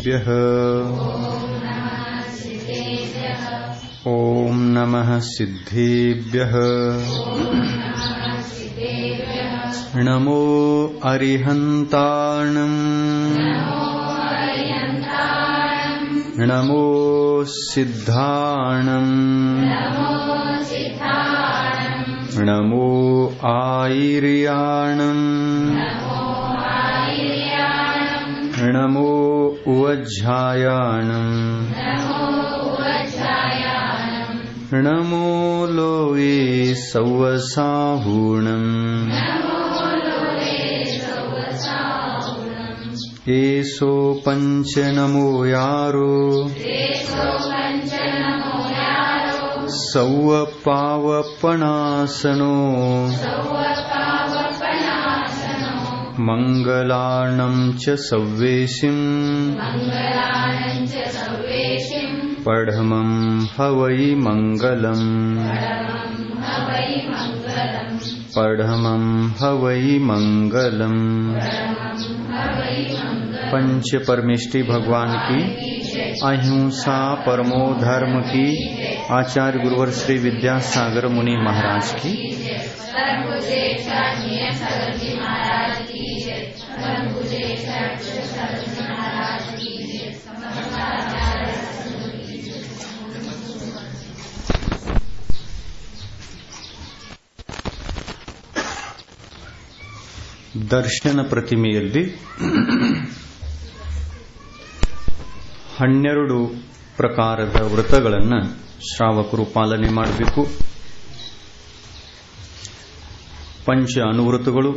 सिद्धेभ्यः ॐ नमः सिद्धेभ्यः नमो अरिहन्ताणम् नमो सिद्धाणम् नमो आयिर्याणम् नमो उवज्झायाणम् नमो लोये सौवसाहूणम् एषो पञ्च नमो यारो सौवपावपणासनो मङ्गलार्णम् च सव्वेशिम् पढमम् हवै मङ्गलम् पढमम् हवै मङ्गलम् पंच परमेष्टि भगवान की अहिंसा परमो धर्म की आचार्य गुरुवर श्री विद्यासागर मुनि महाराज की ದರ್ಶನ ಪ್ರತಿಮೆಯಲ್ಲಿ ಹನ್ನೆರಡು ಪ್ರಕಾರದ ವ್ರತಗಳನ್ನು ಶ್ರಾವಕರು ಪಾಲನೆ ಮಾಡಬೇಕು ಪಂಚ ಅನುವೃತಗಳು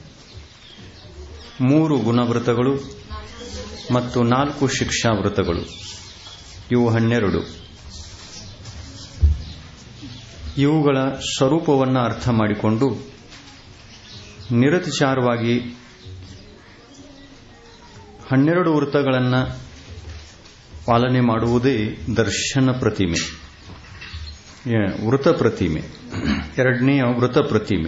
ಮೂರು ಗುಣವ್ರತಗಳು ಮತ್ತು ನಾಲ್ಕು ಶಿಕ್ಷಾವ್ರತಗಳು ಇವು ಹನ್ನೆರಡು ಇವುಗಳ ಸ್ವರೂಪವನ್ನು ಅರ್ಥ ಮಾಡಿಕೊಂಡು ನಿರತಿಚಾರವಾಗಿ ಹನ್ನೆರಡು ವೃತ್ತಗಳನ್ನು ಪಾಲನೆ ಮಾಡುವುದೇ ದರ್ಶನ ಪ್ರತಿಮೆ ವೃತ ಪ್ರತಿಮೆ ಎರಡನೆಯ ವೃತ ಪ್ರತಿಮೆ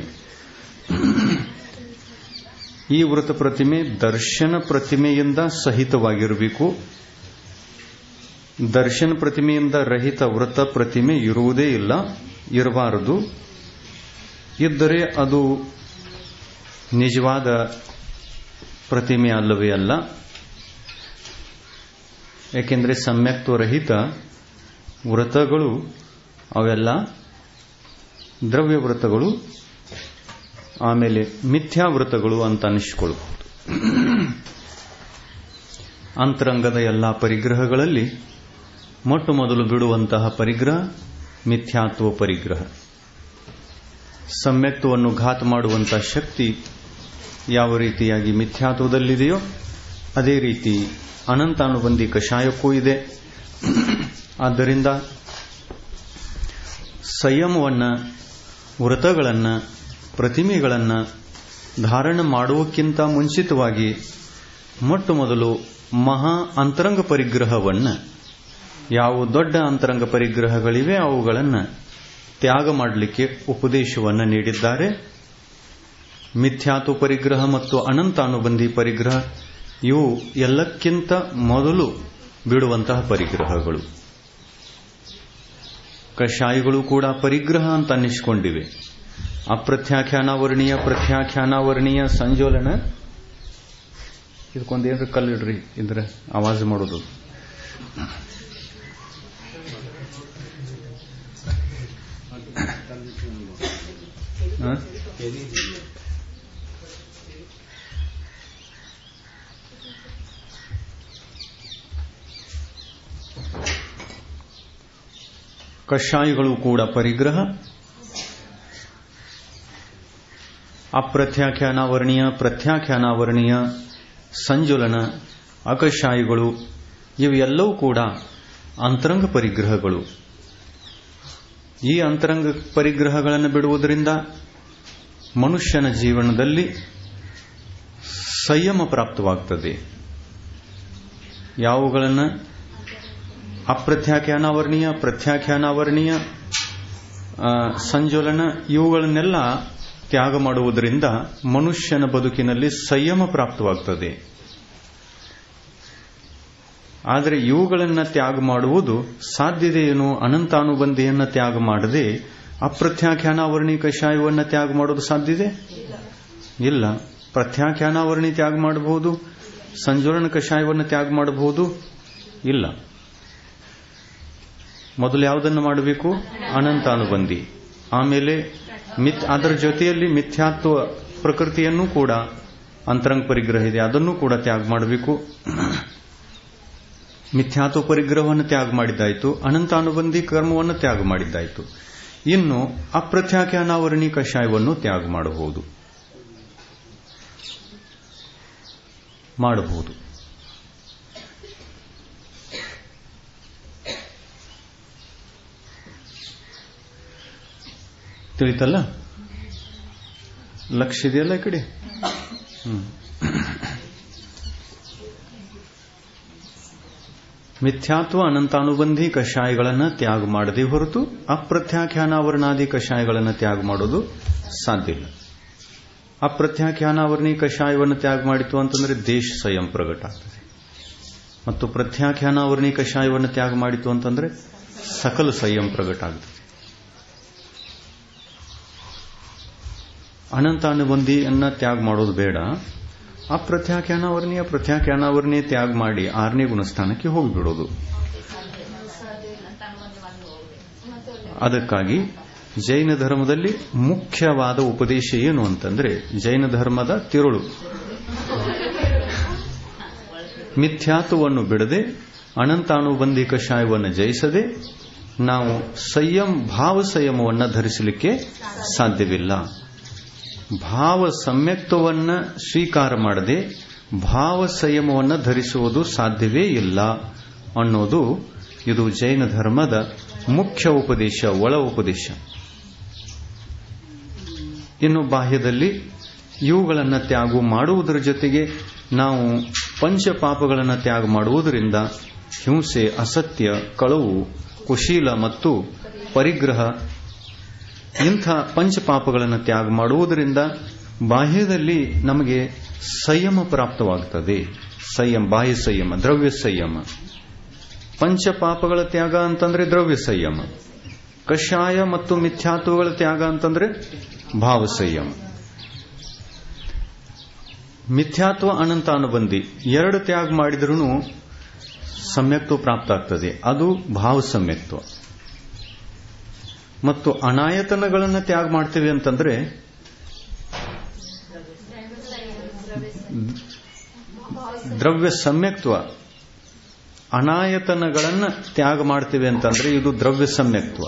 ಈ ವೃತ ಪ್ರತಿಮೆ ದರ್ಶನ ಪ್ರತಿಮೆಯಿಂದ ಸಹಿತವಾಗಿರಬೇಕು ದರ್ಶನ ಪ್ರತಿಮೆಯಿಂದ ರಹಿತ ವೃತ ಪ್ರತಿಮೆ ಇರುವುದೇ ಇಲ್ಲ ಇರಬಾರದು ಇದ್ದರೆ ಅದು ನಿಜವಾದ ಪ್ರತಿಮೆ ಅಲ್ಲವೇ ಅಲ್ಲ ಏಕೆಂದರೆ ಸಮ್ಯಕ್ತ್ವರಹಿತ ವ್ರತಗಳು ಅವೆಲ್ಲ ದ್ರವ್ಯ ವ್ರತಗಳು ಆಮೇಲೆ ಮಿಥ್ಯಾ ವ್ರತಗಳು ಅಂತ ಅನಿಸಿಕೊಳ್ಳಬಹುದು ಅಂತರಂಗದ ಎಲ್ಲ ಪರಿಗ್ರಹಗಳಲ್ಲಿ ಮೊಟ್ಟ ಮೊದಲು ಬಿಡುವಂತಹ ಪರಿಗ್ರಹ ಮಿಥ್ಯಾತ್ವ ಪರಿಗ್ರಹ ಸಮ್ಯಕ್ತವನ್ನು ಘಾತ ಮಾಡುವಂತಹ ಶಕ್ತಿ ಯಾವ ರೀತಿಯಾಗಿ ಮಿಥ್ಯಾತ್ವದಲ್ಲಿದೆಯೋ ಅದೇ ರೀತಿ ಅನಂತಾನುಬಂಧಿ ಕಷಾಯಕ್ಕೂ ಇದೆ ಆದ್ದರಿಂದ ಸಂಯಮವನ್ನು ವ್ರತಗಳನ್ನು ಪ್ರತಿಮೆಗಳನ್ನು ಧಾರಣ ಮಾಡುವಕ್ಕಿಂತ ಮುಂಚಿತವಾಗಿ ಮೊಟ್ಟ ಮೊದಲು ಮಹಾ ಅಂತರಂಗ ಪರಿಗ್ರಹವನ್ನು ಯಾವ ದೊಡ್ಡ ಅಂತರಂಗ ಪರಿಗ್ರಹಗಳಿವೆ ಅವುಗಳನ್ನು ತ್ಯಾಗ ಮಾಡಲಿಕ್ಕೆ ಉಪದೇಶವನ್ನು ನೀಡಿದ್ದಾರೆ ಮಿಥ್ಯಾತು ಪರಿಗ್ರಹ ಮತ್ತು ಅನಂತಾನುಬಂಧಿ ಪರಿಗ್ರಹ ಇವು ಎಲ್ಲಕ್ಕಿಂತ ಮೊದಲು ಬಿಡುವಂತಹ ಪರಿಗ್ರಹಗಳು ಕಷಾಯಗಳು ಕೂಡ ಪರಿಗ್ರಹ ಅಂತ ಅನ್ನಿಸಿಕೊಂಡಿವೆ ಅಪ್ರತ್ಯಾಖ್ಯಾನಾವರ್ಣೀಯ ಪ್ರತ್ಯಾಖ್ಯಾನಾವರ್ಣೀಯ ಸಂಜೋಲನ ಇದಕ್ಕೊಂದೇನ್ರ ಕಲ್ಲಿಡ್ರಿ ಇದ್ರೆ ಆವಾಜ್ ಮಾಡೋದು ಕಷಾಯಗಳು ಕೂಡ ಪರಿಗ್ರಹ ಅಪ್ರತ್ಯಾಖ್ಯಾನಾವರ್ಣೀಯ ಪ್ರತ್ಯಾಖ್ಯಾನಾವರ್ಣೀಯ ಸಂಜುಲನ ಅಕಷಾಯಿಗಳು ಇವೆಲ್ಲವೂ ಕೂಡ ಅಂತರಂಗ ಪರಿಗ್ರಹಗಳು ಈ ಅಂತರಂಗ ಪರಿಗ್ರಹಗಳನ್ನು ಬಿಡುವುದರಿಂದ ಮನುಷ್ಯನ ಜೀವನದಲ್ಲಿ ಸಂಯಮ ಪ್ರಾಪ್ತವಾಗ್ತದೆ ಯಾವುಗಳನ್ನು ಅಪ್ರತ್ಯಾಖ್ಯಾನಾವರ್ಣೀಯ ಪ್ರತ್ಯಾಖ್ಯಾನಾವರ್ಣೀಯ ಸಂಜೋಲನ ಇವುಗಳನ್ನೆಲ್ಲ ತ್ಯಾಗ ಮಾಡುವುದರಿಂದ ಮನುಷ್ಯನ ಬದುಕಿನಲ್ಲಿ ಸಂಯಮ ಪ್ರಾಪ್ತವಾಗ್ತದೆ ಆದರೆ ಇವುಗಳನ್ನ ತ್ಯಾಗ ಮಾಡುವುದು ಸಾಧ್ಯತೆಯೇನು ಅನಂತಾನುಬಂಧಿಯನ್ನ ತ್ಯಾಗ ಮಾಡದೆ ಅಪ್ರತ್ಯಾಖ್ಯಾನಾವರ್ಣಿ ಕಷಾಯವನ್ನ ತ್ಯಾಗ ಮಾಡೋದು ಸಾಧ್ಯತೆ ಇಲ್ಲ ಪ್ರತ್ಯಾಖ್ಯಾನಾವರ್ಣಿ ತ್ಯಾಗ ಮಾಡಬಹುದು ಸಂಜೋರಣ ಕಷಾಯವನ್ನು ತ್ಯಾಗ ಮಾಡಬಹುದು ಇಲ್ಲ ಮೊದಲು ಯಾವುದನ್ನು ಮಾಡಬೇಕು ಅನಂತಾನುಬಂಧಿ ಆಮೇಲೆ ಮಿತ್ ಅದರ ಜೊತೆಯಲ್ಲಿ ಮಿಥ್ಯಾತ್ವ ಪ್ರಕೃತಿಯನ್ನು ಕೂಡ ಅಂತರಂಗ ಪರಿಗ್ರಹ ಇದೆ ಅದನ್ನು ಕೂಡ ತ್ಯಾಗ ಮಾಡಬೇಕು ಮಿಥ್ಯಾತ್ವ ಪರಿಗ್ರಹವನ್ನು ತ್ಯಾಗ ಮಾಡಿದ್ದಾಯಿತು ಅನಂತಾನುಬಂಧಿ ಕರ್ಮವನ್ನು ತ್ಯಾಗ ಮಾಡಿದ್ದಾಯಿತು ಇನ್ನು ಅಪ್ರತ್ಯಾಖ್ಯಾನಾವರಣಿ ಕಷಾಯವನ್ನು ತ್ಯಾಗ ಮಾಡಬಹುದು ಮಾಡಬಹುದು ತಿಳಿತಲ್ಲ ಲಕ್ಷ ಇದೆಯಲ್ಲ ಈ ಕಡೆ ಹ್ಮ್ ಮಿಥ್ಯಾತ್ವ ಅನಂತಾನುಬಂಧಿ ಕಷಾಯಗಳನ್ನು ತ್ಯಾಗ ಮಾಡದೆ ಹೊರತು ಅಪ್ರತ್ಯಾಖ್ಯಾನಾವರಣಾದಿ ಕಷಾಯಗಳನ್ನು ತ್ಯಾಗ ಮಾಡೋದು ಸಾಧ್ಯ ಇಲ್ಲ ಅಪ್ರತ್ಯಾಖ್ಯಾನಾವರಣಿ ಕಷಾಯವನ್ನು ತ್ಯಾಗ ಮಾಡಿತು ಅಂತಂದ್ರೆ ದೇಶ ಸ್ವಯಂ ಪ್ರಗಟ ಆಗ್ತದೆ ಮತ್ತು ಪ್ರತ್ಯಾಖ್ಯಾನಾವರಣಿ ಕಷಾಯವನ್ನು ತ್ಯಾಗ ಮಾಡಿತು ಅಂತಂದ್ರೆ ಸಕಲ ಸಂಯಂ ಪ್ರಗಟ ಆಗ್ತದೆ ಅನಂತಾನುಬಂಧಿಯನ್ನ ತ್ಯಾಗ ಮಾಡೋದು ಬೇಡ ಅಪ್ರತ್ಯಾಖ್ಯಾನಾವರ್ಣೀಯ ಪ್ರತ್ಯಾಖ್ಯಾನಾವರ್ಣೀಯ ತ್ಯಾಗ ಮಾಡಿ ಆರನೇ ಗುಣಸ್ಥಾನಕ್ಕೆ ಹೋಗಿಬಿಡೋದು ಅದಕ್ಕಾಗಿ ಜೈನ ಧರ್ಮದಲ್ಲಿ ಮುಖ್ಯವಾದ ಉಪದೇಶ ಏನು ಅಂತಂದ್ರೆ ಜೈನ ಧರ್ಮದ ತಿರುಳು ಮಿಥ್ಯಾತ್ವವನ್ನು ಬಿಡದೆ ಅನಂತಾನುಬಂಧಿ ಕಷಾಯವನ್ನು ಜಯಿಸದೆ ನಾವು ಸಂಯಂ ಭಾವ ಸಂಯಮವನ್ನು ಧರಿಸಲಿಕ್ಕೆ ಸಾಧ್ಯವಿಲ್ಲ ಭಾವ ಸಮ್ಯಕ್ತವನ್ನ ಸ್ವೀಕಾರ ಮಾಡದೆ ಭಾವ ಸಂಯಮವನ್ನು ಧರಿಸುವುದು ಸಾಧ್ಯವೇ ಇಲ್ಲ ಅನ್ನೋದು ಇದು ಜೈನ ಧರ್ಮದ ಮುಖ್ಯ ಉಪದೇಶ ಒಳ ಉಪದೇಶ ಇನ್ನು ಬಾಹ್ಯದಲ್ಲಿ ಇವುಗಳನ್ನು ತ್ಯಾಗ ಮಾಡುವುದರ ಜೊತೆಗೆ ನಾವು ಪಂಚ ಪಾಪಗಳನ್ನು ತ್ಯಾಗ ಮಾಡುವುದರಿಂದ ಹಿಂಸೆ ಅಸತ್ಯ ಕಳವು ಕುಶೀಲ ಮತ್ತು ಪರಿಗ್ರಹ ಇಂಥ ಪಂಚಪಾಪಗಳನ್ನು ತ್ಯಾಗ ಮಾಡುವುದರಿಂದ ಬಾಹ್ಯದಲ್ಲಿ ನಮಗೆ ಸಂಯಮ ಪ್ರಾಪ್ತವಾಗುತ್ತದೆ ಸಂಯಮ ಬಾಹ್ಯ ಸಂಯಮ ದ್ರವ್ಯ ಸಂಯಮ ಪಂಚಪಾಪಗಳ ತ್ಯಾಗ ಅಂತಂದ್ರೆ ದ್ರವ್ಯ ಸಂಯಮ ಕಷಾಯ ಮತ್ತು ಮಿಥ್ಯಾತ್ವಗಳ ತ್ಯಾಗ ಅಂತಂದ್ರೆ ಭಾವ ಸಂಯಮ ಮಿಥ್ಯಾತ್ವ ಅನಂತಾನುಬಂಧಿ ಎರಡು ತ್ಯಾಗ ಮಾಡಿದ್ರೂ ಸಮ್ಯಕ್ತ್ವ ಪ್ರಾಪ್ತ ಆಗ್ತದೆ ಅದು ಭಾವ ಸಮ್ಯಕ್ತ್ವ ಮತ್ತು ಅನಾಯತನಗಳನ್ನು ತ್ಯಾಗ ಮಾಡ್ತೀವಿ ಅಂತಂದ್ರೆ ದ್ರವ್ಯ ಸಮ್ಯಕ್ತ್ವ ಅನಾಯತನಗಳನ್ನು ತ್ಯಾಗ ಮಾಡ್ತೀವಿ ಅಂತಂದ್ರೆ ಇದು ದ್ರವ್ಯ ಸಮ್ಯಕ್ತ್ವ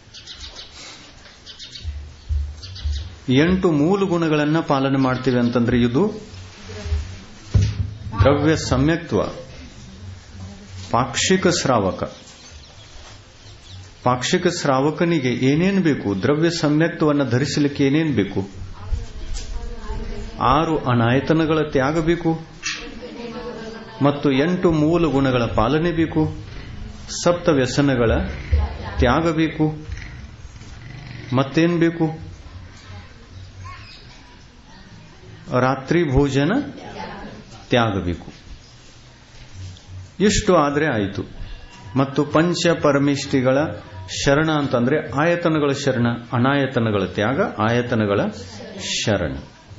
ಎಂಟು ಮೂಲ ಗುಣಗಳನ್ನು ಪಾಲನೆ ಮಾಡ್ತೀವಿ ಅಂತಂದ್ರೆ ಇದು ದ್ರವ್ಯ ಸಮ್ಯಕ್ತ್ವ ಪಾಕ್ಷಿಕ ಶ್ರಾವಕ ಪಾಕ್ಷಿಕ ಶ್ರಾವಕನಿಗೆ ಏನೇನು ಬೇಕು ದ್ರವ್ಯ ಸಮ್ಯಕ್ತವನ್ನು ಧರಿಸಲಿಕ್ಕೆ ಏನೇನು ಬೇಕು ಆರು ಅನಾಯತನಗಳ ತ್ಯಾಗ ಬೇಕು ಮತ್ತು ಎಂಟು ಮೂಲ ಗುಣಗಳ ಪಾಲನೆ ಬೇಕು ಸಪ್ತ ವ್ಯಸನಗಳ ತ್ಯಾಗ ಬೇಕು ಮತ್ತೇನು ಬೇಕು ರಾತ್ರಿ ಭೋಜನ ತ್ಯಾಗ ಬೇಕು ಇಷ್ಟು ಆದರೆ ಆಯಿತು ಮತ್ತು ಪಂಚ ಪರಮಿಷ್ಟಿಗಳ ಶರಣ ಅಂತಂದ್ರೆ ಆಯತನಗಳ ಶರಣ ಅನಾಯತನಗಳ ತ್ಯಾಗ ಆಯತನಗಳ ಶರಣ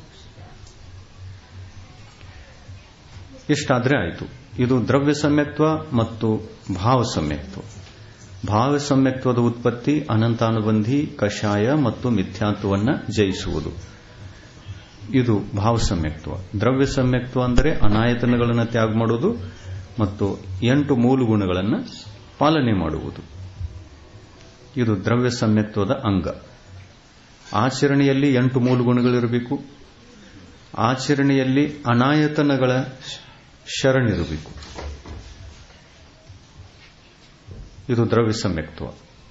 ಇಷ್ಟಾದ್ರೆ ಆಯಿತು ಇದು ದ್ರವ್ಯ ಸಮ್ಯಕ್ತ್ವ ಮತ್ತು ಭಾವ ಸಮ್ಯಕ್ತ್ವ ಭಾವ ಸಮ್ಯಕ್ತ್ವದ ಉತ್ಪತ್ತಿ ಅನಂತಾನುಬಂಧಿ ಕಷಾಯ ಮತ್ತು ಮಿಥ್ಯಾತ್ವವನ್ನು ಜಯಿಸುವುದು ಇದು ಭಾವ ಸಮ್ಯಕ್ತ್ವ ದ್ರವ್ಯ ಸಮ್ಯಕ್ತ್ವ ಅಂದರೆ ಅನಾಯತನಗಳನ್ನು ತ್ಯಾಗ ಮಾಡುವುದು ಮತ್ತು ಎಂಟು ಮೂಲ ಗುಣಗಳನ್ನು ಪಾಲನೆ ಮಾಡುವುದು ಇದು ದ್ರವ್ಯ ಸಮ್ಯಕ್ತ್ವದ ಅಂಗ ಆಚರಣೆಯಲ್ಲಿ ಎಂಟು ಮೂಲ ಗುಣಗಳಿರಬೇಕು ಆಚರಣೆಯಲ್ಲಿ ಅನಾಯತನಗಳ ಶರಣಿರಬೇಕು ಇದು ದ್ರವ್ಯ ಸಮ್ಯಕ್ತ್ವ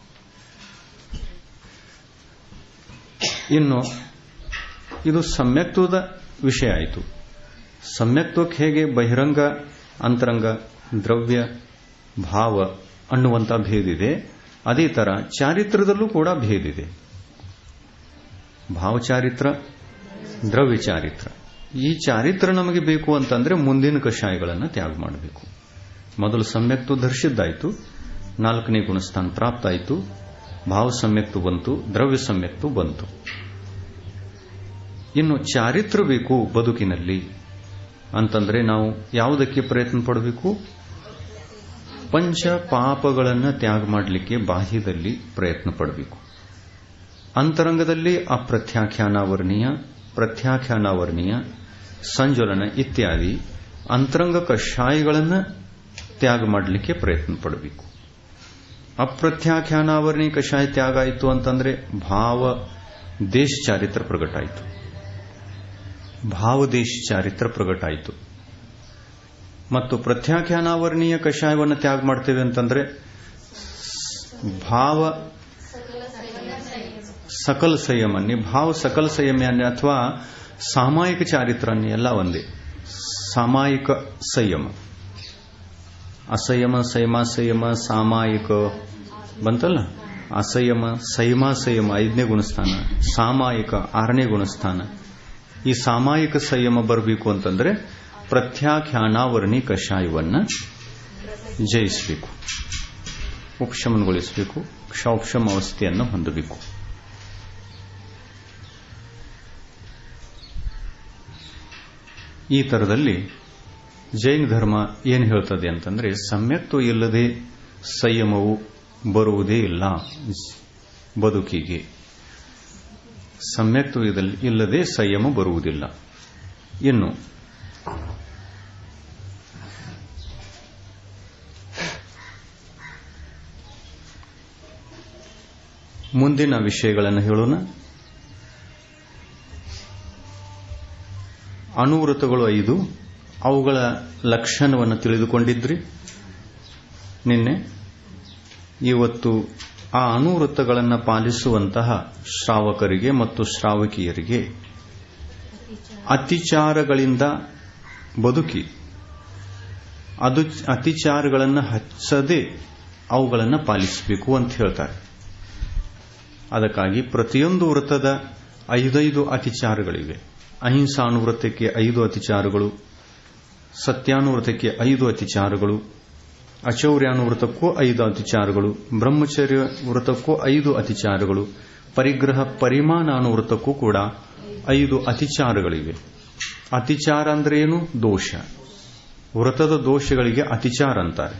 ಇನ್ನು ಇದು ಸಮ್ಯಕ್ತ್ವದ ವಿಷಯ ಆಯಿತು ಸಮ್ಯಕ್ತ್ವಕ್ಕೆ ಹೇಗೆ ಬಹಿರಂಗ ಅಂತರಂಗ ದ್ರವ್ಯ ಭಾವ ಅನ್ನುವಂಥ ಭೇದಿದೆ ಅದೇ ತರ ಚಾರಿತ್ರದಲ್ಲೂ ಕೂಡ ಭೇದಿದೆ ಭಾವಚಾರಿತ್ರ ದ್ರವ್ಯ ಚಾರಿತ್ರ ಈ ಚಾರಿತ್ರ ನಮಗೆ ಬೇಕು ಅಂತಂದ್ರೆ ಮುಂದಿನ ಕಷಾಯಗಳನ್ನು ತ್ಯಾಗ ಮಾಡಬೇಕು ಮೊದಲು ಸಮ್ಯಕ್ತು ಧರಿಸಿದ್ದಾಯಿತು ನಾಲ್ಕನೇ ಗುಣಸ್ಥಾನ ಪ್ರಾಪ್ತ ಆಯಿತು ಭಾವ ಸಮ್ಯಕ್ತು ಬಂತು ದ್ರವ್ಯ ಸಮ್ಯಕ್ತು ಬಂತು ಇನ್ನು ಚಾರಿತ್ರ ಬೇಕು ಬದುಕಿನಲ್ಲಿ ಅಂತಂದ್ರೆ ನಾವು ಯಾವುದಕ್ಕೆ ಪ್ರಯತ್ನ ಪಡಬೇಕು ಪಂಚ ಪಾಪಗಳನ್ನು ತ್ಯಾಗ ಮಾಡಲಿಕ್ಕೆ ಬಾಹ್ಯದಲ್ಲಿ ಪ್ರಯತ್ನ ಪಡಬೇಕು ಅಂತರಂಗದಲ್ಲಿ ಅಪ್ರತ್ಯಾಖ್ಯಾನಾವರ್ಣೀಯ ಪ್ರತ್ಯಾಖ್ಯಾನಾವರ್ಣೀಯ ಸಂಜ್ವಲನ ಇತ್ಯಾದಿ ಅಂತರಂಗ ಕಷಾಯಗಳನ್ನು ತ್ಯಾಗ ಮಾಡಲಿಕ್ಕೆ ಪ್ರಯತ್ನ ಪಡಬೇಕು ಅಪ್ರತ್ಯಾಖ್ಯಾನಾವರ್ಣಿ ಕಷಾಯ ತ್ಯಾಗ ಆಯಿತು ಅಂತಂದ್ರೆ ಭಾವ ದೇಶ ಚಾರಿತ್ರ ಪ್ರಗಟ ಆಯಿತು ಭಾವದೇಶ ಚಾರಿತ್ರ ಪ್ರಗಟ ಆಯಿತು ಮತ್ತು ಪ್ರತ್ಯಾಖ್ಯಾನಾವರ್ಣೀಯ ಕಷಾಯವನ್ನು ತ್ಯಾಗ ಮಾಡ್ತೇವೆ ಅಂತಂದ್ರೆ ಭಾವ ಸಕಲ ಸಂಯಮನ್ನೇ ಭಾವ ಸಕಲ ಸಂಯಮನ್ನೇ ಅಥವಾ ಸಾಮಾಯಿಕ ಚಾರಿತ್ರನ್ನೇ ಎಲ್ಲ ಒಂದೇ ಸಾಮಾಯಿಕ ಸಂಯಮ ಅಸಂಯಮ ಸಂಯಮ ಸಂಯಮ ಸಾಮಾಯಿಕ ಬಂತಲ್ಲ ಅಸಂಯಮ ಸಂಯಮ ಸಂಯಮ ಐದನೇ ಗುಣಸ್ಥಾನ ಸಾಮಾಯಿಕ ಆರನೇ ಗುಣಸ್ಥಾನ ಈ ಸಾಮಾಯಿಕ ಸಂಯಮ ಬರಬೇಕು ಅಂತಂದ್ರೆ ಪ್ರತ್ಯಾಖ್ಯಾನಾವರ್ಣಿ ಕಷಾಯವನ್ನ ಜಯಿಸಬೇಕು ಉಪಶಮನಗೊಳಿಸಬೇಕು ಕ್ಷೌಕ್ಷಮ ಅವಸ್ಥೆಯನ್ನು ಹೊಂದಬೇಕು ಈ ತರದಲ್ಲಿ ಜೈನ ಧರ್ಮ ಏನು ಹೇಳ್ತದೆ ಅಂತಂದ್ರೆ ಸಮ್ಯಕ್ತ್ವ ಇಲ್ಲದೆ ಸಂಯಮವು ಬರುವುದೇ ಇಲ್ಲ ಬದುಕಿಗೆ ಸಮ್ಯಕ್ತ್ವ ಇಲ್ಲದೆ ಸಂಯಮ ಬರುವುದಿಲ್ಲ ಇನ್ನು ಮುಂದಿನ ವಿಷಯಗಳನ್ನು ಹೇಳೋಣ ಅನುವೃತಗಳು ಐದು ಅವುಗಳ ಲಕ್ಷಣವನ್ನು ತಿಳಿದುಕೊಂಡಿದ್ರಿ ನಿನ್ನೆ ಇವತ್ತು ಆ ಅನುವೃತ್ತಗಳನ್ನು ಪಾಲಿಸುವಂತಹ ಶ್ರಾವಕರಿಗೆ ಮತ್ತು ಶ್ರಾವಕಿಯರಿಗೆ ಅತಿಚಾರಗಳಿಂದ ಬದುಕಿ ಅದು ಅತಿಚಾರಗಳನ್ನು ಹಚ್ಚದೆ ಅವುಗಳನ್ನು ಪಾಲಿಸಬೇಕು ಅಂತ ಹೇಳ್ತಾರೆ ಅದಕ್ಕಾಗಿ ಪ್ರತಿಯೊಂದು ವೃತ್ತದ ಐದೈದು ಅತಿಚಾರಗಳಿವೆ ಅಹಿಂಸಾನುವೃತ್ತಕ್ಕೆ ಐದು ಅತಿಚಾರಗಳು ಸತ್ಯಾನುವೃತ್ತಕ್ಕೆ ಐದು ಅತಿಚಾರಗಳು ಅಚೌರ್ಯಾನುವೃತ್ತಕ್ಕೂ ಐದು ಅತಿಚಾರಗಳು ಬ್ರಹ್ಮಚರ್ಯ ವೃತ್ತಕ್ಕೂ ಐದು ಅತಿಚಾರಗಳು ಪರಿಗ್ರಹ ಪರಿಮಾಣಾನುವೃತ್ತಕ್ಕೂ ಕೂಡ ಐದು ಅತಿಚಾರಗಳಿವೆ ಅತಿಚಾರ ಅಂದ್ರೆ ಏನು ದೋಷ ವ್ರತದ ದೋಷಗಳಿಗೆ ಅತಿಚಾರ ಅಂತಾರೆ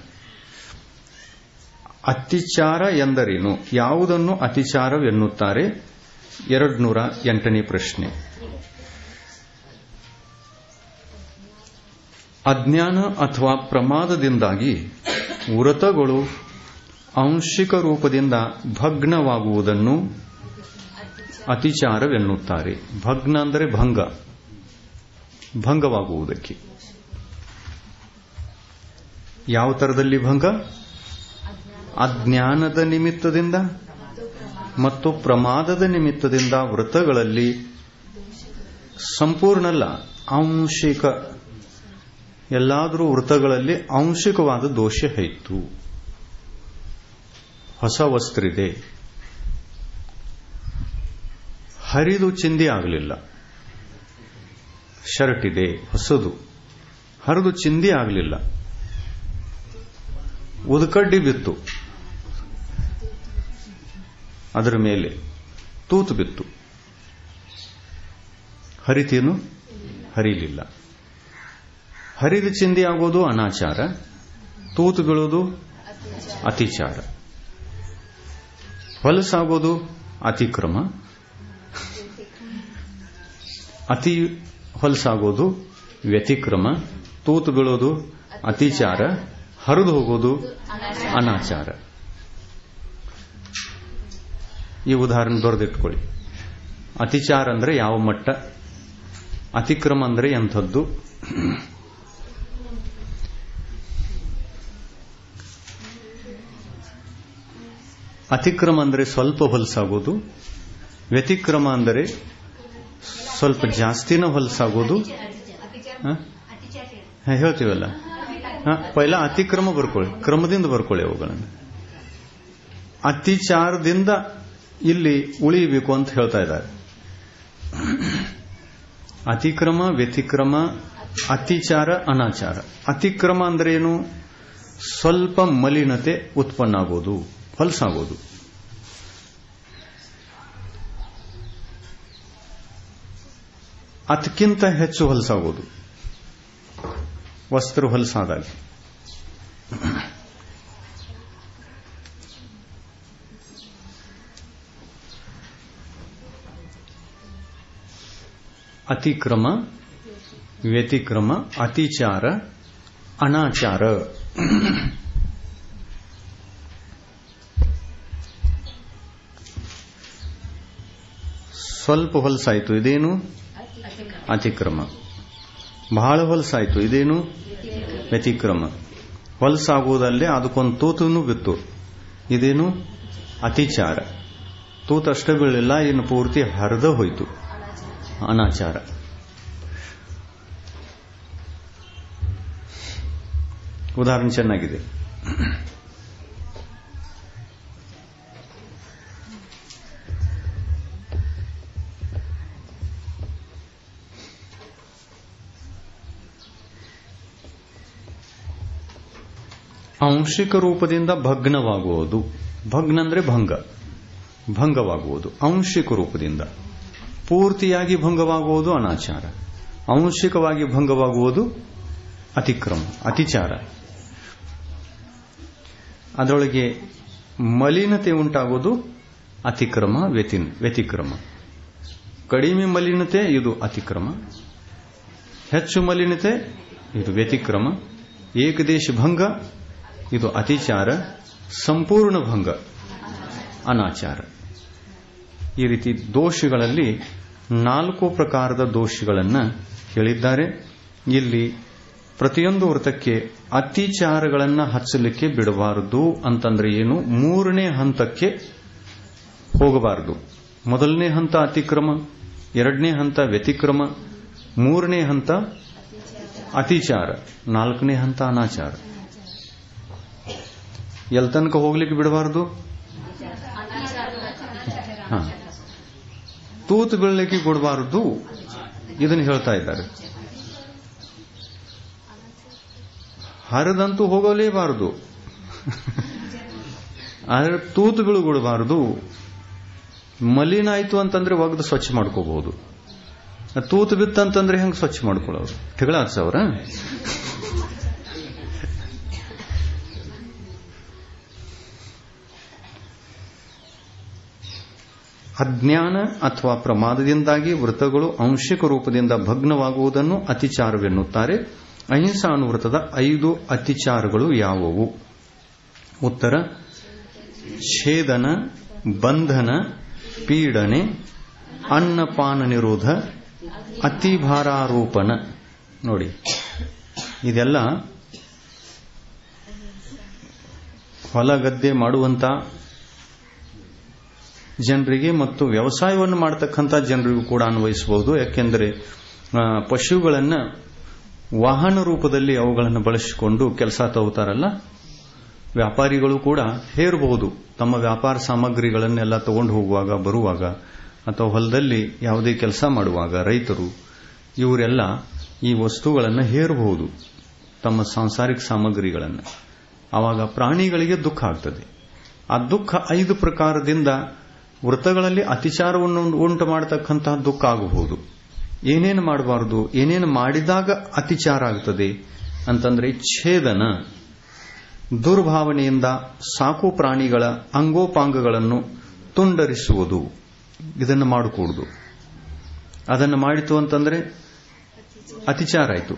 ಅತಿಚಾರ ಎಂದರೇನು ಯಾವುದನ್ನು ಅತಿಚಾರವೆನ್ನುತ್ತಾರೆ ಎರಡು ನೂರ ಎಂಟನೇ ಪ್ರಶ್ನೆ ಅಜ್ಞಾನ ಅಥವಾ ಪ್ರಮಾದದಿಂದಾಗಿ ವ್ರತಗಳು ಆಂಶಿಕ ರೂಪದಿಂದ ಭಗ್ನವಾಗುವುದನ್ನು ಅತಿಚಾರವೆನ್ನುತ್ತಾರೆ ಭಗ್ನ ಅಂದರೆ ಭಂಗ ಭಂಗವಾಗುವುದಕ್ಕೆ ಯಾವ ತರದಲ್ಲಿ ಭಂಗ ಅಜ್ಞಾನದ ನಿಮಿತ್ತದಿಂದ ಮತ್ತು ಪ್ರಮಾದದ ನಿಮಿತ್ತದಿಂದ ವ್ರತಗಳಲ್ಲಿ ಸಂಪೂರ್ಣಲ್ಲ ಆಂಶಿಕ ಎಲ್ಲಾದರೂ ವೃತ್ತಗಳಲ್ಲಿ ಆಂಶಿಕವಾದ ದೋಷ ಇತ್ತು ಹೊಸ ವಸ್ತ್ರಿದೆ ಹರಿದು ಚಿಂದಿ ಆಗಲಿಲ್ಲ ಶರ್ಟ್ ಇದೆ ಹೊಸದು ಹರಿದು ಚಿಂದಿ ಆಗಲಿಲ್ಲ ಉದಕಡ್ಡಿ ಬಿತ್ತು ಅದರ ಮೇಲೆ ತೂತು ಬಿತ್ತು ಹರಿತೇನು ಹರಿಲಿಲ್ಲ ಹರಿದ ಚಿಂದಿ ಆಗೋದು ಅನಾಚಾರ ತೂತು ಬೀಳೋದು ಅತಿಚಾರ ಹೊಲಸಾಗೋದು ಅತಿಕ್ರಮ ಅತಿ ಹೊಲಸಾಗೋದು ವ್ಯತಿಕ್ರಮ ತೂತು ಬೀಳೋದು ಅತಿಚಾರ ಹರಿದು ಹೋಗೋದು ಅನಾಚಾರ ಈ ಉದಾಹರಣೆ ಬರೆದಿಟ್ಕೊಳ್ಳಿ ಅತಿಚಾರ ಅಂದ್ರೆ ಯಾವ ಮಟ್ಟ ಅತಿಕ್ರಮ ಅಂದ್ರೆ ಎಂಥದ್ದು ಅತಿಕ್ರಮ ಅಂದರೆ ಸ್ವಲ್ಪ ಹೊಲಸಾಗೋದು ವ್ಯತಿಕ್ರಮ ಅಂದರೆ ಸ್ವಲ್ಪ ಜಾಸ್ತಿನ ಹೊಲಸಾಗೋದು ಹೇಳ್ತೀವಲ್ಲ ಪೈಲ ಅತಿಕ್ರಮ ಬರ್ಕೊಳ್ಳಿ ಕ್ರಮದಿಂದ ಬರ್ಕೊಳ್ಳಿ ಅವುಗಳನ್ನು ಅತಿಚಾರದಿಂದ ಇಲ್ಲಿ ಉಳಿಯಬೇಕು ಅಂತ ಹೇಳ್ತಾ ಇದ್ದಾರೆ ಅತಿಕ್ರಮ ವ್ಯತಿಕ್ರಮ ಅತಿಚಾರ ಅನಾಚಾರ ಅತಿಕ್ರಮ ಅಂದ್ರೆ ಏನು ಸ್ವಲ್ಪ ಮಲಿನತೆ ಉತ್ಪನ್ನ ಆಗೋದು ಹೊಲಸಾಗೋದು ಅದಕ್ಕಿಂತ ಹೆಚ್ಚು ಹೊಲಸಾಗೋದು ವಸ್ತ್ರ ಹೊಲಸಾದಾಗ ಅತಿಕ್ರಮ ವ್ಯತಿಕ್ರಮ ಅತಿಚಾರ ಅನಾಚಾರ ಸ್ವಲ್ಪ ಹೊಲಸಾಯ್ತು ಇದೇನು ಅತಿಕ್ರಮ ಬಹಳ ಹೊಲಸಾಯ್ತು ಇದೇನು ವ್ಯತಿಕ್ರಮ ಹೊಲಸಾಗುವುದಲ್ಲೇ ಅದಕ್ಕೊಂದು ತೂತುನು ಬಿತ್ತು ಇದೇನು ಅತಿಚಾರ ತೂತು ಅಷ್ಟೇ ಬೀಳಲಿಲ್ಲ ಇನ್ನು ಪೂರ್ತಿ ಹರಿದ ಹೋಯ್ತು ಅನಾಚಾರ ಉದಾಹರಣೆ ಚೆನ್ನಾಗಿದೆ ಅಂಶಿಕ ರೂಪದಿಂದ ಭಗ್ನವಾಗುವುದು ಭಗ್ನ ಅಂದ್ರೆ ಭಂಗ ಭಂಗವಾಗುವುದು ಅಂಶಿಕ ರೂಪದಿಂದ ಪೂರ್ತಿಯಾಗಿ ಭಂಗವಾಗುವುದು ಅನಾಚಾರ ಅಂಶಿಕವಾಗಿ ಭಂಗವಾಗುವುದು ಅತಿಕ್ರಮ ಅತಿಚಾರ ಅದರೊಳಗೆ ಮಲಿನತೆ ಉಂಟಾಗುವುದು ಅತಿಕ್ರಮ ವ್ಯತಿನ್ ವ್ಯತಿಕ್ರಮ ಕಡಿಮೆ ಮಲಿನತೆ ಇದು ಅತಿಕ್ರಮ ಹೆಚ್ಚು ಮಲಿನತೆ ಇದು ವ್ಯತಿಕ್ರಮ ಏಕದೇಶ ಭಂಗ ಇದು ಅತಿಚಾರ ಸಂಪೂರ್ಣ ಭಂಗ ಅನಾಚಾರ ಈ ರೀತಿ ದೋಷಗಳಲ್ಲಿ ನಾಲ್ಕು ಪ್ರಕಾರದ ದೋಷಗಳನ್ನು ಹೇಳಿದ್ದಾರೆ ಇಲ್ಲಿ ಪ್ರತಿಯೊಂದು ವೃತ್ತಕ್ಕೆ ಅತಿಚಾರಗಳನ್ನು ಹಚ್ಚಲಿಕ್ಕೆ ಬಿಡಬಾರದು ಅಂತಂದ್ರೆ ಏನು ಮೂರನೇ ಹಂತಕ್ಕೆ ಹೋಗಬಾರದು ಮೊದಲನೇ ಹಂತ ಅತಿಕ್ರಮ ಎರಡನೇ ಹಂತ ವ್ಯತಿಕ್ರಮ ಮೂರನೇ ಹಂತ ಅತಿಚಾರ ನಾಲ್ಕನೇ ಹಂತ ಅನಾಚಾರ ಎಲ್ ತನಕ ಹೋಗ್ಲಿಕ್ಕೆ ಬಿಡಬಾರದು ಹಾ ತೂತು ಬೀಳಲಿಕ್ಕೆ ಕೊಡಬಾರದು ಇದನ್ನು ಹೇಳ್ತಾ ಇದ್ದಾರೆ ಹರಿದಂತೂ ಹೋಗಲೇಬಾರದು ಆದರೆ ತೂತು ಬೀಳುಗೊಡಬಾರದು ಮಲಿನ ಆಯ್ತು ಅಂತಂದ್ರೆ ಒಗ್ದು ಸ್ವಚ್ಛ ಮಾಡ್ಕೋಬಹುದು ತೂತು ಬಿತ್ತಂತಂದ್ರೆ ಹೆಂಗ್ ಸ್ವಚ್ಛ ಮಾಡ್ಕೊಳ್ಳೋದು ತಿಗಳ ಸಾವಿರ ಅಜ್ಞಾನ ಅಥವಾ ಪ್ರಮಾದದಿಂದಾಗಿ ವೃತ್ತಗಳು ಅಂಶಿಕ ರೂಪದಿಂದ ಭಗ್ನವಾಗುವುದನ್ನು ಅತಿಚಾರವೆನ್ನುತ್ತಾರೆ ಅಹಿಂಸಾನುವೃತದ ಐದು ಅತಿಚಾರಗಳು ಯಾವುವು ಉತ್ತರ ಛೇದನ ಬಂಧನ ಪೀಡನೆ ಅನ್ನಪಾನ ನಿರೋಧ ಅತಿಭಾರಾರೋಪಣ ನೋಡಿ ಇದೆಲ್ಲ ಹೊಲ ಗದ್ದೆ ಮಾಡುವಂತ ಜನರಿಗೆ ಮತ್ತು ವ್ಯವಸಾಯವನ್ನು ಮಾಡತಕ್ಕಂಥ ಜನರಿಗೂ ಕೂಡ ಅನ್ವಯಿಸಬಹುದು ಯಾಕೆಂದರೆ ಪಶುಗಳನ್ನು ವಾಹನ ರೂಪದಲ್ಲಿ ಅವುಗಳನ್ನು ಬಳಸಿಕೊಂಡು ಕೆಲಸ ತಗೋತಾರಲ್ಲ ವ್ಯಾಪಾರಿಗಳು ಕೂಡ ಹೇರಬಹುದು ತಮ್ಮ ವ್ಯಾಪಾರ ಸಾಮಗ್ರಿಗಳನ್ನೆಲ್ಲ ತಗೊಂಡು ಹೋಗುವಾಗ ಬರುವಾಗ ಅಥವಾ ಹೊಲದಲ್ಲಿ ಯಾವುದೇ ಕೆಲಸ ಮಾಡುವಾಗ ರೈತರು ಇವರೆಲ್ಲ ಈ ವಸ್ತುಗಳನ್ನು ಹೇರಬಹುದು ತಮ್ಮ ಸಾಂಸಾರಿಕ ಸಾಮಗ್ರಿಗಳನ್ನು ಆವಾಗ ಪ್ರಾಣಿಗಳಿಗೆ ದುಃಖ ಆಗ್ತದೆ ಆ ದುಃಖ ಐದು ಪ್ರಕಾರದಿಂದ ವೃತ್ತಗಳಲ್ಲಿ ಅತಿಚಾರವನ್ನು ಉಂಟು ಮಾಡತಕ್ಕಂತಹ ದುಃಖ ಆಗಬಹುದು ಏನೇನು ಮಾಡಬಾರದು ಏನೇನು ಮಾಡಿದಾಗ ಅತಿಚಾರ ಆಗ್ತದೆ ಅಂತಂದ್ರೆ ಛೇದನ ದುರ್ಭಾವನೆಯಿಂದ ಸಾಕು ಪ್ರಾಣಿಗಳ ಅಂಗೋಪಾಂಗಗಳನ್ನು ತುಂಡರಿಸುವುದು ಇದನ್ನು ಮಾಡಕೂಡುದು ಅದನ್ನು ಮಾಡಿತು ಅಂತಂದ್ರೆ ಅತಿಚಾರ ಆಯಿತು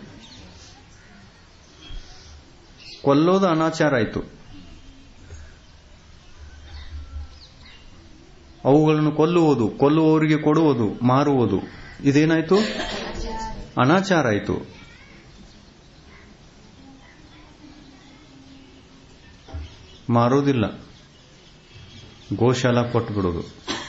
ಕೊಲ್ಲೋದು ಅನಾಚಾರ ಆಯಿತು ಅವುಗಳನ್ನು ಕೊಲ್ಲುವುದು ಕೊಲ್ಲುವವರಿಗೆ ಕೊಡುವುದು ಮಾರುವುದು ಇದೇನಾಯ್ತು ಅನಾಚಾರ ಆಯಿತು ಮಾರೋದಿಲ್ಲ ಗೋಶಾಲ ಕೊಟ್ಟು ಬಿಡೋದು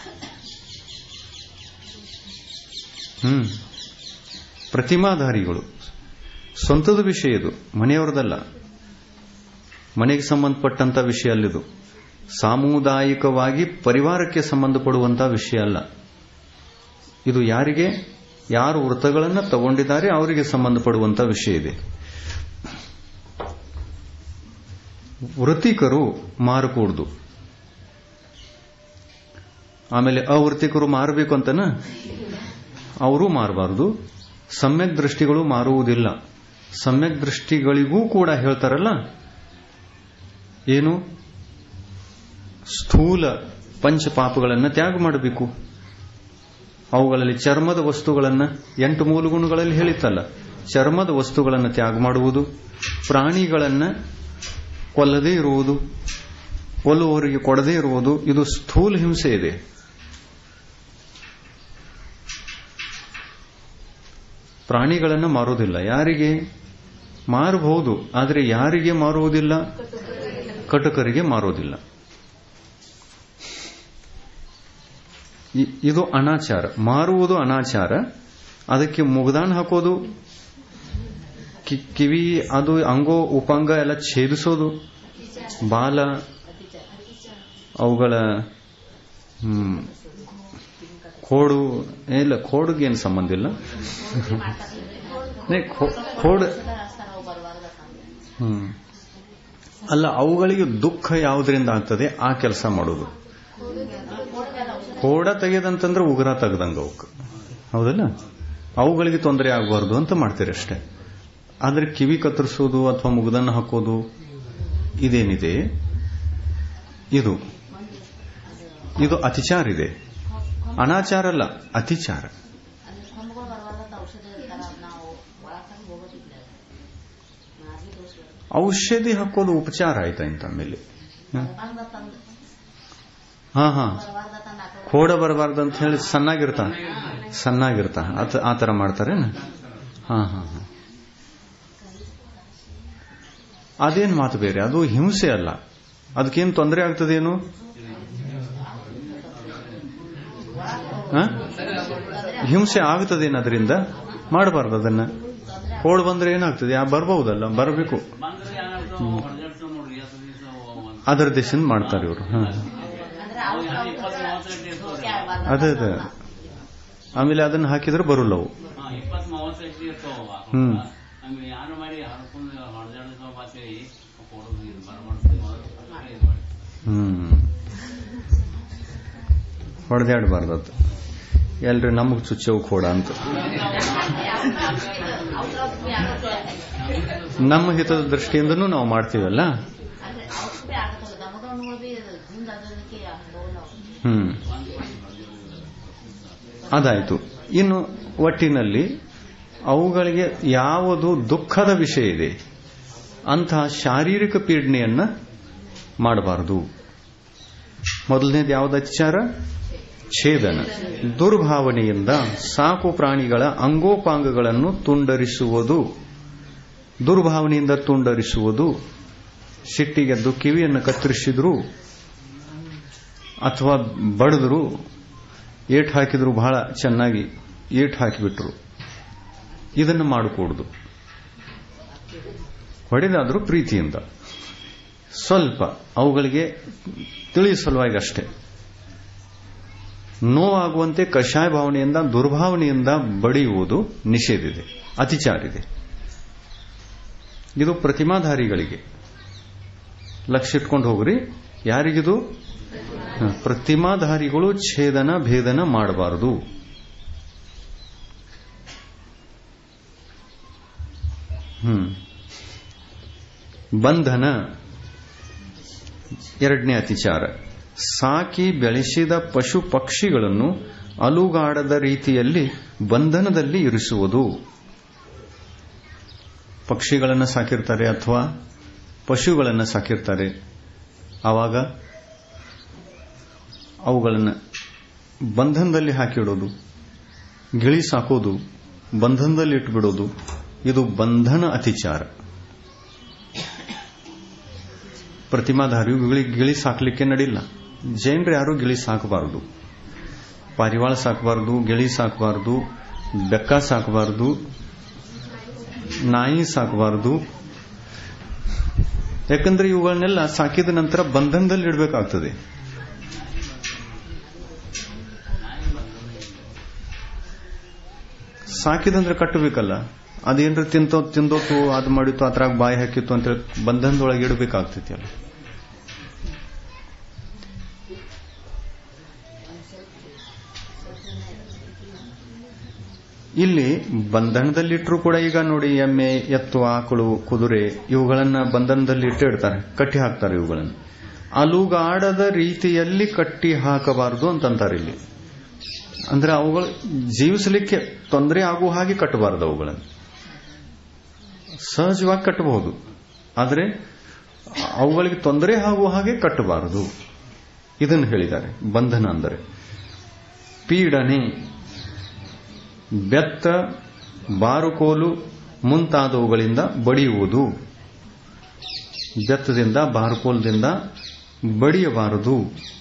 ಹ್ಮ್ ಪ್ರತಿಮಾಧಾರಿಗಳು ಸ್ವಂತದ ವಿಷಯ ಇದು ಮನೆಯವರದಲ್ಲ ಮನೆಗೆ ಸಂಬಂಧಪಟ್ಟಂತ ವಿಷಯ ಅಲ್ಲಿದು ಸಾಮುದಾಯಿಕವಾಗಿ ಪರಿವಾರಕ್ಕೆ ಸಂಬಂಧಪಡುವಂತಹ ವಿಷಯ ಅಲ್ಲ ಇದು ಯಾರಿಗೆ ಯಾರು ವೃತ್ತಗಳನ್ನು ತಗೊಂಡಿದ್ದಾರೆ ಅವರಿಗೆ ಸಂಬಂಧಪಡುವಂತ ವಿಷಯ ಇದೆ ವೃತ್ತಿಕರು ಮಾರಕೂಡ್ದು ಆಮೇಲೆ ಅವೃತ್ತಿಕರು ಮಾರಬೇಕು ಅಂತನ ಅವರು ಮಾರಬಾರದು ಸಮ್ಯಕ್ ದೃಷ್ಟಿಗಳು ಮಾರುವುದಿಲ್ಲ ಸಮ್ಯಕ್ ದೃಷ್ಟಿಗಳಿಗೂ ಕೂಡ ಹೇಳ್ತಾರಲ್ಲ ಏನು ಸ್ಥೂಲ ಪಂಚಪಾಪಗಳನ್ನು ತ್ಯಾಗ ಮಾಡಬೇಕು ಅವುಗಳಲ್ಲಿ ಚರ್ಮದ ವಸ್ತುಗಳನ್ನು ಎಂಟು ಮೂಲಗುಣಗಳಲ್ಲಿ ಹೇಳಿತ್ತಲ್ಲ ಚರ್ಮದ ವಸ್ತುಗಳನ್ನು ತ್ಯಾಗ ಮಾಡುವುದು ಪ್ರಾಣಿಗಳನ್ನು ಕೊಲ್ಲದೇ ಇರುವುದು ಕೊಲ್ಲುವವರಿಗೆ ಕೊಡದೇ ಇರುವುದು ಇದು ಸ್ಥೂಲ ಹಿಂಸೆ ಇದೆ ಪ್ರಾಣಿಗಳನ್ನು ಮಾರುವುದಿಲ್ಲ ಯಾರಿಗೆ ಮಾರಬಹುದು ಆದರೆ ಯಾರಿಗೆ ಮಾರುವುದಿಲ್ಲ ಕಟಕರಿಗೆ ಮಾರುವುದಿಲ್ಲ ಇದು ಅನಾಚಾರ ಮಾರುವುದು ಅನಾಚಾರ ಅದಕ್ಕೆ ಮುಗ್ದಾನ್ ಹಾಕೋದು ಕಿವಿ ಅದು ಅಂಗೋ ಉಪಂಗ ಎಲ್ಲ ಛೇದಿಸೋದು ಬಾಲ ಅವುಗಳ ಕೋಡು ಇಲ್ಲ ಕೋಡಿಗೆ ಏನು ಸಂಬಂಧ ಇಲ್ಲ ಕೋಡ್ ಹ್ಮ್ ಅಲ್ಲ ಅವುಗಳಿಗೆ ದುಃಖ ಯಾವುದರಿಂದ ಆಗ್ತದೆ ಆ ಕೆಲಸ ಮಾಡೋದು ಕೋಡ ತೆಗೆದಂತಂದ್ರೆ ಉಗುರ ತೆಗೆದಂಗ ಅವಕ್ಕೆ ಹೌದಲ್ಲ ಅವುಗಳಿಗೆ ತೊಂದರೆ ಆಗಬಾರ್ದು ಅಂತ ಮಾಡ್ತೀರಿ ಅಷ್ಟೇ ಆದ್ರೆ ಕಿವಿ ಕತ್ತರಿಸೋದು ಅಥವಾ ಮುಗ್ದನ್ನು ಹಾಕೋದು ಇದೇನಿದೆ ಇದು ಇದು ಅತಿಚಾರ ಇದೆ ಅನಾಚಾರ ಅಲ್ಲ ಅತಿಚಾರ ಔಷಧಿ ಹಾಕೋದು ಉಪಚಾರ ಆಯ್ತಾ ಇಂತ ಮೇಲೆ ಹಾ ಹಾ ಕೋಡ ಬರಬಾರ್ದು ಅಂತ ಹೇಳಿ ಸಣ್ಣಾಗಿರ್ತ ಸಣ್ಣಾಗಿರ್ತ ಆ ತರ ಮಾಡ್ತಾರೆ ಹಾ ಹಾ ಹಾ ಅದೇನ್ ಮಾತು ಬೇರೆ ಅದು ಹಿಂಸೆ ಅಲ್ಲ ಅದಕ್ಕೇನು ತೊಂದರೆ ಆಗ್ತದೇನು ಹಿಂಸೆ ಆಗ್ತದೇನು ಅದರಿಂದ ಮಾಡಬಾರ್ದು ಅದನ್ನ ಕೋಡ್ ಬಂದ್ರೆ ಏನಾಗ್ತದೆ ಯಾ ಬರ್ಬಹುದಲ್ಲ ಬರಬೇಕು ಅದರ ದೇಶದಿಂದ ಮಾಡ್ತಾರೆ ಇವರು ಅದೇ ಅದೇ ಆಮೇಲೆ ಅದನ್ನ ಹಾಕಿದ್ರೆ ಬರಲ್ಲ ಅವು ಹ್ಮ್ ಹ್ಮ್ ಹೊಡೆದಾಡಬಾರ್ದದ್ದು ಎಲ್ರಿ ನಮಗ್ ಚುಚ್ಚವು ಕೋಡ ಅಂತ ನಮ್ಮ ಹಿತದ ದೃಷ್ಟಿಯಿಂದನೂ ನಾವು ಮಾಡ್ತೀವಲ್ಲ ಹ್ಮ್ ಅದಾಯ್ತು ಇನ್ನು ಒಟ್ಟಿನಲ್ಲಿ ಅವುಗಳಿಗೆ ಯಾವುದು ದುಃಖದ ವಿಷಯ ಇದೆ ಅಂತಹ ಶಾರೀರಿಕ ಪೀಡನೆಯನ್ನ ಮಾಡಬಾರದು ಮೊದಲನೇದು ಯಾವ್ದು ಅತ್ಯಾಚಾರ ಛೇದನ ದುರ್ಭಾವನೆಯಿಂದ ಸಾಕು ಪ್ರಾಣಿಗಳ ಅಂಗೋಪಾಂಗಗಳನ್ನು ತುಂಡರಿಸುವುದು ದುರ್ಭಾವನೆಯಿಂದ ತುಂಡರಿಸುವುದು ಸಿಟ್ಟಿಗೆದ್ದು ಕಿವಿಯನ್ನು ಕತ್ತರಿಸಿದ್ರು ಅಥವಾ ಬಡಿದ್ರು ಏಟ್ ಹಾಕಿದ್ರು ಬಹಳ ಚೆನ್ನಾಗಿ ಏಟ್ ಹಾಕಿಬಿಟ್ರು ಇದನ್ನು ಮಾಡಿಕೊಡುದು ಹೊಡೆದಾದ್ರೂ ಪ್ರೀತಿಯಿಂದ ಸ್ವಲ್ಪ ಅವುಗಳಿಗೆ ತಿಳಿಯ ಸಲುವಾಗಿ ಅಷ್ಟೇ ನೋವಾಗುವಂತೆ ಕಷಾಯ ಭಾವನೆಯಿಂದ ದುರ್ಭಾವನೆಯಿಂದ ಬಡಿಯುವುದು ನಿಷೇಧಿದೆ ಅತಿಚಾರಿದೆ ಇದು ಪ್ರತಿಮಾಧಾರಿಗಳಿಗೆ ಲಕ್ಷ್ಯ ಇಟ್ಕೊಂಡು ಹೋಗ್ರಿ ಯಾರಿಗಿದು ಪ್ರತಿಮಾಧಾರಿಗಳು ಛೇದನ ಭೇದನ ಮಾಡಬಾರದು ಹ್ಮ್ ಬಂಧನ ಎರಡನೇ ಅತಿಚಾರ ಸಾಕಿ ಬೆಳೆಸಿದ ಪಶು ಪಕ್ಷಿಗಳನ್ನು ಅಲುಗಾಡದ ರೀತಿಯಲ್ಲಿ ಬಂಧನದಲ್ಲಿ ಇರಿಸುವುದು ಪಕ್ಷಿಗಳನ್ನು ಸಾಕಿರ್ತಾರೆ ಅಥವಾ ಪಶುಗಳನ್ನು ಸಾಕಿರ್ತಾರೆ ಆವಾಗ ಅವುಗಳನ್ನು ಬಂಧನದಲ್ಲಿ ಹಾಕಿಡೋದು ಗಿಳಿ ಸಾಕೋದು ಬಂಧನದಲ್ಲಿ ಇಟ್ಬಿಡೋದು ಇದು ಬಂಧನ ಅತಿಚಾರ ಪ್ರತಿಮಾಧಾರಿಯು ಗಿಳಿ ಗಿಳಿ ಸಾಕಲಿಕ್ಕೆ ನಡಿಲ್ಲ ಜೈನರು ಯಾರು ಗಿಳಿ ಸಾಕಬಾರದು ಪಾರಿವಾಳ ಸಾಕಬಾರದು ಗಿಳಿ ಸಾಕಬಾರದು ಬೆಕ್ಕ ಸಾಕಬಾರದು ನಾಯಿ ಸಾಕಬಾರದು ಯಾಕಂದ್ರೆ ಇವುಗಳನ್ನೆಲ್ಲ ಸಾಕಿದ ನಂತರ ಬಂಧನದಲ್ಲಿ ಇಡಬೇಕಾಗ್ತದೆ ಸಾಕಿದಂದ್ರೆ ಕಟ್ಟಬೇಕಲ್ಲ ಅದೇನ್ರ ತಿಂತೋ ತಿಂದೋತು ಅದು ಮಾಡಿತ್ತು ಅದ್ರಾಗ ಬಾಯಿ ಹಾಕಿತ್ತು ಅಂತೇಳಿ ಬಂಧನದೊಳಗೆ ಇಡಬೇಕಾಗ್ತೈತಿ ಅಲ್ಲ ಇಲ್ಲಿ ಬಂಧನದಲ್ಲಿಟ್ಟರು ಕೂಡ ಈಗ ನೋಡಿ ಎಮ್ಮೆ ಎತ್ತು ಆಕಳು ಕುದುರೆ ಇವುಗಳನ್ನ ಬಂಧನದಲ್ಲಿ ಇಟ್ಟೇ ಇಡ್ತಾರೆ ಕಟ್ಟಿ ಹಾಕ್ತಾರೆ ಇವುಗಳನ್ನು ಅಲುಗಾಡದ ರೀತಿಯಲ್ಲಿ ಕಟ್ಟಿ ಹಾಕಬಾರದು ಅಂತಂತಾರೆ ಇಲ್ಲಿ ಅಂದ್ರೆ ಅವುಗಳು ಜೀವಿಸಲಿಕ್ಕೆ ತೊಂದರೆ ಆಗುವ ಹಾಗೆ ಕಟ್ಟಬಾರದು ಅವುಗಳನ್ನು ಸಹಜವಾಗಿ ಕಟ್ಟಬಹುದು ಆದರೆ ಅವುಗಳಿಗೆ ತೊಂದರೆ ಆಗುವ ಹಾಗೆ ಕಟ್ಟಬಾರದು ಇದನ್ನು ಹೇಳಿದ್ದಾರೆ ಬಂಧನ ಅಂದರೆ ಪೀಡನೆ ಬೆತ್ತ ಬಾರುಕೋಲು ಮುಂತಾದವುಗಳಿಂದ ಬಡಿಯುವುದು ಬೆತ್ತದಿಂದ ಬಾರುಕೋಲದಿಂದ ಬಡಿಯಬಾರದು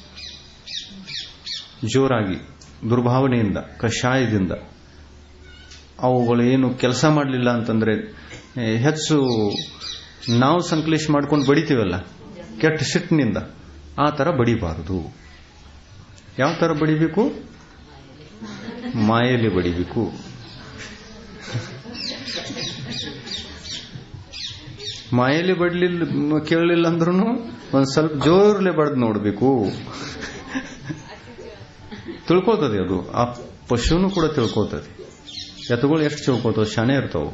ಜೋರಾಗಿ ದುರ್ಭಾವನೆಯಿಂದ ಕಷಾಯದಿಂದ ಅವುಗಳು ಏನು ಕೆಲಸ ಮಾಡಲಿಲ್ಲ ಅಂತಂದ್ರೆ ಹೆಚ್ಚು ನಾವು ಸಂಕಲೇಶ ಮಾಡ್ಕೊಂಡು ಬಡಿತೀವಲ್ಲ ಕೆಟ್ಟ ಸಿಟ್ಟಿನಿಂದ ಆ ತರ ಬಡಿಬಾರದು ಯಾವ ತರ ಬಡಿಬೇಕು ಮಾಯಲ್ಲಿ ಬಡಿಬೇಕು ಮಾಯಲ್ಲಿ ಬಡ್ಲಿಲ್ಲ ಕೇಳಲಿಲ್ಲ ಅಂದ್ರೂ ಒಂದ್ ಸ್ವಲ್ಪ ಜೋರ್ಲೆ ಬಡ್ದು ನೋಡ್ಬೇಕು ತಿಳ್ಕೋತದೆ ಅದು ಆ ಪಶುನು ಕೂಡ ತಿಳ್ಕೋತದೆ ಎತ್ತುಗಳು ಎಷ್ಟು ತಿಳ್ಕೋತಾವ ಶಾನೆ ಇರ್ತಾವ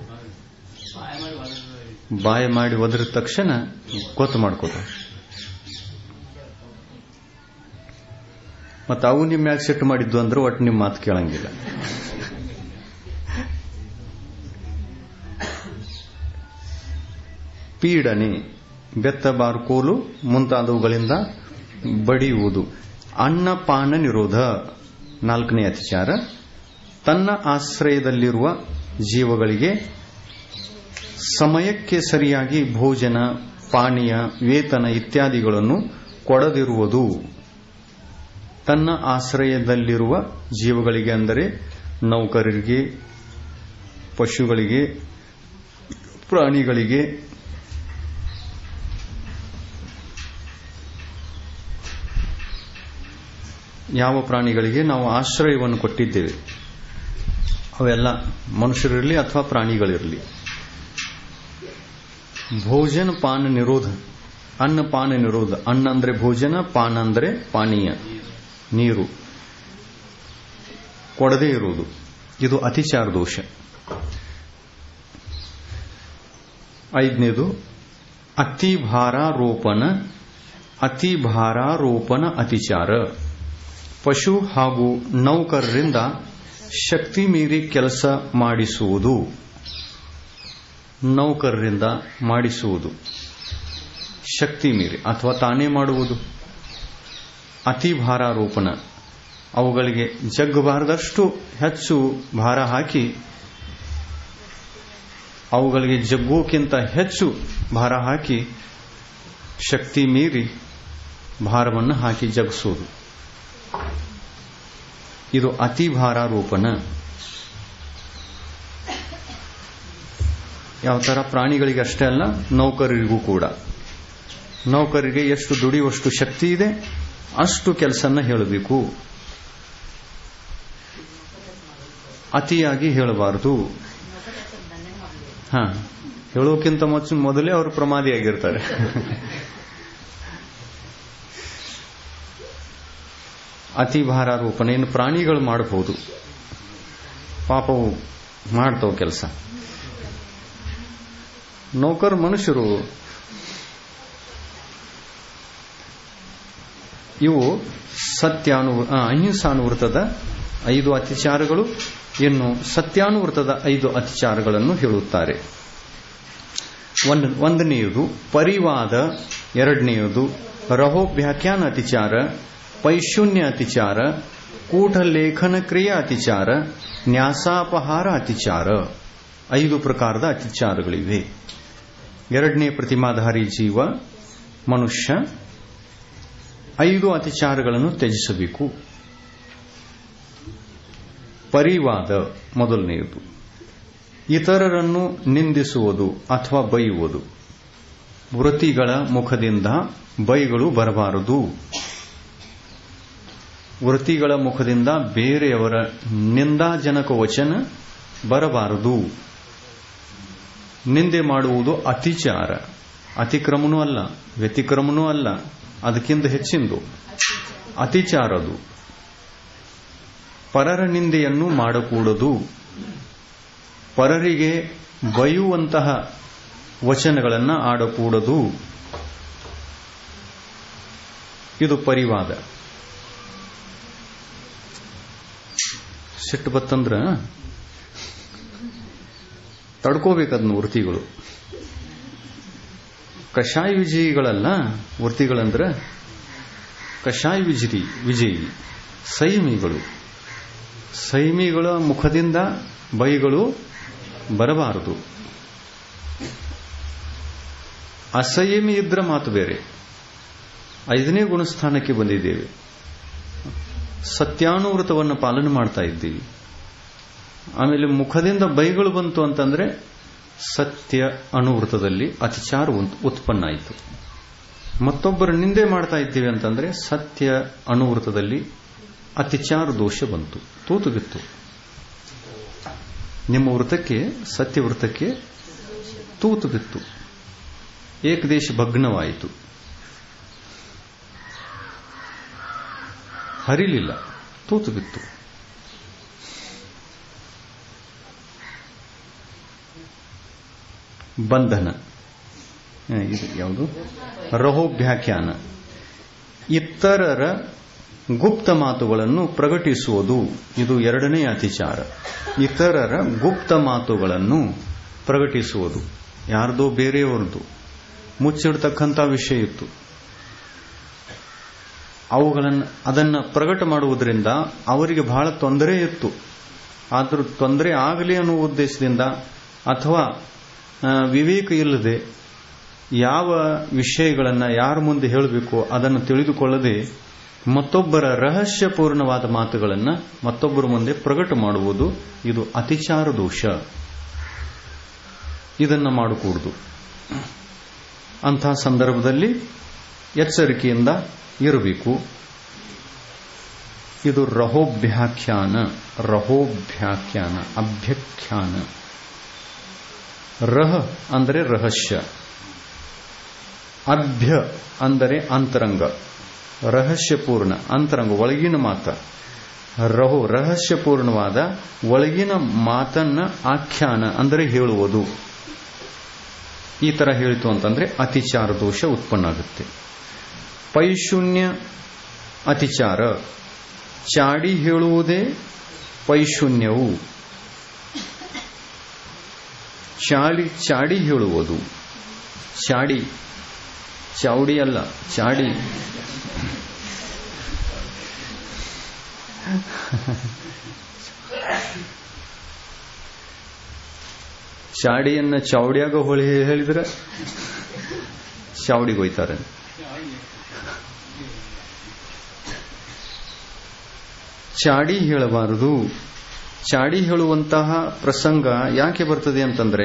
ಬಾಯಿ ಮಾಡಿ ಒದ್ರ ತಕ್ಷಣ ಗೊತ್ತು ಮಾಡ್ಕೋತಾವ ಮತ್ತೆ ಅವು ನಿಮ್ಮ ಮ್ಯಾಗ ಸಿಟ್ಟು ಮಾಡಿದ್ದು ಅಂದ್ರೆ ಒಟ್ಟು ನಿಮ್ಮ ಮಾತು ಕೇಳಂಗಿಲ್ಲ ಪೀಡನೆ ಬೆತ್ತ ಬಾರ್ಕೋಲು ಮುಂತಾದವುಗಳಿಂದ ಬಡಿಯುವುದು ಅನ್ನಪಾನ ನಿರೋಧ ನಾಲ್ಕನೇ ಅತಿಚಾರ ತನ್ನ ಆಶ್ರಯದಲ್ಲಿರುವ ಜೀವಗಳಿಗೆ ಸಮಯಕ್ಕೆ ಸರಿಯಾಗಿ ಭೋಜನ ಪಾನೀಯ ವೇತನ ಇತ್ಯಾದಿಗಳನ್ನು ಕೊಡದಿರುವುದು ತನ್ನ ಆಶ್ರಯದಲ್ಲಿರುವ ಜೀವಗಳಿಗೆ ಅಂದರೆ ನೌಕರರಿಗೆ ಪಶುಗಳಿಗೆ ಪ್ರಾಣಿಗಳಿಗೆ ಯಾವ ಪ್ರಾಣಿಗಳಿಗೆ ನಾವು ಆಶ್ರಯವನ್ನು ಕೊಟ್ಟಿದ್ದೇವೆ ಅವೆಲ್ಲ ಮನುಷ್ಯರಿರಲಿ ಅಥವಾ ಪ್ರಾಣಿಗಳಿರಲಿ ಭೋಜನ ಪಾನ ನಿರೋಧ ಅನ್ನ ಪಾನ ನಿರೋಧ ಅನ್ನ ಅಂದ್ರೆ ಭೋಜನ ಪಾನ ಅಂದ್ರೆ ಪಾನೀಯ ನೀರು ಕೊಡದೇ ಇರುವುದು ಇದು ಅತಿಚಾರ ದೋಷ ಐದನೇದು ಅತಿ ಭಾರಾರೋಪಣ ಅತಿ ಭಾರಾರೋಪಣ ಅತಿಚಾರ ಪಶು ಹಾಗೂ ನೌಕರರಿಂದ ಶಕ್ತಿ ಮೀರಿ ಕೆಲಸ ಮಾಡಿಸುವುದು ನೌಕರರಿಂದ ಮಾಡಿಸುವುದು ಶಕ್ತಿ ಮೀರಿ ಅಥವಾ ತಾನೇ ಮಾಡುವುದು ಅತಿ ಭಾರಾರೋಪಣ ಅವುಗಳಿಗೆ ಜಗ್ಗಬಾರದಷ್ಟು ಹೆಚ್ಚು ಭಾರ ಹಾಕಿ ಅವುಗಳಿಗೆ ಜಗ್ಗೋಕ್ಕಿಂತ ಹೆಚ್ಚು ಭಾರ ಹಾಕಿ ಶಕ್ತಿ ಮೀರಿ ಭಾರವನ್ನು ಹಾಕಿ ಜಗ್ಗಿಸೋದು ಇದು ಅತಿ ಭಾರಾರೋಪಣ ಯಾವ ತರ ಪ್ರಾಣಿಗಳಿಗೆ ಅಷ್ಟೇ ಅಲ್ಲ ನೌಕರರಿಗೂ ಕೂಡ ನೌಕರರಿಗೆ ಎಷ್ಟು ದುಡಿಯುವಷ್ಟು ಶಕ್ತಿ ಇದೆ ಅಷ್ಟು ಕೆಲಸನ ಹೇಳಬೇಕು ಅತಿಯಾಗಿ ಹೇಳಬಾರದು ಹಾ ಹೇಳೋಕ್ಕಿಂತ ಮೊದಲೇ ಅವರು ಪ್ರಮಾದಿಯಾಗಿರ್ತಾರೆ ಅತಿ ಭಾರಾರೋಪಣೆ ಇನ್ನು ಪ್ರಾಣಿಗಳು ಮಾಡಬಹುದು ಪಾಪವು ಮಾಡ್ತಾವ ಕೆಲಸ ನೌಕರ್ ಮನುಷ್ಯರು ಇವು ಸತ್ಯಾನು ಅಹಿಂಸಾನುವೃತದ ಐದು ಅತಿಚಾರಗಳು ಇನ್ನು ಸತ್ಯಾನುವೃತದ ಐದು ಅತಿಚಾರಗಳನ್ನು ಹೇಳುತ್ತಾರೆ ಒಂದನೆಯದು ಪರಿವಾದ ಎರಡನೆಯದು ರಹೋಭ್ಯಾಖ್ಯಾನ ಅತಿಚಾರ ಪೈಶೂನ್ಯ ಅತಿಚಾರ ಕೂಟಲೇಖನ ಕ್ರಿಯಾ ಅತಿಚಾರ ನ್ಯಾಸಾಪಹಾರ ಅತಿಚಾರ ಐದು ಪ್ರಕಾರದ ಅತಿಚಾರಗಳಿವೆ ಎರಡನೇ ಪ್ರತಿಮಾಧಾರಿ ಜೀವ ಮನುಷ್ಯ ಐದು ಅತಿಚಾರಗಳನ್ನು ತ್ಯಜಿಸಬೇಕು ಪರಿವಾದ ಮೊದಲನೆಯದು ಇತರರನ್ನು ನಿಂದಿಸುವುದು ಅಥವಾ ಬೈಯುವುದು ವೃತ್ತಿಗಳ ಮುಖದಿಂದ ಬೈಗಳು ಬರಬಾರದು ವೃತ್ತಿಗಳ ಮುಖದಿಂದ ಬೇರೆಯವರ ನಿಂದಾಜನಕ ವಚನ ಬರಬಾರದು ನಿಂದೆ ಮಾಡುವುದು ಅತಿಚಾರ ಅತಿಕ್ರಮನೂ ಅಲ್ಲ ವ್ಯತಿಕ್ರಮನೂ ಅಲ್ಲ ಅದಕ್ಕಿಂತ ಹೆಚ್ಚಿಂದು ಅತಿಚಾರದು ಪರರ ನಿಂದೆಯನ್ನು ಮಾಡಕೂಡದು ಪರರಿಗೆ ಬೈಯುವಂತಹ ವಚನಗಳನ್ನು ಆಡಕೂಡದು ಇದು ಪರಿವಾದ ಸಿಟ್ಟು ಬತ್ತಂದ್ರ ತಡ್ಕೋಬೇಕದ್ನ ವೃತ್ತಿಗಳು ಕಷಾಯ ವಿಜಯಿಗಳಲ್ಲ ವೃತ್ತಿಗಳಂದ್ರ ಕಷಾಯ ವಿಜಯಿ ವಿಜಯಿ ಸೈಮಿಗಳು ಸೈಮಿಗಳ ಮುಖದಿಂದ ಬೈಗಳು ಬರಬಾರದು ಅಸಂಯಮಿ ಇದ್ರ ಮಾತು ಬೇರೆ ಐದನೇ ಗುಣಸ್ಥಾನಕ್ಕೆ ಬಂದಿದ್ದೇವೆ ಸತ್ಯಾನುವೃತವನ್ನು ಪಾಲನೆ ಮಾಡ್ತಾ ಇದ್ದೀವಿ ಆಮೇಲೆ ಮುಖದಿಂದ ಬೈಗಳು ಬಂತು ಅಂತಂದ್ರೆ ಸತ್ಯ ಅನುವೃತದಲ್ಲಿ ಅತಿಚಾರ ಉತ್ಪನ್ನ ಆಯಿತು ಮತ್ತೊಬ್ಬರು ನಿಂದೆ ಮಾಡ್ತಾ ಇದ್ದೀವಿ ಅಂತಂದ್ರೆ ಸತ್ಯ ಅನುವೃತದಲ್ಲಿ ಅತಿಚಾರ ದೋಷ ಬಂತು ತೂತು ಬಿತ್ತು ನಿಮ್ಮ ವೃತ್ತಕ್ಕೆ ಸತ್ಯ ವೃತ್ತಕ್ಕೆ ತೂತು ಬಿತ್ತು ಏಕದೇಶ ಭಗ್ನವಾಯಿತು ಹರಿಲಿಲ್ಲ ತೂತು ಬಿತ್ತು ಬಂಧನ ಇದು ಯಾವುದು ರಹೋಭ್ಯಾಖ್ಯಾನ ಇತರರ ಗುಪ್ತ ಮಾತುಗಳನ್ನು ಪ್ರಕಟಿಸುವುದು ಇದು ಎರಡನೇ ಅತಿಚಾರ ಇತರರ ಗುಪ್ತ ಮಾತುಗಳನ್ನು ಪ್ರಕಟಿಸುವುದು ಯಾರ್ದೋ ಬೇರೆಯವರದು ಮುಚ್ಚಿಡ್ತಕ್ಕಂಥ ವಿಷಯ ಇತ್ತು ಅವುಗಳನ್ನು ಅದನ್ನ ಪ್ರಕಟ ಮಾಡುವುದರಿಂದ ಅವರಿಗೆ ಬಹಳ ತೊಂದರೆ ಇತ್ತು ಆದರೂ ತೊಂದರೆ ಆಗಲಿ ಅನ್ನುವ ಉದ್ದೇಶದಿಂದ ಅಥವಾ ವಿವೇಕ ಇಲ್ಲದೆ ಯಾವ ವಿಷಯಗಳನ್ನು ಯಾರ ಮುಂದೆ ಹೇಳಬೇಕು ಅದನ್ನು ತಿಳಿದುಕೊಳ್ಳದೆ ಮತ್ತೊಬ್ಬರ ರಹಸ್ಯಪೂರ್ಣವಾದ ಮಾತುಗಳನ್ನು ಮತ್ತೊಬ್ಬರ ಮುಂದೆ ಪ್ರಕಟ ಮಾಡುವುದು ಇದು ಅತಿಚಾರ ದೋಷ ಇದನ್ನು ಮಾಡಕೂಡದು ಅಂಥ ಸಂದರ್ಭದಲ್ಲಿ ಎಚ್ಚರಿಕೆಯಿಂದ ಇರಬೇಕು ಇದು ರಹೋಭ್ಯಾಖ್ಯಾನ ರಹೋಭ್ಯಾಖ್ಯಾನ ಅಭ್ಯಖ್ಯಾನ ರಹ ಅಂದರೆ ರಹಸ್ಯ ಅಭ್ಯ ಅಂದರೆ ಅಂತರಂಗ ರಹಸ್ಯಪೂರ್ಣ ಅಂತರಂಗ ಒಳಗಿನ ಮಾತ ರಹೋ ರಹಸ್ಯಪೂರ್ಣವಾದ ಒಳಗಿನ ಮಾತನ್ನ ಆಖ್ಯಾನ ಅಂದರೆ ಹೇಳುವುದು ಈ ತರ ಹೇಳಿತು ಅಂತಂದ್ರೆ ಅತಿಚಾರ ದೋಷ ಉತ್ಪನ್ನ ಆಗುತ್ತೆ ಪೈಶೂನ್ಯ ಅತಿಚಾರ ಚಾಡಿ ಹೇಳುವುದೇ ಪೈಶೂನ್ಯವು ಚಾಡಿ ಚಾಡಿ ಹೇಳುವುದು ಚಾಡಿ ಚಾವಡಿ ಅಲ್ಲ ಚಾಡಿ ಚಾಡಿಯನ್ನ ಚಾವಡಿಯಾಗ ಹೊಳಿ ಹೇಳಿದ್ರೆ ಚಾವಡಿಗೆ ಹೋಯ್ತಾರೆ ಚಾಡಿ ಹೇಳಬಾರದು ಚಾಡಿ ಹೇಳುವಂತಹ ಪ್ರಸಂಗ ಯಾಕೆ ಬರ್ತದೆ ಅಂತಂದ್ರೆ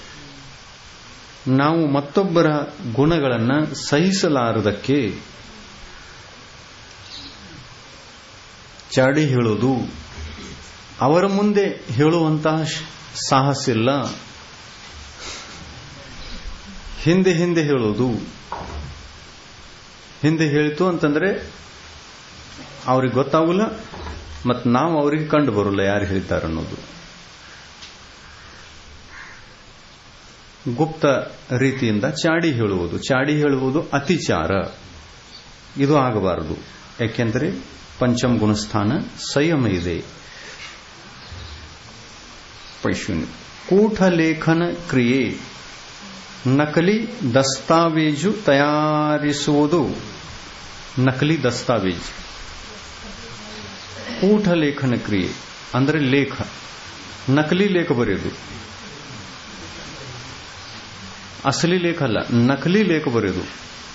ನಾವು ಮತ್ತೊಬ್ಬರ ಗುಣಗಳನ್ನು ಸಹಿಸಲಾರದಕ್ಕೆ ಚಾಡಿ ಹೇಳೋದು ಅವರ ಮುಂದೆ ಹೇಳುವಂತಹ ಸಾಹಸಿಲ್ಲ ಹಿಂದೆ ಹಿಂದೆ ಹೇಳೋದು ಹಿಂದೆ ಹೇಳಿತು ಅಂತಂದ್ರೆ ಅವ್ರಿಗೆ ಗೊತ್ತಾಗಲ್ಲ ಮತ್ತು ನಾವು ಅವರಿಗೆ ಕಂಡು ಬರಲ್ಲ ಯಾರು ಹೇಳ್ತಾರೆ ಅನ್ನೋದು ಗುಪ್ತ ರೀತಿಯಿಂದ ಚಾಡಿ ಹೇಳುವುದು ಚಾಡಿ ಹೇಳುವುದು ಅತಿಚಾರ ಇದು ಆಗಬಾರದು ಯಾಕೆಂದರೆ ಪಂಚಮ ಗುಣಸ್ಥಾನ ಸಂಯಮ ಇದೆ ಪೈಶೂನ್ಯ ಕೂಠಲೇಖನ ಕ್ರಿಯೆ ನಕಲಿ ದಸ್ತಾವೇಜು ತಯಾರಿಸುವುದು ನಕಲಿ ದಸ್ತಾವೇಜು ಕೂಠ ಲೇಖನ ಕ್ರಿಯೆ ಅಂದರೆ ಲೇಖ ನಕಲಿ ಲೇಖ ಬರೆಯೋದು ಅಸಲಿ ಲೇಖ ಅಲ್ಲ ನಕಲಿ ಲೇಖ ಬರೆಯೋದು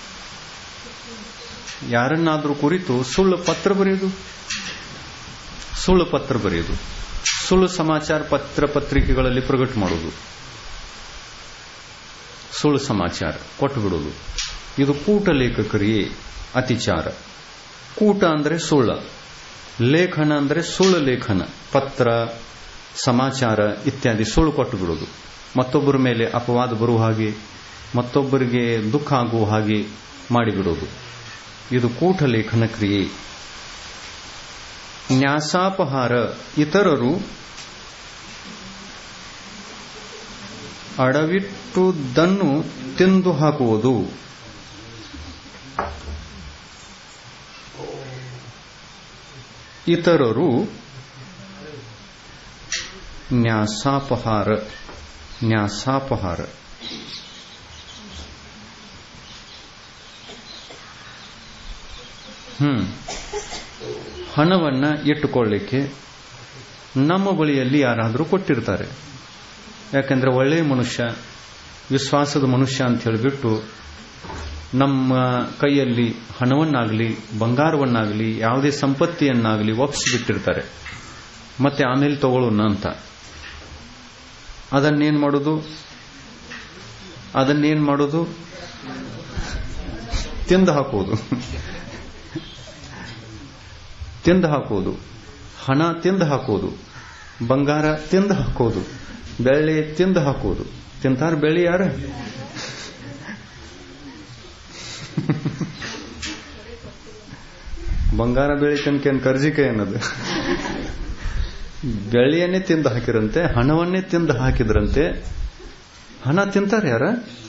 ಯಾರನ್ನಾದರೂ ಕುರಿತು ಸುಳ್ಳು ಪತ್ರ ಬರೆಯೋದು ಸುಳ್ಳು ಪತ್ರ ಬರೆಯೋದು ಸುಳ್ಳು ಸಮಾಚಾರ ಪತ್ರ ಪತ್ರಿಕೆಗಳಲ್ಲಿ ಪ್ರಕಟ ಮಾಡೋದು ಸುಳ್ಳು ಸಮಾಚಾರ ಕೊಟ್ಟು ಬಿಡೋದು ಇದು ಕೂಟ ಲೇಖ ಕ್ರಿಯೆ ಅತಿಚಾರ ಕೂಟ ಅಂದರೆ ಸುಳ್ಳ ಲೇಖನ ಅಂದರೆ ಸುಳ್ಳು ಲೇಖನ ಪತ್ರ ಸಮಾಚಾರ ಇತ್ಯಾದಿ ಸುಳ್ಳು ಕೊಟ್ಟು ಬಿಡೋದು ಮತ್ತೊಬ್ಬರ ಮೇಲೆ ಅಪವಾದ ಬರುವ ಹಾಗೆ ಮತ್ತೊಬ್ಬರಿಗೆ ದುಃಖ ಆಗುವ ಹಾಗೆ ಮಾಡಿಬಿಡೋದು ಇದು ಕೂಟಲೇಖನ ಕ್ರಿಯೆ ನ್ಯಾಸಾಪಹಾರ ಇತರರು ಅಡವಿಟ್ಟುದನ್ನು ತಿಂದು ಹಾಕುವುದು ಇತರರು ನ್ಯಾಸಾಪಹಾರ ನ್ಯಾಸಾಪಹಾರ ಹ್ಮ್ ಹಣವನ್ನ ಇಟ್ಟುಕೊಳ್ಳಿಕ್ಕೆ ನಮ್ಮ ಬಳಿಯಲ್ಲಿ ಯಾರಾದರೂ ಕೊಟ್ಟಿರ್ತಾರೆ ಯಾಕಂದ್ರೆ ಒಳ್ಳೆಯ ಮನುಷ್ಯ ವಿಶ್ವಾಸದ ಮನುಷ್ಯ ಅಂತ ಹೇಳಿಬಿಟ್ಟು ನಮ್ಮ ಕೈಯಲ್ಲಿ ಹಣವನ್ನಾಗಲಿ ಬಂಗಾರವನ್ನಾಗಲಿ ಯಾವುದೇ ಸಂಪತ್ತಿಯನ್ನಾಗಲಿ ಒಪ್ಪಿಸಿಬಿಟ್ಟಿರ್ತಾರೆ ಮತ್ತೆ ಆಮೇಲೆ ತಗೊಳ್ಳೋಣ ಅಂತ ಅದನ್ನೇನ್ ಮಾಡೋದು ಅದನ್ನೇನ್ ಮಾಡೋದು ತಿಂದು ಹಾಕುವುದು ತಿಂದು ಹಾಕುವುದು ಹಣ ತಿಂದು ಹಾಕುವುದು ಬಂಗಾರ ತಿಂದು ಹಾಕುವುದು ಬೆಳ್ಳಿ ತಿಂದು ಹಾಕುವುದು ತಿಂತಾರ ಬೆಳ್ಳಿ ಯಾರ ಬಂಗಾರ ಬೆಳಿ ತನಕೇನು ಕರ್ಜಿಕೆ ಏನದು ಬೆಳ್ಳಿಯನ್ನೇ ತಿಂದು ಹಾಕಿರಂತೆ ಹಣವನ್ನೇ ತಿಂದು ಹಾಕಿದ್ರಂತೆ ಹಣ ತಿಂತಾರೆ ಯಾರ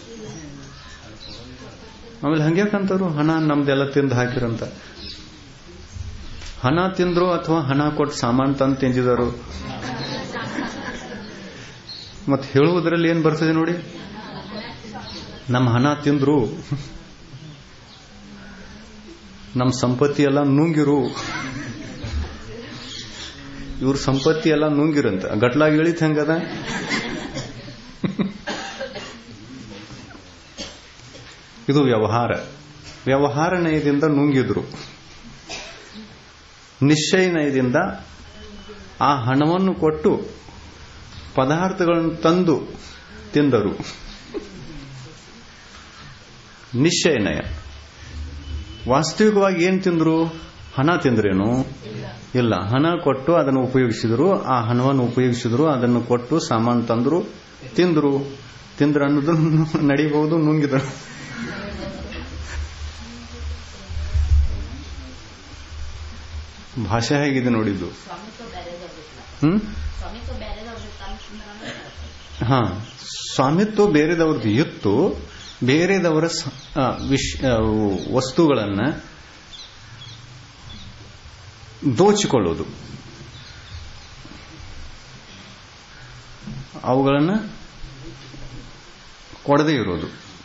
ಆಮೇಲೆ ಹಂಗ್ಯಾಕಂತಾರು ಹಣ ನಮ್ದೆಲ್ಲ ತಿಂದು ಹಾಕಿರಂತ ಹಣ ತಿಂದ್ರು ಅಥವಾ ಹಣ ಕೊಟ್ಟು ಸಾಮಾನು ತಂದು ತಿಂದಿದರು ಮತ್ತೆ ಹೇಳುವುದರಲ್ಲಿ ಏನ್ ಬರ್ತದೆ ನೋಡಿ ನಮ್ಮ ಹಣ ತಿಂದ್ರು ನಮ್ಮ ಸಂಪತ್ತಿ ಎಲ್ಲ ನುಂಗಿರು ಇವ್ರ ಸಂಪತ್ತಿ ಎಲ್ಲ ನುಂಗಿರಂತ ಗಟ್ಲಾಗಿ ಇಳಿತ್ ಹೆಂಗದ ಇದು ವ್ಯವಹಾರ ವ್ಯವಹಾರ ನಯದಿಂದ ನುಂಗಿದ್ರು ನಿಶ್ಚಯ ನಯದಿಂದ ಆ ಹಣವನ್ನು ಕೊಟ್ಟು ಪದಾರ್ಥಗಳನ್ನು ತಂದು ತಿಂದರು ನಿಶ್ಚಯ ನಯ ವಾಸ್ತವಿಕವಾಗಿ ಏನ್ ತಿಂದ್ರು ಹಣ ತಿಂದ್ರೇನು ಇಲ್ಲ ಹಣ ಕೊಟ್ಟು ಅದನ್ನು ಉಪಯೋಗಿಸಿದ್ರು ಆ ಹಣವನ್ನು ಉಪಯೋಗಿಸಿದ್ರು ಅದನ್ನು ಕೊಟ್ಟು ಸಾಮಾನು ತಂದ್ರು ತಿಂದ್ರು ತಿಂದ್ರು ಅನ್ನೋದು ನಡಿಬಹುದು ನುಂಗಿದ್ರು ಭಾಷೆ ಹೇಗಿದೆ ನೋಡಿದ್ದು ಹ್ಮ್ ಹಾ ಸ್ವಾಮಿತ್ವ ಬೇರೆದವ್ರದ್ದು ಇತ್ತು ಬೇರೆದವರ ವಸ್ತುಗಳನ್ನ ದೋಚಿಕೊಳ್ಳೋದು ಅವುಗಳನ್ನು ಕೊಡದೇ ಇರೋದು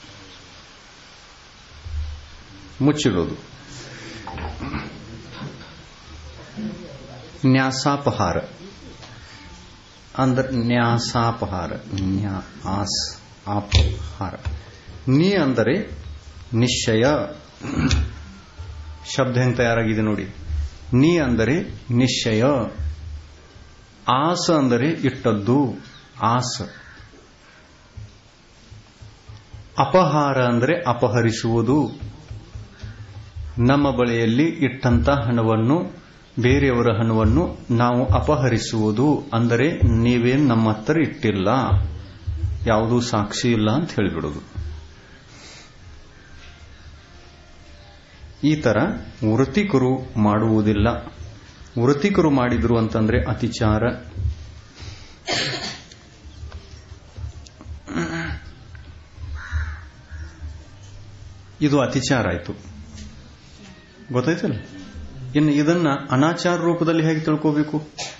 ಮುಚ್ಚಿಡೋದು ನ್ಯಾಸಾಪಹಾರ ಅಂದ್ರೆ ನ್ಯಾಸಾಪಹಾರ ನ್ಯಾಸ್ ಅಪಹಾರ ನೀ ಅಂದರೆ ನಿಶ್ಚಯ ಶಬ್ದ ಹೆಂಗ್ ತಯಾರಾಗಿದೆ ನೋಡಿ ನೀ ಅಂದರೆ ನಿಶ್ಚಯ ಆಸ ಅಂದರೆ ಇಟ್ಟದ್ದು ಆಸ ಅಪಹಾರ ಅಂದರೆ ಅಪಹರಿಸುವುದು ನಮ್ಮ ಬಳಿಯಲ್ಲಿ ಇಟ್ಟಂತ ಹಣವನ್ನು ಬೇರೆಯವರ ಹಣವನ್ನು ನಾವು ಅಪಹರಿಸುವುದು ಅಂದರೆ ನೀವೇನ್ ನಮ್ಮ ಹತ್ರ ಇಟ್ಟಿಲ್ಲ ಯಾವುದೂ ಸಾಕ್ಷಿ ಇಲ್ಲ ಅಂತ ಹೇಳಿಬಿಡೋದು ಈ ತರ ವೃತ್ತಿಕರು ಮಾಡುವುದಿಲ್ಲ ವೃತ್ತಿಕರು ಮಾಡಿದ್ರು ಅಂತಂದ್ರೆ ಅತಿಚಾರ ಇದು ಅತಿಚಾರ ಆಯ್ತು ಗೊತ್ತಾಯ್ತಲ್ಲ ಇನ್ನು ಇದನ್ನ ಅನಾಚಾರ ರೂಪದಲ್ಲಿ ಹೇಗೆ ತಿಳ್ಕೋಬೇಕು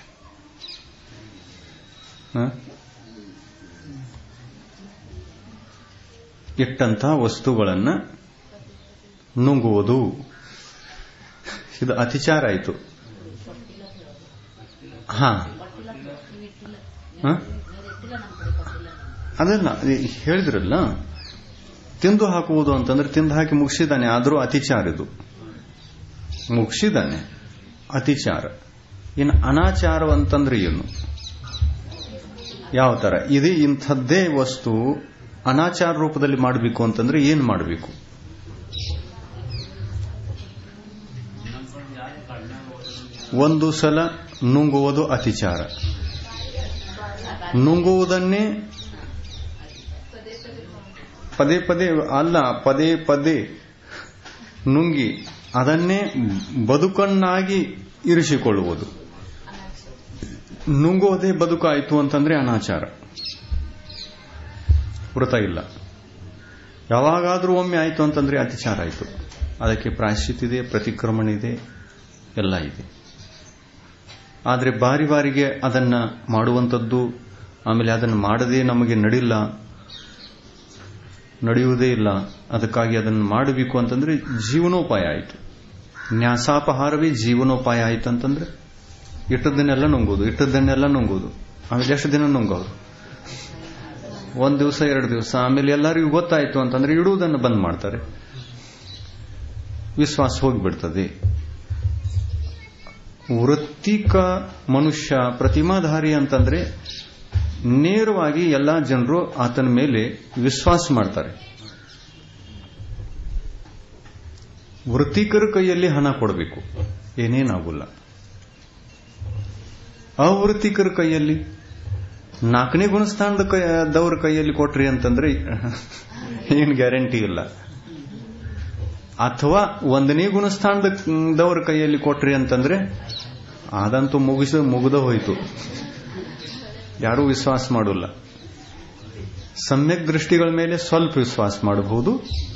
ಇಟ್ಟಂತ ವಸ್ತುಗಳನ್ನ ನುಂಗುವುದು ಇದು ಅತಿಚಾರ ಆಯಿತು ಹಾ ಅದಲ್ಲ ಹೇಳಿದ್ರಲ್ಲ ತಿಂದು ಹಾಕುವುದು ಅಂತಂದ್ರೆ ತಿಂದು ಹಾಕಿ ಮುಗಿಸಿದಾನೆ ಆದರೂ ಅತಿಚಾರ ಇದು ಮುಗಿಸಿದಾನೆ ಅತಿಚಾರ ಇನ್ನು ಅನಾಚಾರ ಅಂತಂದ್ರೆ ಏನು ಯಾವ ತರ ಇದು ಇಂಥದ್ದೇ ವಸ್ತು ಅನಾಚಾರ ರೂಪದಲ್ಲಿ ಮಾಡಬೇಕು ಅಂತಂದ್ರೆ ಏನ್ ಮಾಡಬೇಕು ಒಂದು ಸಲ ನುಂಗುವುದು ಅತಿಚಾರ ನುಂಗುವುದನ್ನೇ ಪದೇ ಪದೇ ಅಲ್ಲ ಪದೇ ಪದೇ ನುಂಗಿ ಅದನ್ನೇ ಬದುಕನ್ನಾಗಿ ಇರಿಸಿಕೊಳ್ಳುವುದು ನುಂಗೋದೇ ಬದುಕಾಯಿತು ಅಂತಂದ್ರೆ ಅನಾಚಾರ ವೃತ ಇಲ್ಲ ಯಾವಾಗಾದ್ರೂ ಒಮ್ಮೆ ಆಯಿತು ಅಂತಂದ್ರೆ ಅತಿಚಾರ ಆಯಿತು ಅದಕ್ಕೆ ಪ್ರಾಯಶ್ಚಿತ್ ಇದೆ ಪ್ರತಿಕ್ರಮಣ ಇದೆ ಎಲ್ಲ ಇದೆ ಆದರೆ ಬಾರಿ ಬಾರಿಗೆ ಅದನ್ನ ಮಾಡುವಂಥದ್ದು ಆಮೇಲೆ ಅದನ್ನು ಮಾಡದೆ ನಮಗೆ ನಡಿಲ್ಲ ನಡೆಯುವುದೇ ಇಲ್ಲ ಅದಕ್ಕಾಗಿ ಅದನ್ನು ಮಾಡಬೇಕು ಅಂತಂದ್ರೆ ಜೀವನೋಪಾಯ ಆಯಿತು ನ್ಯಾಸಾಪಹಾರವೇ ಜೀವನೋಪಾಯ ಆಯಿತು ಅಂತಂದ್ರೆ ಇಟ್ಟದ್ದನ್ನೆಲ್ಲ ನುಂಗೋದು ಇಟ್ಟದ್ದನ್ನೆಲ್ಲ ನುಂಗೋದು ಆಮೇಲೆ ಎಷ್ಟು ದಿನ ನುಂಗೋದು ಒಂದ್ ದಿವಸ ಎರಡು ದಿವಸ ಆಮೇಲೆ ಎಲ್ಲರಿಗೂ ಗೊತ್ತಾಯ್ತು ಅಂತಂದ್ರೆ ಇಡುವುದನ್ನು ಬಂದ್ ಮಾಡ್ತಾರೆ ವಿಶ್ವಾಸ ಹೋಗಿಬಿಡ್ತದೆ ವೃತ್ತಿಕ ಮನುಷ್ಯ ಪ್ರತಿಮಾಧಾರಿ ಅಂತಂದ್ರೆ ನೇರವಾಗಿ ಎಲ್ಲಾ ಜನರು ಆತನ ಮೇಲೆ ವಿಶ್ವಾಸ ಮಾಡ್ತಾರೆ ವೃತ್ತಿಕರ ಕೈಯಲ್ಲಿ ಹಣ ಕೊಡಬೇಕು ಏನೇನಾಗುಲ್ಲ ಅವೃತ್ತಿಕರ ಕೈಯಲ್ಲಿ ನಾಲ್ಕನೇ ಗುಣಸ್ಥಾನದ ದವ್ರ ಕೈಯಲ್ಲಿ ಕೊಟ್ರಿ ಅಂತಂದ್ರೆ ಏನು ಗ್ಯಾರಂಟಿ ಇಲ್ಲ ಅಥವಾ ಒಂದನೇ ಗುಣಸ್ಥಾನದ ದವ್ರ ಕೈಯಲ್ಲಿ ಕೊಟ್ರಿ ಅಂತಂದ್ರೆ ಅದಂತೂ ಮುಗಿಸ ಮುಗಿದ ಹೋಯಿತು ಯಾರೂ ವಿಶ್ವಾಸ ಮಾಡೋಲ್ಲ ಸಮ್ಯಕ್ ದೃಷ್ಟಿಗಳ ಮೇಲೆ ಸ್ವಲ್ಪ ವಿಶ್ವಾಸ ಮಾಡಬಹುದು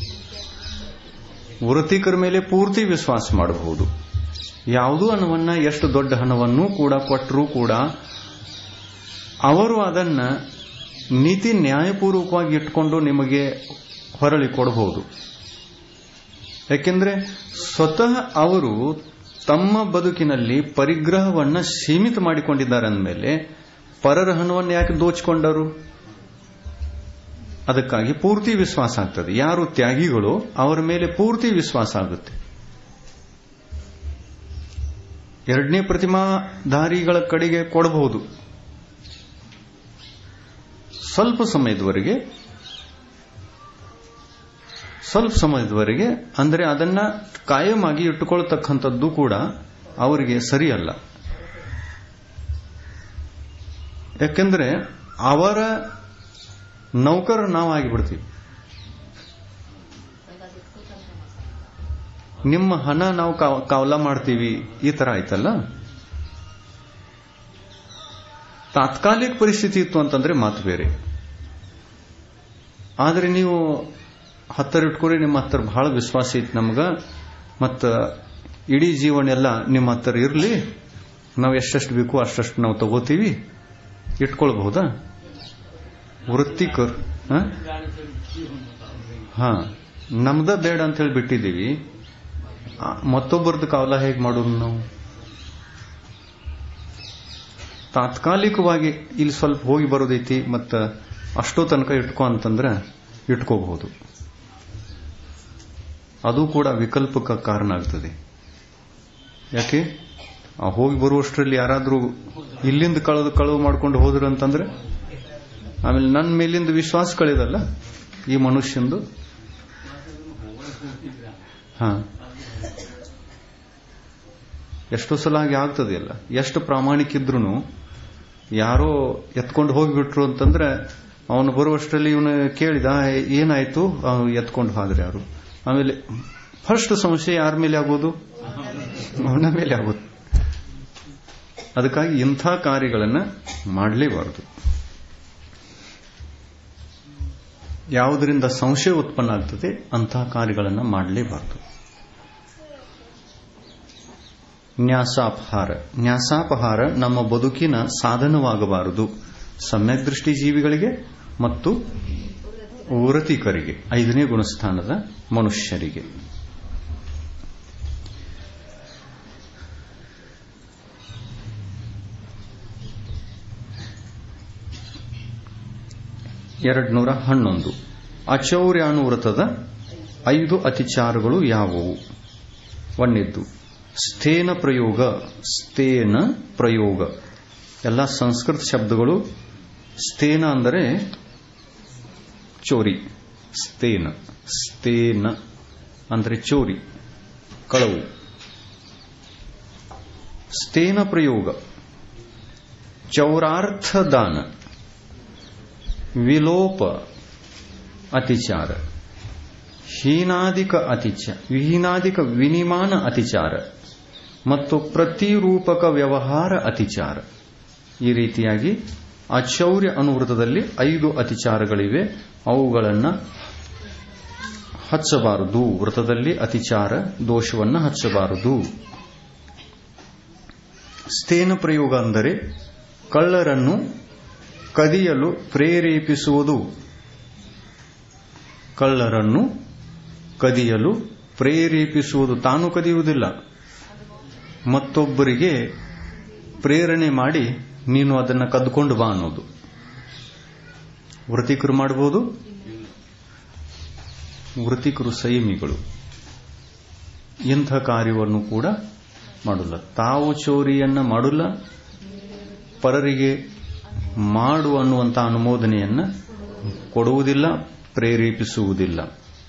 ವೃತ್ತಿಕರ ಮೇಲೆ ಪೂರ್ತಿ ವಿಶ್ವಾಸ ಮಾಡಬಹುದು ಯಾವುದೂ ಹಣವನ್ನ ಎಷ್ಟು ದೊಡ್ಡ ಹಣವನ್ನು ಕೂಡ ಕೊಟ್ಟರೂ ಕೂಡ ಅವರು ಅದನ್ನ ನೀತಿ ನ್ಯಾಯಪೂರ್ವಕವಾಗಿ ಇಟ್ಕೊಂಡು ನಿಮಗೆ ಹೊರಳಿ ಕೊಡಬಹುದು ಯಾಕೆಂದ್ರೆ ಸ್ವತಃ ಅವರು ತಮ್ಮ ಬದುಕಿನಲ್ಲಿ ಪರಿಗ್ರಹವನ್ನ ಸೀಮಿತ ಮಾಡಿಕೊಂಡಿದ್ದಾರೆ ಅಂದಮೇಲೆ ಪರರ ಹಣವನ್ನು ಯಾಕೆ ದೋಚಿಕೊಂಡರು ಅದಕ್ಕಾಗಿ ಪೂರ್ತಿ ವಿಶ್ವಾಸ ಆಗ್ತದೆ ಯಾರು ತ್ಯಾಗಿಗಳು ಅವರ ಮೇಲೆ ಪೂರ್ತಿ ವಿಶ್ವಾಸ ಆಗುತ್ತೆ ಎರಡನೇ ಪ್ರತಿಮಾಧಾರಿಗಳ ಕಡೆಗೆ ಕೊಡಬಹುದು ಸ್ವಲ್ಪ ಸಮಯದವರೆಗೆ ಸ್ವಲ್ಪ ಸಮಯದವರೆಗೆ ಅಂದರೆ ಅದನ್ನ ಕಾಯಮಾಗಿ ಇಟ್ಟುಕೊಳ್ತಕ್ಕಂಥದ್ದು ಕೂಡ ಅವರಿಗೆ ಸರಿಯಲ್ಲ ಯಾಕೆಂದ್ರೆ ಅವರ ನೌಕರ ನಾವು ಆಗಿಬಿಡ್ತೀವಿ ನಿಮ್ಮ ಹಣ ನಾವು ಕಾವಲ ಮಾಡ್ತೀವಿ ಈ ತರ ಆಯ್ತಲ್ಲ ತಾತ್ಕಾಲಿಕ ಪರಿಸ್ಥಿತಿ ಇತ್ತು ಅಂತಂದ್ರೆ ಮಾತು ಬೇರೆ ಆದರೆ ನೀವು ಹತ್ತರ ಇಟ್ಕೊರಿ ನಿಮ್ಮ ಹತ್ತರ ಬಹಳ ವಿಶ್ವಾಸ ಐತಿ ನಮ್ಗ ಮತ್ತ ಇಡೀ ಜೀವನ ಎಲ್ಲ ನಿಮ್ಮ ಹತ್ತರ ಇರಲಿ ನಾವು ಎಷ್ಟೆಷ್ಟು ಬೇಕು ಅಷ್ಟಷ್ಟು ನಾವು ತಗೋತೀವಿ ಇಟ್ಕೊಳ್ಬಹುದಾ ವೃತ್ತಿಕರ್ ಹಾ ನಮ್ದ ಬೇಡ ಅಂತ ಹೇಳಿ ಬಿಟ್ಟಿದ್ದೀವಿ ಮತ್ತೊಬ್ಬರದ್ದು ಕಾವಲ ಹೇಗೆ ಮಾಡೋದು ನಾವು ತಾತ್ಕಾಲಿಕವಾಗಿ ಇಲ್ಲಿ ಸ್ವಲ್ಪ ಹೋಗಿ ಬರೋದೈತಿ ಮತ್ತ ಅಷ್ಟೋ ತನಕ ಇಟ್ಕೋ ಅಂತಂದ್ರೆ ಇಟ್ಕೋಬಹುದು ಅದು ಕೂಡ ವಿಕಲ್ಪಕ್ಕೆ ಕಾರಣ ಆಗ್ತದೆ ಯಾಕೆ ಆ ಹೋಗಿ ಬರುವಷ್ಟರಲ್ಲಿ ಯಾರಾದ್ರೂ ಇಲ್ಲಿಂದ ಕಳೆದು ಕಳುವು ಮಾಡ್ಕೊಂಡು ಹೋದ್ರು ಅಂತಂದ್ರೆ ಆಮೇಲೆ ನನ್ನ ಮೇಲಿಂದ ವಿಶ್ವಾಸ ಕಳೆದಲ್ಲ ಈ ಮನುಷ್ಯಂದು ಹಾ ಎಷ್ಟೋ ಸಲ ಹಾಗೆ ಆಗ್ತದೆಯಲ್ಲ ಎಷ್ಟು ಪ್ರಾಮಾಣಿಕಿದ್ರು ಯಾರೋ ಎತ್ಕೊಂಡು ಹೋಗಿಬಿಟ್ರು ಅಂತಂದ್ರೆ ಅವನು ಬರುವಷ್ಟರಲ್ಲಿ ಇವನು ಕೇಳಿದ ಏನಾಯ್ತು ಎತ್ಕೊಂಡು ಹೋದ್ರೆ ಯಾರು ಆಮೇಲೆ ಫಸ್ಟ್ ಸಮಸ್ಯೆ ಯಾರ ಮೇಲೆ ಆಗೋದು ಅವನ ಮೇಲೆ ಆಗೋದು ಅದಕ್ಕಾಗಿ ಇಂಥ ಕಾರ್ಯಗಳನ್ನು ಮಾಡಲೇಬಾರದು ಯಾವುದರಿಂದ ಸಂಶಯ ಉತ್ಪನ್ನ ಆಗ್ತದೆ ಅಂತಹ ಕಾರ್ಯಗಳನ್ನು ಮಾಡಲೇಬಾರದು ನ್ಯಾಸಾಪಹಾರ ನ್ಯಾಸಾಪಹಾರ ನಮ್ಮ ಬದುಕಿನ ಸಾಧನವಾಗಬಾರದು ಸಮ್ಯಕ್ ದೃಷ್ಟಿ ಜೀವಿಗಳಿಗೆ ಮತ್ತು ವೃತಿಕರಿಗೆ ಐದನೇ ಗುಣಸ್ಥಾನದ ಮನುಷ್ಯರಿಗೆ ಎರಡು ನೂರ ಹನ್ನೊಂದು ಅಚೌರ್ಯಾನುವ್ರತದ ಐದು ಅತಿಚಾರಗಳು ಯಾವುವು ಒಂದೆದ್ದು ಸ್ಥೇನ ಪ್ರಯೋಗ ಸ್ಥೇನ ಪ್ರಯೋಗ ಎಲ್ಲ ಸಂಸ್ಕೃತ ಶಬ್ದಗಳು ಸ್ಥೇನ ಅಂದರೆ ಚೋರಿ ಸ್ಥೇನ ಸ್ಥೇನ ಅಂದರೆ ಚೋರಿ ಕಳವು ಸ್ಥೇನ ಪ್ರಯೋಗ ಚೌರಾರ್ಥ ದಾನ ವಿಲೋಪ ಅತಿಚಾರ ಹೀನಾಧಿಕ ಅತಿಚ ವಿಹೀನಾಧಿಕ ವಿನಿಮಾನ ಅತಿಚಾರ ಮತ್ತು ಪ್ರತಿರೂಪಕ ವ್ಯವಹಾರ ಅತಿಚಾರ ಈ ರೀತಿಯಾಗಿ ಅಚೌರ್ಯ ಅನುವೃತದಲ್ಲಿ ಐದು ಅತಿಚಾರಗಳಿವೆ ಅವುಗಳನ್ನು ಹಚ್ಚಬಾರದು ವೃತದಲ್ಲಿ ಅತಿಚಾರ ದೋಷವನ್ನು ಹಚ್ಚಬಾರದು ಸ್ಥೇನ ಪ್ರಯೋಗ ಅಂದರೆ ಕಳ್ಳರನ್ನು ಕದಿಯಲು ಪ್ರೇರೇಪಿಸುವುದು ಕಳ್ಳರನ್ನು ಕದಿಯಲು ಪ್ರೇರೇಪಿಸುವುದು ತಾನು ಕದಿಯುವುದಿಲ್ಲ ಮತ್ತೊಬ್ಬರಿಗೆ ಪ್ರೇರಣೆ ಮಾಡಿ ನೀನು ಅದನ್ನು ಕದ್ದುಕೊಂಡು ಬಾ ಅನ್ನೋದು ವೃತ್ತಿಕರು ಮಾಡಬಹುದು ವೃತ್ತಿಕರು ಸಂಯಮಿಗಳು ಇಂಥ ಕಾರ್ಯವನ್ನು ಕೂಡ ಮಾಡಲ್ಲ ತಾವು ಚೋರಿಯನ್ನ ಮಾಡಲ್ಲ ಪರರಿಗೆ ಮಾಡು ಅನ್ನುವಂಥ ಅನುಮೋದನೆಯನ್ನ ಕೊಡುವುದಿಲ್ಲ ಪ್ರೇರೇಪಿಸುವುದಿಲ್ಲ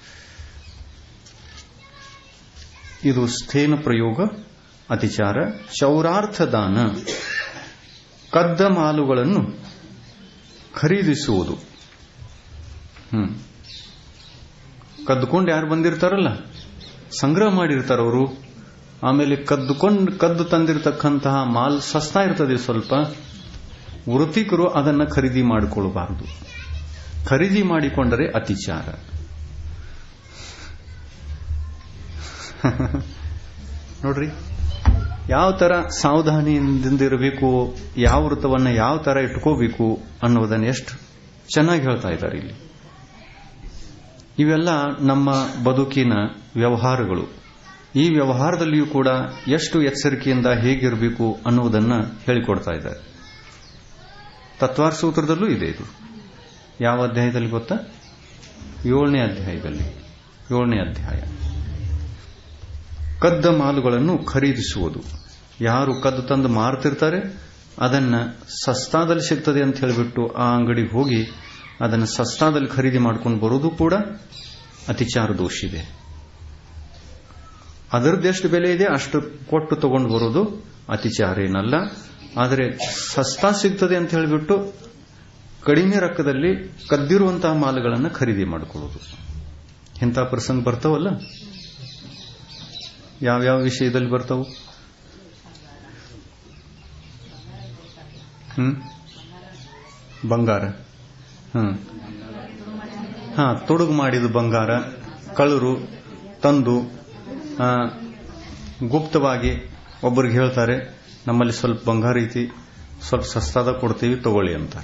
ಇದು ಸ್ಥೇನ ಪ್ರಯೋಗ ಅತಿಚಾರ ಚೌರಾರ್ಥ ದಾನ ಕದ್ದ ಮಾಲುಗಳನ್ನು ಖರೀದಿಸುವುದು ಹ್ಮ್ ಕದ್ದುಕೊಂಡು ಯಾರು ಬಂದಿರ್ತಾರಲ್ಲ ಸಂಗ್ರಹ ಮಾಡಿರ್ತಾರವರು ಆಮೇಲೆ ಕದ್ದುಕೊಂಡು ಕದ್ದು ತಂದಿರತಕ್ಕಂತಹ ಮಾಲ್ ಸಸ್ತಾ ಇರ್ತದೆ ಸ್ವಲ್ಪ ವೃತ್ತಿಕರು ಅದನ್ನು ಖರೀದಿ ಮಾಡಿಕೊಳ್ಳಬಾರದು ಖರೀದಿ ಮಾಡಿಕೊಂಡರೆ ಅತಿಚಾರ ನೋಡ್ರಿ ಯಾವ ತರ ಸಾವಧಾನಿಯಿಂದ ಇರಬೇಕು ಯಾವ ವೃತ್ತವನ್ನ ಯಾವ ತರ ಇಟ್ಕೋಬೇಕು ಅನ್ನೋದನ್ನ ಎಷ್ಟು ಚೆನ್ನಾಗಿ ಹೇಳ್ತಾ ಇದ್ದಾರೆ ಇಲ್ಲಿ ಇವೆಲ್ಲ ನಮ್ಮ ಬದುಕಿನ ವ್ಯವಹಾರಗಳು ಈ ವ್ಯವಹಾರದಲ್ಲಿಯೂ ಕೂಡ ಎಷ್ಟು ಎಚ್ಚರಿಕೆಯಿಂದ ಹೇಗಿರಬೇಕು ಅನ್ನುವುದನ್ನು ಹೇಳಿಕೊಡ್ತಾ ಇದ್ದಾರೆ ತತ್ವಾರ್ ಸೂತ್ರದಲ್ಲೂ ಇದೆ ಇದು ಯಾವ ಅಧ್ಯಾಯದಲ್ಲಿ ಗೊತ್ತಾ ಏಳನೇ ಅಧ್ಯಾಯದಲ್ಲಿ ಏಳನೇ ಅಧ್ಯಾಯ ಕದ್ದ ಮಾಲುಗಳನ್ನು ಖರೀದಿಸುವುದು ಯಾರು ಕದ್ದು ತಂದು ಮಾರ್ತಿರ್ತಾರೆ ಅದನ್ನ ಸಸ್ತಾದಲ್ಲಿ ಸಿಗ್ತದೆ ಅಂತ ಹೇಳಿಬಿಟ್ಟು ಆ ಅಂಗಡಿಗೆ ಹೋಗಿ ಅದನ್ನು ಸಸ್ತಾದಲ್ಲಿ ಖರೀದಿ ಮಾಡ್ಕೊಂಡು ಬರೋದು ಕೂಡ ಅತಿಚಾರ ದೋಷ ಇದೆ ಅದರದ್ದು ಎಷ್ಟು ಬೆಲೆ ಇದೆ ಅಷ್ಟು ಕೊಟ್ಟು ತಗೊಂಡು ಬರೋದು ಅತಿಚಾರ ಏನಲ್ಲ ಆದರೆ ಸಸ್ತಾ ಸಿಗ್ತದೆ ಅಂತ ಹೇಳಿಬಿಟ್ಟು ಕಡಿಮೆ ರೊಕ್ಕದಲ್ಲಿ ಕದ್ದಿರುವಂತಹ ಮಾಲುಗಳನ್ನು ಖರೀದಿ ಮಾಡಿಕೊಳ್ಳೋದು ಇಂಥ ಪ್ರಸಂಗ ಬರ್ತಾವಲ್ಲ ಯಾವ್ಯಾವ ವಿಷಯದಲ್ಲಿ ಬರ್ತಾವು ಹ್ಮ್ ಬಂಗಾರ ಹ್ಮ್ ಹಾ ತೊಡುಗು ಮಾಡಿದ ಬಂಗಾರ ಕಳ್ಳರು ತಂದು ಗುಪ್ತವಾಗಿ ಒಬ್ಬರಿಗೆ ಹೇಳ್ತಾರೆ ನಮ್ಮಲ್ಲಿ ಸ್ವಲ್ಪ ಬಂಗಾರ ಐತಿ ಸ್ವಲ್ಪ ಸಸ್ತಾದ ಕೊಡ್ತೀವಿ ತಗೊಳ್ಳಿ ಅಂತಾರೆ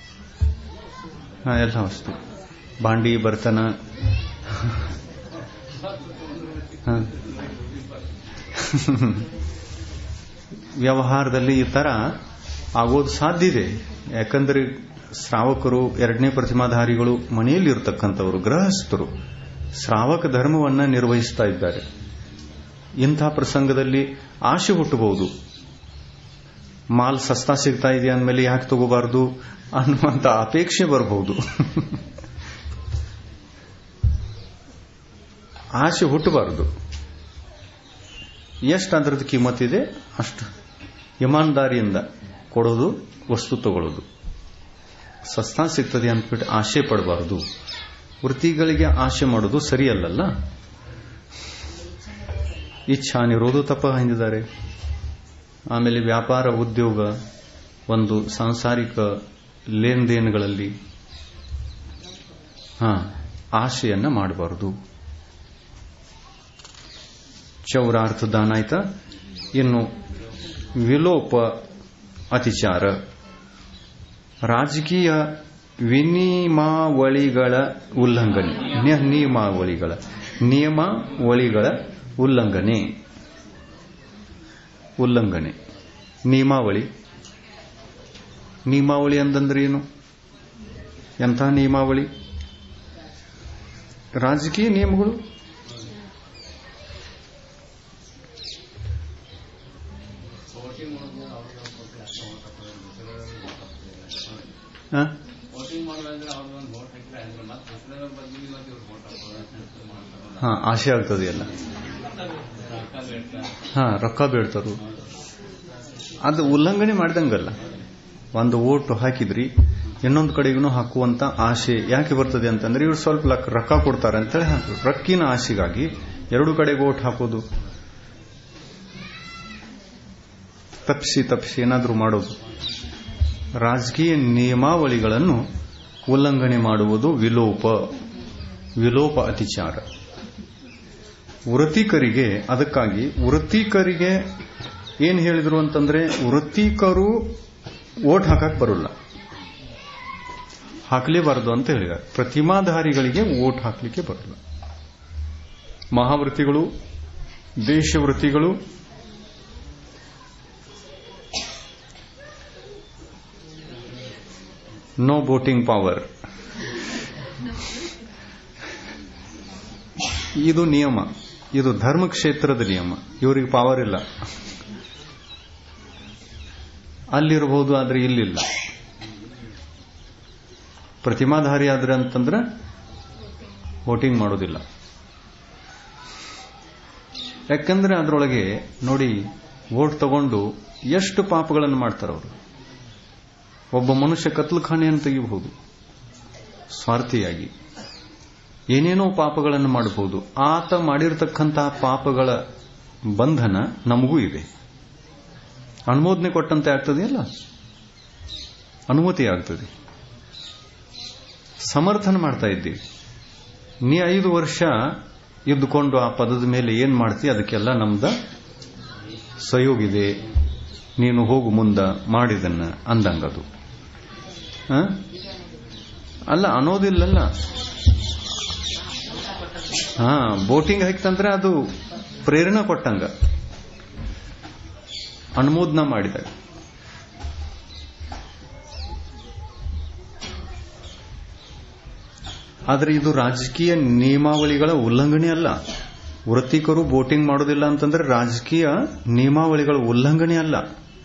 ಎಲ್ಲ ವಸ್ತು ಬಾಂಡಿ ಬರ್ತನ ವ್ಯವಹಾರದಲ್ಲಿ ಈ ತರ ಆಗೋದು ಸಾಧ್ಯ ಇದೆ ಯಾಕಂದ್ರೆ ಶ್ರಾವಕರು ಎರಡನೇ ಪ್ರತಿಮಾಧಾರಿಗಳು ಮನೆಯಲ್ಲಿ ಇರತಕ್ಕಂಥವರು ಗೃಹಸ್ಥರು ಶ್ರಾವಕ ಧರ್ಮವನ್ನ ನಿರ್ವಹಿಸ್ತಾ ಇದ್ದಾರೆ ಇಂಥ ಪ್ರಸಂಗದಲ್ಲಿ ಆಶೆ ಹುಟ್ಟಬಹುದು ಮಾಲ್ ಸಸ್ತಾ ಸಿಗ್ತಾ ಇದೆ ಅಂದಮೇಲೆ ಯಾಕೆ ತಗೋಬಾರದು ಅನ್ನುವಂತ ಅಪೇಕ್ಷೆ ಬರಬಹುದು ಆಸೆ ಹುಟ್ಟಬಾರದು ಎಷ್ಟು ಅದರದ್ದು ಕಿಮ್ಮತ್ತಿದೆ ಅಷ್ಟು ಇಮಾನ್ದಾರಿಯಿಂದ ಕೊಡೋದು ವಸ್ತು ತಗೊಳ್ಳೋದು ಸಸ್ತಾ ಸಿಗ್ತದೆ ಅಂದ್ಬಿಟ್ಟು ಆಶೆ ಪಡಬಾರದು ವೃತ್ತಿಗಳಿಗೆ ಆಶೆ ಮಾಡೋದು ಸರಿಯಲ್ಲಲ್ಲ ಇಚ್ಛಾ ನಿರೋಧ ತಪ್ಪ ಹಿಂದಿದ್ದಾರೆ ಆಮೇಲೆ ವ್ಯಾಪಾರ ಉದ್ಯೋಗ ಒಂದು ಸಾಂಸಾರಿಕ ಲೇನ್ದೇನ್ಗಳಲ್ಲಿ ಹಾ ಆಶೆಯನ್ನ ಮಾಡಬಾರದು ಚೌರಾರ್ಥ ದಾನ ಆಯ್ತಾ ಇನ್ನು ವಿಲೋಪ ಅತಿಚಾರ ರಾಜಕೀಯ ವಿನಿಮಾವಳಿಗಳ ಉಲ್ಲಂಘನೆ ನಿಯಮಾವಳಿಗಳ ನಿಯಮಾವಳಿಗಳ ಉಲ್ಲಂಘನೆ ಉಲ್ಲಂಘನೆ ನಿಯಮಾವಳಿ ನಿಯಮಾವಳಿ ಅಂತಂದ್ರೆ ಏನು ಎಂಥ ನಿಯಮಾವಳಿ ರಾಜಕೀಯ ನಿಯಮಗಳು ಹಾ ಆಸೆ ಆಗ್ತದೆ ಎಲ್ಲ ಹಾ ರೊಕ್ಕ ಬೇಡ್ತಾರು ಅದು ಉಲ್ಲಂಘನೆ ಮಾಡ್ದಂಗಲ್ಲ ಒಂದು ಓಟು ಹಾಕಿದ್ರಿ ಇನ್ನೊಂದು ಕಡೆಗೂ ಹಾಕುವಂತ ಆಸೆ ಯಾಕೆ ಬರ್ತದೆ ಅಂತಂದ್ರೆ ಇವ್ರು ಸ್ವಲ್ಪ ಲಕ್ ರೊಕ್ಕ ಕೊಡ್ತಾರೆ ಅಂತೇಳಿ ಹಾಕೋದು ರೊಕ್ಕಿನ ಆಸೆಗಾಗಿ ಎರಡು ಕಡೆಗೆ ಓಟ್ ಹಾಕೋದು ತಪ್ಪಿಸಿ ತಪ್ಪಿಸಿ ಏನಾದರೂ ಮಾಡೋದು ರಾಜಕೀಯ ನಿಯಮಾವಳಿಗಳನ್ನು ಉಲ್ಲಂಘನೆ ಮಾಡುವುದು ವಿಲೋಪ ವಿಲೋಪ ಅತಿಚಾರ ವೃತ್ತಿಕರಿಗೆ ಅದಕ್ಕಾಗಿ ವೃತ್ತಿಕರಿಗೆ ಏನ್ ಹೇಳಿದ್ರು ಅಂತಂದ್ರೆ ವೃತ್ತಿಕರು ಓಟ್ ಹಾಕಕ್ ಬರೋಲ್ಲ ಹಾಕಲೇಬಾರದು ಅಂತ ಹೇಳಿದ್ದಾರೆ ಪ್ರತಿಮಾಧಾರಿಗಳಿಗೆ ಓಟ್ ಹಾಕಲಿಕ್ಕೆ ಬರಲ್ಲ ಮಹಾವೃತ್ತಿಗಳು ದೇಶವೃತ್ತಿಗಳು ನೋ ವೋಟಿಂಗ್ ಪವರ್ ಇದು ನಿಯಮ ಇದು ಧರ್ಮ ಕ್ಷೇತ್ರದ ನಿಯಮ ಇವರಿಗೆ ಪವರ್ ಇಲ್ಲ ಅಲ್ಲಿರಬಹುದು ಆದ್ರೆ ಇಲ್ಲಿಲ್ಲ ಪ್ರತಿಮಾಧಾರಿ ಆದ್ರೆ ಅಂತಂದ್ರೆ ವೋಟಿಂಗ್ ಮಾಡೋದಿಲ್ಲ ಯಾಕಂದ್ರೆ ಅದರೊಳಗೆ ನೋಡಿ ವೋಟ್ ತಗೊಂಡು ಎಷ್ಟು ಪಾಪಗಳನ್ನು ಮಾಡ್ತಾರೆ ಅವರು ಒಬ್ಬ ಮನುಷ್ಯ ಕತ್ಲಖಾನೆಯನ್ನು ತೆಗಿಬಹುದು ಸ್ವಾರ್ಥಿಯಾಗಿ ಏನೇನೋ ಪಾಪಗಳನ್ನು ಮಾಡಬಹುದು ಆತ ಮಾಡಿರತಕ್ಕಂತಹ ಪಾಪಗಳ ಬಂಧನ ನಮಗೂ ಇದೆ ಅನುಮೋದನೆ ಕೊಟ್ಟಂತೆ ಆಗ್ತದೆಯಲ್ಲ ಅನುಮತಿ ಆಗ್ತದೆ ಸಮರ್ಥನೆ ಮಾಡ್ತಾ ಇದ್ದೀವಿ ನೀ ಐದು ವರ್ಷ ಇದ್ದುಕೊಂಡು ಆ ಪದದ ಮೇಲೆ ಏನ್ ಮಾಡ್ತಿ ಅದಕ್ಕೆಲ್ಲ ನಮ್ದ ಸಹಯೋಗಿದೆ ನೀನು ಹೋಗು ಮುಂದ ಮಾಡಿದನ್ನ ಅಂದಂಗದು ಆ? ಅಲ್ಲ ಅನ್ನೋದಿಲ್ಲಲ್ಲ ಹಾ ಬೋಟಿಂಗ್ ಹಾಕ್ತಂದ್ರೆ ಅದು ಪ್ರೇರಣೆ ಕೊಟ್ಟಂಗ ಅನುಮೋದನ ಮಾಡಿದಾಗ ಆದರೆ ಇದು ರಾಜಕೀಯ ನಿಯಮಾವಳಿಗಳ ಉಲ್ಲಂಘನೆ ಅಲ್ಲ ವೃತ್ತಿಕರು ಬೋಟಿಂಗ್ ಮಾಡೋದಿಲ್ಲ ಅಂತಂದ್ರೆ ರಾಜಕೀಯ ನಿಯಮಾವಳಿಗಳ ಉಲ್ಲಂಘನೆ ಅಲ್ಲ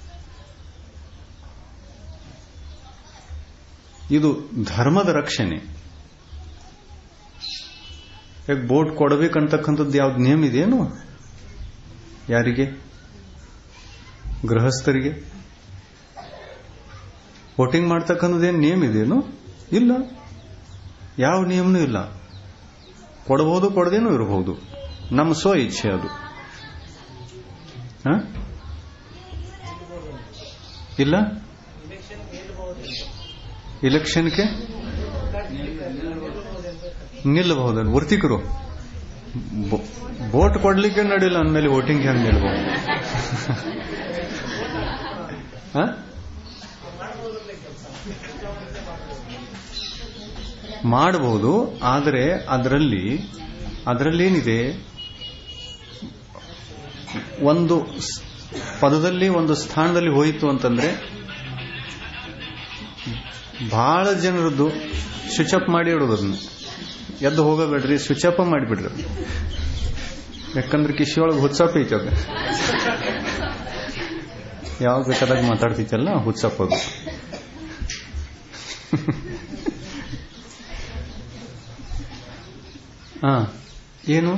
ಇದು ಧರ್ಮದ ರಕ್ಷಣೆ ಈಗ ಬೋಟ್ ಕೊಡಬೇಕಂತಕ್ಕಂಥದ್ದು ಯಾವ್ದು ನಿಯಮ ಇದೆಯೇನು ಯಾರಿಗೆ ಗೃಹಸ್ಥರಿಗೆ ವೋಟಿಂಗ್ ಮಾಡ್ತಕ್ಕಂಥದ್ದೇನು ನಿಯಮ ಇದೆಯೇನು ಇಲ್ಲ ಯಾವ ನಿಯಮನೂ ಇಲ್ಲ ಕೊಡಬಹುದು ಕೊಡದೇನೂ ಇರಬಹುದು ನಮ್ಮ ಸ್ವ ಇಚ್ಛೆ ಅದು ಹ? ಇಲ್ಲ ಇಲೆಕ್ಷನ್ಗೆ ನಿಲ್ಲಬಹುದು ವೃತ್ತಿಕರು ವೋಟ್ ಕೊಡ್ಲಿಕ್ಕೆ ನಡಿಲ್ಲ ಅಂದಮೇಲೆ ವೋಟಿಂಗ್ ಹೆಂಗ್ ನಿಲ್ಬಹುದು ಹ? ಮಾಡಬಹುದು ಆದರೆ ಅದರಲ್ಲಿ ಅದರಲ್ಲೇನಿದೆ ಒಂದು ಸ್- ಪದದಲ್ಲಿ ಒಂದು ಸ್ಥಾನದಲ್ಲಿ ಹೋಯಿತು ಅಂತಂದ್ರೆ ಬಹಳ ಜನರದ್ದು ಸ್ವಿಚ್ ಅಪ್ ಮಾಡಿ ಇಡೋದನ್ನ ಎದ್ದು ಹೋಗಬೇಡ್ರಿ ಸ್ವಿಚ್ ಅಪ್ ಮಾಡಿಬಿಡ್ರಿ ಯಾಕಂದ್ರೆ ಕಿಶಿಯೊಳಗೆ ಹುಚ್ಚಪ್ಪ ಐತೆ ಅದು ಯಾವಾಗ ಬೇಕಾದಾಗ ಮಾತಾಡ್ತಿತ್ತಲ್ಲ ಹುಚ್ಚಪ್ಪ ಅದು ಹಾ ಏನು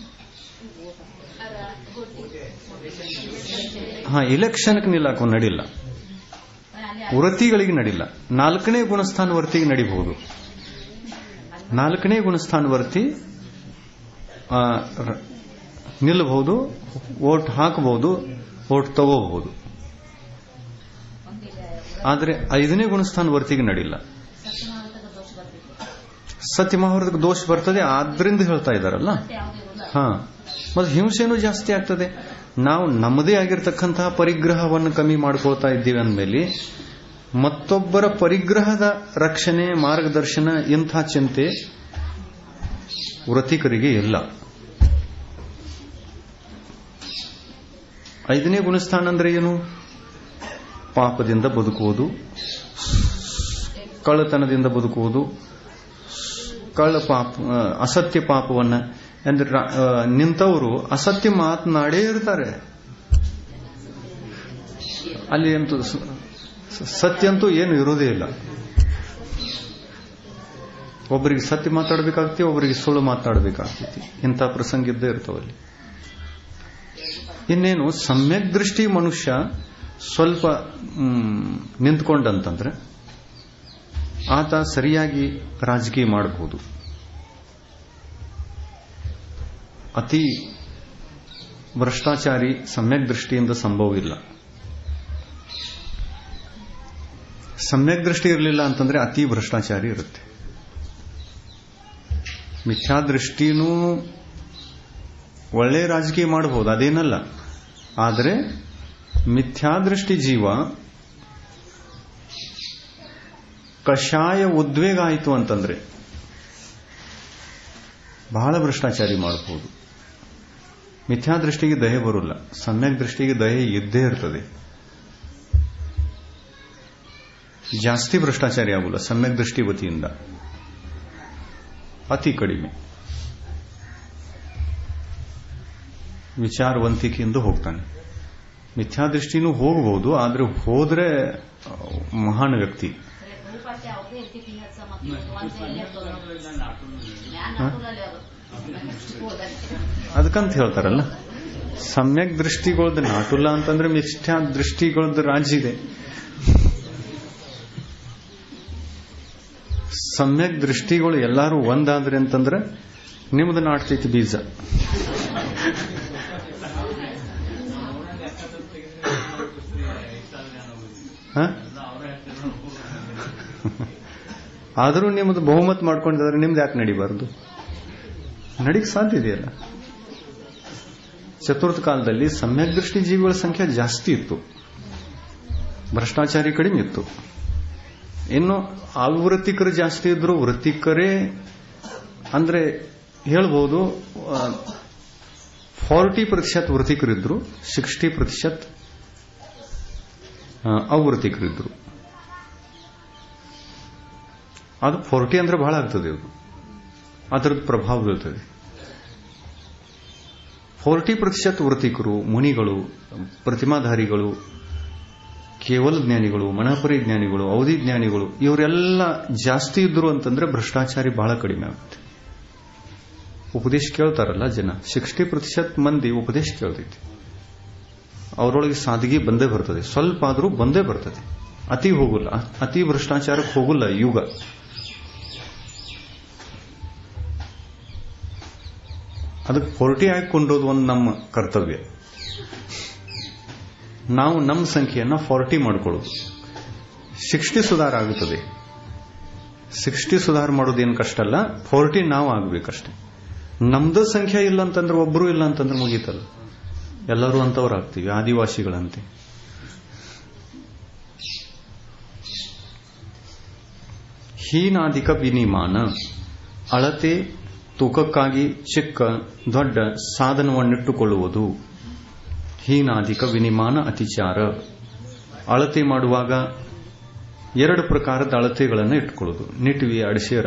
ಹಾ ಇಲೆಕ್ಷನ್ಗೆ ನಿಲ್ಲಾಕೋ ನಡಿಲ್ಲ ವೃತ್ತಿಗಳಿಗೆ ನಡಿಲ್ಲ ನಾಲ್ಕನೇ ಗುಣಸ್ಥಾನ ವರ್ತಿಗೆ ನಡಿಬಹುದು ನಾಲ್ಕನೇ ಗುಣಸ್ಥಾನ ವರ್ತಿ ಆ, ರ- ನಿಲ್ಲಬಹುದು ವೋಟ್ ಹಾಕಬಹುದು ವೋಟ್ ತಗೋಬಹುದು ಆದರೆ ಐದನೇ ಗುಣಸ್ಥಾನ ವರ್ತಿಗೆ ನಡಿಲ್ಲ ಸತ್ಯಮಹಾವೃತಕ್ಕೆ ದೋಷ ಬರ್ತದೆ ಆದ್ರಿಂದ ಹೇಳ್ತಾ ಇದ್ದಾರಲ್ಲ ಹಾ ಮತ್ತೆ ಹಿಂಸೆನೂ ಜಾಸ್ತಿ ಆಗ್ತದೆ ನಾವು ನಮ್ಮದೇ ಆಗಿರ್ತಕ್ಕಂತಹ ಪರಿಗ್ರಹವನ್ನು ಕಮ್ಮಿ ಮಾಡ್ಕೊಳ್ತಾ ಇದ್ದೀವಿ ಅಂದಮೇಲೆ ಮತ್ತೊಬ್ಬರ ಪರಿಗ್ರಹದ ರಕ್ಷಣೆ ಮಾರ್ಗದರ್ಶನ ಇಂಥ ಚಿಂತೆ ವೃತ್ತಿಕರಿಗೆ ಇಲ್ಲ ಐದನೇ ಗುಣಸ್ಥಾನ ಅಂದ್ರೆ ಏನು ಪಾಪದಿಂದ ಬದುಕುವುದು ಕಳ್ಳತನದಿಂದ ಬದುಕುವುದು ಕಳ್ಳ ಪಾಪ ಆ, ಅಸತ್ಯ ಪಾಪವನ್ನ ಅಂದ್ರೆ ರಾ- ಆ, ನಿಂತವರು ಅಸತ್ಯ ಮಾತನಾಡೇ ಇರ್ತಾರೆ ಅಲ್ಲಿ ಅಂತೂ ಸ- ಸತ್ಯ ಅಂತೂ ಏನು ಇರೋದೇ ಇಲ್ಲ ಒಬ್ಬರಿಗೆ ಸತ್ಯ ಮಾತಾಡಬೇಕಾಗ್ತಿ ಒಬ್ಬರಿಗೆ ಸುಳ್ಳು ಮಾತಾಡಬೇಕಾಗ್ತೈತಿ ಇಂಥ ಪ್ರಸಂಗ ಇದ್ದೇ ಇರ್ತಾವಲ್ಲಿ ಇನ್ನೇನು ಸಮ್ಯಕ್ ದೃಷ್ಟಿ ಮನುಷ್ಯ ಸ್ವಲ್ಪ ಮ್, ನಿಂತ್ಕೊಂಡಂತಂದ್ರೆ ಆತ ಸರಿಯಾಗಿ ರಾಜಕೀಯ ಮಾಡಬಹುದು ಅತಿ ಭ್ರಷ್ಟಾಚಾರಿ ಸಮ್ಯಕ್ ದೃಷ್ಟಿಯಿಂದ ಸಂಭವವಿಲ್ಲ ಸಮ್ಯಕ್ ದೃಷ್ಟಿ ಇರಲಿಲ್ಲ ಅಂತಂದ್ರೆ ಅತಿ ಭ್ರಷ್ಟಾಚಾರಿ ಇರುತ್ತೆ ಮಿಥ್ಯಾದೃಷ್ಟಿನೂ ಒಳ್ಳೆ ರಾಜಕೀಯ ಮಾಡಬಹುದು ಅದೇನಲ್ಲ ಆದರೆ ಮಿಥ್ಯಾದೃಷ್ಟಿ ಜೀವ ಕಷಾಯ ಉದ್ವೇಗ ಆಯಿತು ಅಂತಂದ್ರೆ ಬಹಳ ಭ್ರಷ್ಟಾಚಾರಿ ಮಾಡಬಹುದು ಮಿಥ್ಯಾದೃಷ್ಟಿಗೆ ದಯೆ ಬರುಲ್ಲ ಸಮ್ಯಕ್ ದೃಷ್ಟಿಗೆ ದಯೆ ಇದ್ದೇ ಇರ್ತದೆ ಜಾಸ್ತಿ ಭ್ರಷ್ಟಾಚಾರಿ ಆಗುಲ್ಲ ಸಮ್ಯಕ್ ದೃಷ್ಟಿ ವತಿಯಿಂದ ಅತಿ ಕಡಿಮೆ ವಿಚಾರವಂತಿಕೆಯಿಂದ ಹೋಗ್ತಾನೆ ಮಿಥ್ಯಾದೃಷ್ಟಿನೂ ಹೋಗಬಹುದು ಆದ್ರೆ ಹೋದ್ರೆ ಮಹಾನ್ ವ್ಯಕ್ತಿ ಅದಕ್ಕಂತ ಹೇಳ್ತಾರಲ್ಲ ಸಮ್ಯಕ್ ದೃಷ್ಟಿಗಳದ್ದು ನಾಟುಲ್ಲ ಅಂತಂದ್ರೆ ಮಿಥ್ಯಾ ದೃಷ್ಟಿಗಳದ್ದು ರಾಜ್ಯ ಇದೆ ಸಮ್ಯಕ್ ದೃಷ್ಟಿಗಳು ಎಲ್ಲಾರು ಒಂದಾದ್ರೆ ಅಂತಂದ್ರೆ ನಿಮ್ದು ನಾಟ್ತೈತಿ ಬೀಜ ಆದರೂ ನಿಮ್ಮದು ಬಹುಮತ ಮಾಡ್ಕೊಂಡಿದ್ರೆ ನಿಮ್ದು ಯಾಕೆ ನಡಿಬಾರದು ನಡಿಗೆ ಸಾಧ್ಯ ಇದೆಯಲ್ಲ ಚತುರ್ಥ ಕಾಲದಲ್ಲಿ ಸಮ್ಯಕ್ ದೃಷ್ಟಿ ಜೀವಿಗಳ ಸಂಖ್ಯೆ ಜಾಸ್ತಿ ಇತ್ತು ಭ್ರಷ್ಟಾಚಾರಿ ಕಡಿಮೆ ಇತ್ತು ಇನ್ನು ಅವೃತ್ತಿಕರು ಜಾಸ್ತಿ ಇದ್ರು ವೃತ್ತಿಕರೇ ಅಂದ್ರೆ ಹೇಳ್ಬೋದು ಫಾರ್ಟಿ ಪ್ರತಿಶತ ವೃತ್ತಿಕರಿದ್ರು ಸಿಕ್ಸ್ಟಿ ಪ್ರತಿಶತ ಅವೃತ್ತಿಕರಿದ್ರು ಅದು ಫೋರ್ಟಿ ಅಂದ್ರೆ ಬಹಳ ಆಗ್ತದೆ ಅದು ಅದರದ್ದು ಪ್ರಭಾವ ಬೀಳ್ತದೆ ಫೋರ್ಟಿ ಪ್ರತಿಶತ ವೃತ್ತಿಕರು ಮುನಿಗಳು ಪ್ರತಿಮಾಧಾರಿಗಳು ಕೇವಲ ಜ್ಞಾನಿಗಳು ಮನಪರಿ ಜ್ಞಾನಿಗಳು ಅವಧಿ ಜ್ಞಾನಿಗಳು ಇವರೆಲ್ಲ ಜಾಸ್ತಿ ಇದ್ರು ಅಂತಂದ್ರೆ ಭ್ರಷ್ಟಾಚಾರಿ ಬಹಳ ಕಡಿಮೆ ಆಗುತ್ತೆ ಉಪದೇಶ ಕೇಳ್ತಾರಲ್ಲ ಜನ ಸಿಕ್ಸ್ಟಿ ಪ್ರತಿಶತ ಮಂದಿ ಉಪದೇಶ ಕೇಳ್ತೈತಿ ಅವರೊಳಗೆ ಸಾದಗಿ ಬಂದೇ ಬರ್ತದೆ ಸ್ವಲ್ಪ ಆದರೂ ಬಂದೇ ಬರ್ತದೆ ಅತಿ ಹೋಗುಲ್ಲ ಅತಿ ಭ್ರಷ್ಟಾಚಾರಕ್ಕೆ ಹೋಗುಲ್ಲ ಯುಗ ಅದಕ್ಕೆ ಫೋರ್ಟಿ ಹಾಕೊಂಡೋದು ಒಂದು ನಮ್ಮ ಕರ್ತವ್ಯ ನಾವು ನಮ್ಮ ಸಂಖ್ಯೆಯನ್ನ ಫಾರ್ಟಿ ಮಾಡ್ಕೊಳ್ಳೋದು ಸಿಕ್ಸ್ಟಿ ಸುಧಾರ ಆಗುತ್ತದೆ ಸಿಕ್ಸ್ಟಿ ಸುಧಾರ ಮಾಡೋದೇನು ಕಷ್ಟ ಅಲ್ಲ ಫೋರ್ಟಿ ನಾವು ಆಗ್ಬೇಕಷ್ಟೆ ನಮ್ದು ಸಂಖ್ಯೆ ಇಲ್ಲ ಅಂತಂದ್ರೆ ಒಬ್ಬರು ಇಲ್ಲ ಅಂತಂದ್ರೆ ಮುಗೀತಲ್ಲ ಎಲ್ಲರೂ ಅಂತವ್ರು ಆಗ್ತೀವಿ ಆದಿವಾಸಿಗಳಂತೆ ಹೀನಾಧಿಕ ವಿನಿಮಾನ ಅಳತೆ ತೂಕಕ್ಕಾಗಿ ಚಿಕ್ಕ ದೊಡ್ಡ ಸಾಧನವನ್ನಿಟ್ಟುಕೊಳ್ಳುವುದು ಹೀನಾಧಿಕ ವಿನಿಮಾನ ಅತಿಚಾರ ಅಳತೆ ಮಾಡುವಾಗ ಎರಡು ಪ್ರಕಾರದ ಅಳತೆಗಳನ್ನು ಇಟ್ಕೊಳ್ಳೋದು ನಿಟ್ವಿ ಅಡಿಸೇರ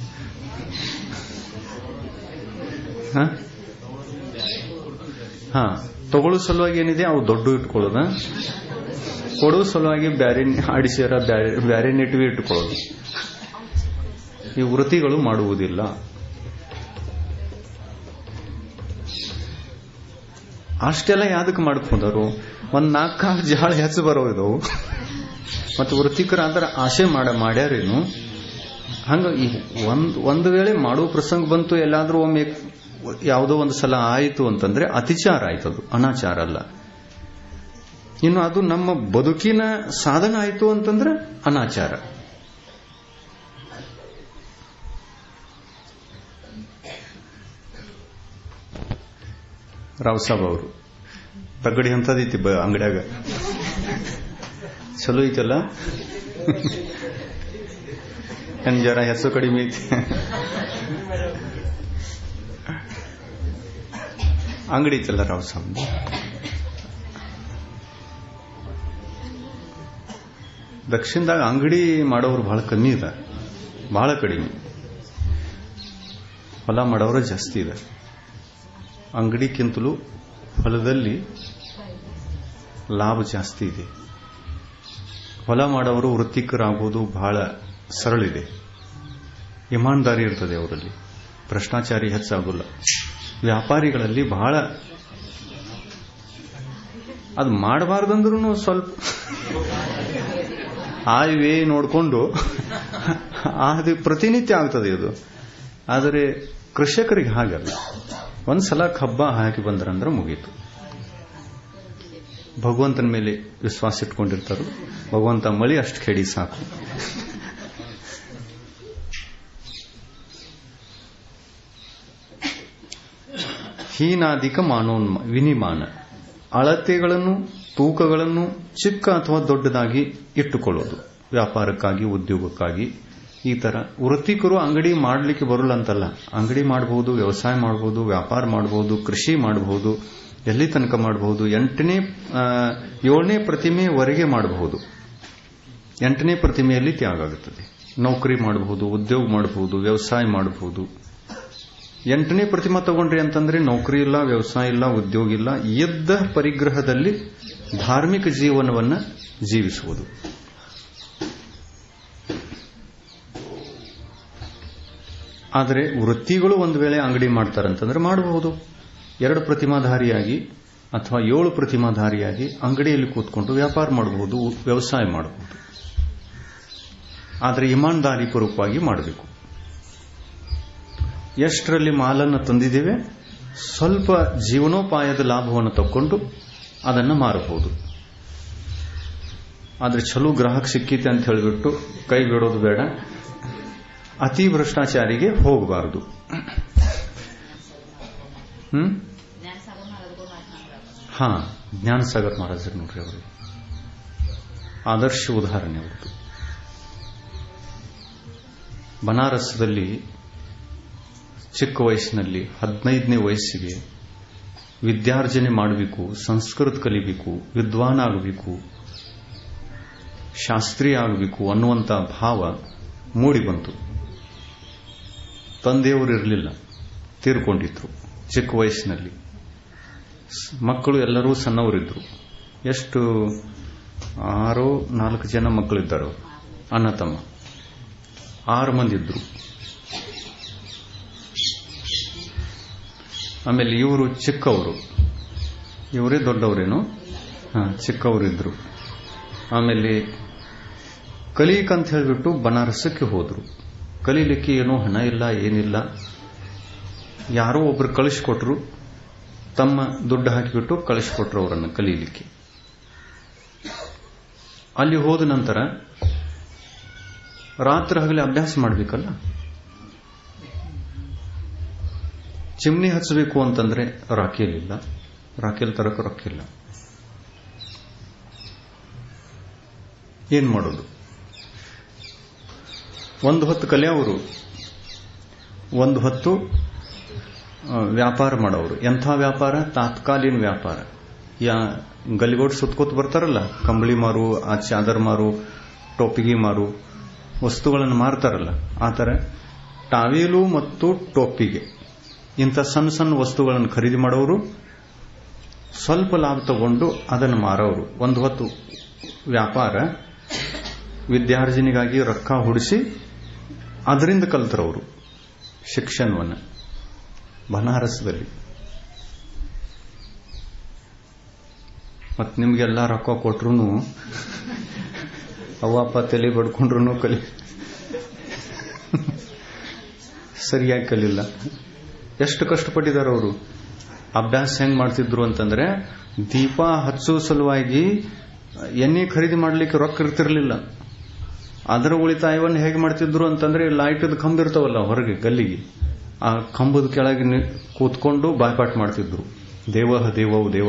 ಹಾ ತಗೊಳ್ಳೋ ಸಲುವಾಗಿ ಏನಿದೆ ಅವು ದೊಡ್ಡ ಇಟ್ಕೊಳ್ಳೋದ ಕೊಡೋ ಸಲುವಾಗಿ ಬ್ಯಾರೆ ಅಡಿಸೇರ ಬ್ಯಾರೆ ನಿಟ್ವಿ ಇಟ್ಕೊಳ್ಳೋದು ಈ ವೃತ್ತಿಗಳು ಮಾಡುವುದಿಲ್ಲ ಅಷ್ಟೆಲ್ಲ ಯಾವ್ದಕ್ಕೆ ಮಾಡ್ಕೊಂಡರು ಒಂದ್ ನಾಲ್ಕು ಜಾಳ ಹೆಚ್ಚು ಬರೋದು ಮತ್ತು ವೃತ್ತಿಕರಾದ್ರ ಆಸೆ ಮಾಡ ಮಾಡ್ಯಾರೇನು ಹಂಗ ಈ ಒಂದ್ ಒಂದು ವೇಳೆ ಮಾಡುವ ಪ್ರಸಂಗ ಬಂತು ಎಲ್ಲಾದ್ರೂ ಒಮ್ಮೆ ಯಾವುದೋ ಒಂದು ಸಲ ಆಯಿತು ಅಂತಂದ್ರೆ ಅತಿಚಾರ ಆಯ್ತು ಅದು ಅನಾಚಾರ ಅಲ್ಲ ಇನ್ನು ಅದು ನಮ್ಮ ಬದುಕಿನ ಸಾಧನ ಆಯಿತು ಅಂತಂದ್ರೆ ಅನಾಚಾರ ರಾವ್ ಸಾಬ್ ಅವರು ತಗಡಿ ಅಂತದೈತಿ ಅಂಗಡ್ಯಾಗ ಚಲೋ ಐತಲ್ಲ ಏನ್ ಜರ ಹೆಸರು ಕಡಿಮೆ ಐತಿ ಅಂಗಡಿ ಐತಲ್ಲ ರಾವ್ ಸಾಬ್ ದಕ್ಷಿಣದಾಗ ಅಂಗಡಿ ಮಾಡೋರು ಬಹಳ ಕಮ್ಮಿ ಇದೆ ಬಹಳ ಕಡಿಮೆ ಹೊಲ ಮಾಡೋರು ಜಾಸ್ತಿ ಇದೆ ಅಂಗಡಿಗಿಂತಲೂ ಹೊಲದಲ್ಲಿ ಲಾಭ ಜಾಸ್ತಿ ಇದೆ ಹೊಲ ಮಾಡೋರು ವೃತ್ತಿಕರಾಗುವುದು ಬಹಳ ಸರಳಿದೆ ಇಮಾನ್ದಾರಿ ಇರ್ತದೆ ಅವರಲ್ಲಿ ಭ್ರಷ್ಟಾಚಾರಿ ಹೆಚ್ಚಾಗುಲ್ಲ ವ್ಯಾಪಾರಿಗಳಲ್ಲಿ ಬಹಳ ಅದು ಮಾಡಬಾರ್ದಂದ್ರೂ ಸ್ವಲ್ಪ ಆಯ್ ವೇ ನೋಡಿಕೊಂಡು ಅದು ಪ್ರತಿನಿತ್ಯ ಆಗ್ತದೆ ಇದು ಆದರೆ ಕೃಷಕರಿಗೆ ಹಾಗಲ್ಲ ಒಂದ್ಸಲ ಹಬ್ಬ ಹಾಕಿ ಬಂದ್ರಂದ್ರೆ ಮುಗೀತು ಭಗವಂತನ ಮೇಲೆ ವಿಶ್ವಾಸ ಇಟ್ಕೊಂಡಿರ್ತಾರೋ ಭಗವಂತ ಮಳಿ ಅಷ್ಟು ಕೆಡಿ ಸಾಕು ಹೀನಾಧಿಕ ಮಾನೋನ್ಮ ವಿನಿಮಾನ ಅಳತೆಗಳನ್ನು ತೂಕಗಳನ್ನು ಚಿಕ್ಕ ಅಥವಾ ದೊಡ್ಡದಾಗಿ ಇಟ್ಟುಕೊಳ್ಳೋದು ವ್ಯಾಪಾರಕ್ಕಾಗಿ ಉದ್ಯೋಗಕ್ಕಾಗಿ ಈ ತರ ವೃತ್ತಿಕರು ಅಂಗಡಿ ಮಾಡಲಿಕ್ಕೆ ಬರಲ್ಲ ಅಂತಲ್ಲ ಅಂಗಡಿ ಮಾಡಬಹುದು ವ್ಯವಸಾಯ ಮಾಡಬಹುದು ವ್ಯಾಪಾರ ಮಾಡಬಹುದು ಕೃಷಿ ಮಾಡಬಹುದು ಎಲ್ಲಿ ತನಕ ಮಾಡಬಹುದು ಎಂಟನೇ ಏಳನೇ ಪ್ರತಿಮೆವರೆಗೆ ಮಾಡಬಹುದು ಎಂಟನೇ ಪ್ರತಿಮೆಯಲ್ಲಿ ತ್ಯಾಗ ಆಗುತ್ತದೆ ನೌಕರಿ ಮಾಡಬಹುದು ಉದ್ಯೋಗ ಮಾಡಬಹುದು ವ್ಯವಸಾಯ ಮಾಡಬಹುದು ಎಂಟನೇ ಪ್ರತಿಮಾ ತಗೊಂಡ್ರಿ ಅಂತಂದ್ರೆ ನೌಕರಿ ಇಲ್ಲ ವ್ಯವಸಾಯ ಇಲ್ಲ ಉದ್ಯೋಗ ಇಲ್ಲ ಎದ್ದ ಪರಿಗ್ರಹದಲ್ಲಿ ಧಾರ್ಮಿಕ ಜೀವನವನ್ನ ಜೀವಿಸುವುದು ಆದರೆ ವೃತ್ತಿಗಳು ಒಂದು ವೇಳೆ ಅಂಗಡಿ ಮಾಡ್ತಾರಂತಂದ್ರೆ ಮಾಡಬಹುದು ಎರಡು ಪ್ರತಿಮಾಧಾರಿಯಾಗಿ ಅಥವಾ ಏಳು ಪ್ರತಿಮಾಧಾರಿಯಾಗಿ ಅಂಗಡಿಯಲ್ಲಿ ಕೂತ್ಕೊಂಡು ವ್ಯಾಪಾರ ಮಾಡಬಹುದು ವ್ಯವಸಾಯ ಮಾಡಬಹುದು ಆದರೆ ಇಮಾನ್ದಾರಿ ಪೂರ್ವಕವಾಗಿ ಮಾಡಬೇಕು ಎಷ್ಟರಲ್ಲಿ ಮಾಲನ್ನು ತಂದಿದ್ದೇವೆ ಸ್ವಲ್ಪ ಜೀವನೋಪಾಯದ ಲಾಭವನ್ನು ತಕ್ಕೊಂಡು ಅದನ್ನು ಮಾರಬಹುದು ಆದರೆ ಚಲೋ ಗ್ರಾಹಕ ಸಿಕ್ಕಿತೆ ಅಂತ ಹೇಳಿಬಿಟ್ಟು ಕೈ ಬಿಡೋದು ಬೇಡ ಅತಿ ಭ್ರಷ್ಟಾಚಾರಿಗೆ ಹೋಗಬಾರದು ಹ್ಮ್ ಹಾ ಜ್ಞಾನಸಾಗರ್ ಮಹಾರಾಜರು ನೋಡ್ರಿ ಅವರು ಆದರ್ಶ ಉದಾಹರಣೆ ಅವರದು ಬನಾರಸ್ದಲ್ಲಿ ಚಿಕ್ಕ ವಯಸ್ಸಿನಲ್ಲಿ ಹದಿನೈದನೇ ವಯಸ್ಸಿಗೆ ವಿದ್ಯಾರ್ಜನೆ ಮಾಡಬೇಕು ಸಂಸ್ಕೃತ ಕಲಿಬೇಕು ವಿದ್ವಾನ್ ಆಗಬೇಕು ಶಾಸ್ತ್ರೀಯ ಆಗಬೇಕು ಅನ್ನುವಂಥ ಭಾವ ಮೂಡಿ ಬಂತು ತಂದೆಯವರು ಇರಲಿಲ್ಲ ತೀರ್ಕೊಂಡಿದ್ರು ಚಿಕ್ಕ ವಯಸ್ಸಿನಲ್ಲಿ ಮಕ್ಕಳು ಎಲ್ಲರೂ ಸಣ್ಣವರಿದ್ರು ಎಷ್ಟು ಆರೋ ನಾಲ್ಕು ಜನ ಮಕ್ಕಳಿದ್ದರು ಅಣ್ಣ ತಮ್ಮ ಆರು ಮಂದಿ ಇದ್ರು ಆಮೇಲೆ ಇವರು ಚಿಕ್ಕವರು ಇವರೇ ದೊಡ್ಡವರೇನು ಹಾ ಚಿಕ್ಕವರಿದ್ರು ಆಮೇಲೆ ಕಲೀಕಂತ ಹೇಳಿಬಿಟ್ಟು ಬನಾರಸಕ್ಕೆ ಹೋದ್ರು ಕಲೀಲಿಕ್ಕೆ ಏನೋ ಹಣ ಇಲ್ಲ ಏನಿಲ್ಲ ಯಾರೋ ಒಬ್ರು ಕಳಿಸ್ಕೊಟ್ರು ತಮ್ಮ ದುಡ್ಡು ಹಾಕಿಬಿಟ್ಟು ಕಳಿಸ್ಕೊಟ್ರು ಅವರನ್ನು ಕಲೀಲಿಕ್ಕೆ ಅಲ್ಲಿ ಹೋದ ನಂತರ ರಾತ್ರಿ ಹಗಲಿ ಅಭ್ಯಾಸ ಮಾಡಬೇಕಲ್ಲ ಚಿಮ್ನಿ ಹಚ್ಚಬೇಕು ಅಂತಂದ್ರೆ ರಾಕೇಲ್ ಇಲ್ಲ ರಾಕೇಲ್ ತರಕ ರೊಕ್ಕಿಲ್ಲ ಏನ್ ಮಾಡೋದು ಒಂದು ಹೊತ್ತು ಕಲಿಯೋರು ಒಂದು ಹೊತ್ತು ವ್ಯಾಪಾರ ಮಾಡೋರು ಎಂಥ ವ್ಯಾಪಾರ ತಾತ್ಕಾಲೀನ ವ್ಯಾಪಾರ ಯಾ ಗಲಿಗೋಡ್ ಸುತ್ಕೋತ್ ಬರ್ತಾರಲ್ಲ ಕಂಬಳಿ ಮಾರು ಆ ಚಾದರ್ ಮಾರು ಟೋಪಿಗೆ ಮಾರು ವಸ್ತುಗಳನ್ನು ಮಾರ್ತಾರಲ್ಲ ಆ ಥರ ಟಾವೇಲು ಮತ್ತು ಟೋಪಿಗೆ ಇಂಥ ಸಣ್ಣ ಸಣ್ಣ ವಸ್ತುಗಳನ್ನು ಖರೀದಿ ಮಾಡೋರು ಸ್ವಲ್ಪ ಲಾಭ ತಗೊಂಡು ಅದನ್ನು ಮಾರೋರು ಒಂದು ಹೊತ್ತು ವ್ಯಾಪಾರ ವಿದ್ಯಾರ್ಜನೆಗಾಗಿ ರೊಕ್ಕ ಹುಡಿಸಿ ಅದರಿಂದ ಕಲ್ತರವರು ಶಿಕ್ಷಣವನ್ನು ಬನಾರಸದಲ್ಲಿ ಮತ್ತು ನಿಮಗೆಲ್ಲ ರೊಕ್ಕ ಕೊಟ್ರು ಅವ್ವಪ್ಪ ತಲೆ ಬಡ್ಕೊಂಡ್ರು ಕಲಿ ಸರಿಯಾಗಿ ಕಲಿಲ್ಲ ಎಷ್ಟು ಕಷ್ಟಪಟ್ಟಿದ್ದಾರೆ ಅವರು ಅಭ್ಯಾಸ ಹೆಂಗ್ ಮಾಡ್ತಿದ್ರು ಅಂತಂದ್ರೆ ದೀಪ ಹಚ್ಚೋ ಸಲುವಾಗಿ ಎಣ್ಣೆ ಖರೀದಿ ಮಾಡಲಿಕ್ಕೆ ರೊಕ್ಕ ಇರ್ತಿರ್ಲಿಲ್ಲ ಅದರ ಉಳಿತಾಯವನ್ನು ಹೇಗೆ ಮಾಡ್ತಿದ್ರು ಅಂತಂದ್ರೆ ಲೈಟದ ಕಂಬ ಇರ್ತಾವಲ್ಲ ಹೊರಗೆ ಗಲ್ಲಿಗೆ ಆ ಕಂಬದ ಕೆಳಗೆ ಕೂತ್ಕೊಂಡು ಬಾಯ್ಪಾಟ್ ಮಾಡ್ತಿದ್ರು ದೇವಹ ದೇವವು ದೇವ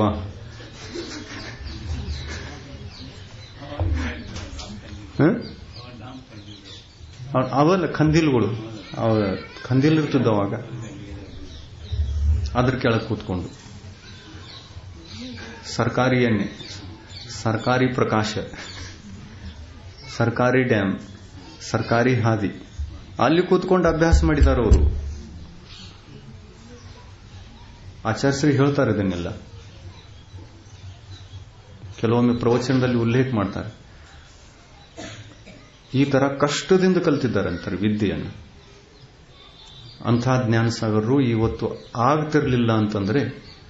ಅವಲ್ಲ ಖಂದಿಲ್ಗಳು ಖಂದಿಲ್ ಇರ್ತಿದ್ದ ಅವಾಗ ಅದ್ರ ಕೆಳಗೆ ಕೂತ್ಕೊಂಡು ಸರ್ಕಾರಿ ಎಣ್ಣೆ ಸರ್ಕಾರಿ ಪ್ರಕಾಶ ಸರ್ಕಾರಿ ಡ್ಯಾಮ್ ಸರ್ಕಾರಿ ಹಾದಿ ಅಲ್ಲಿ ಕೂತ್ಕೊಂಡು ಅಭ್ಯಾಸ ಮಾಡಿದ್ದಾರೆ ಅವರು ಆಚಾರ್ಯರು ಹೇಳ್ತಾರೆ ಇದನ್ನೆಲ್ಲ ಕೆಲವೊಮ್ಮೆ ಪ್ರವಚನದಲ್ಲಿ ಉಲ್ಲೇಖ ಮಾಡ್ತಾರೆ ಈ ತರ ಕಷ್ಟದಿಂದ ಕಲ್ತಿದ್ದಾರೆ ಅಂತಾರೆ ವಿದ್ಯೆಯನ್ನು ಅಂಥ ಜ್ಞಾನಸಾಗರರು ಇವತ್ತು ಆಗ್ತಿರ್ಲಿಲ್ಲ ಅಂತಂದ್ರೆ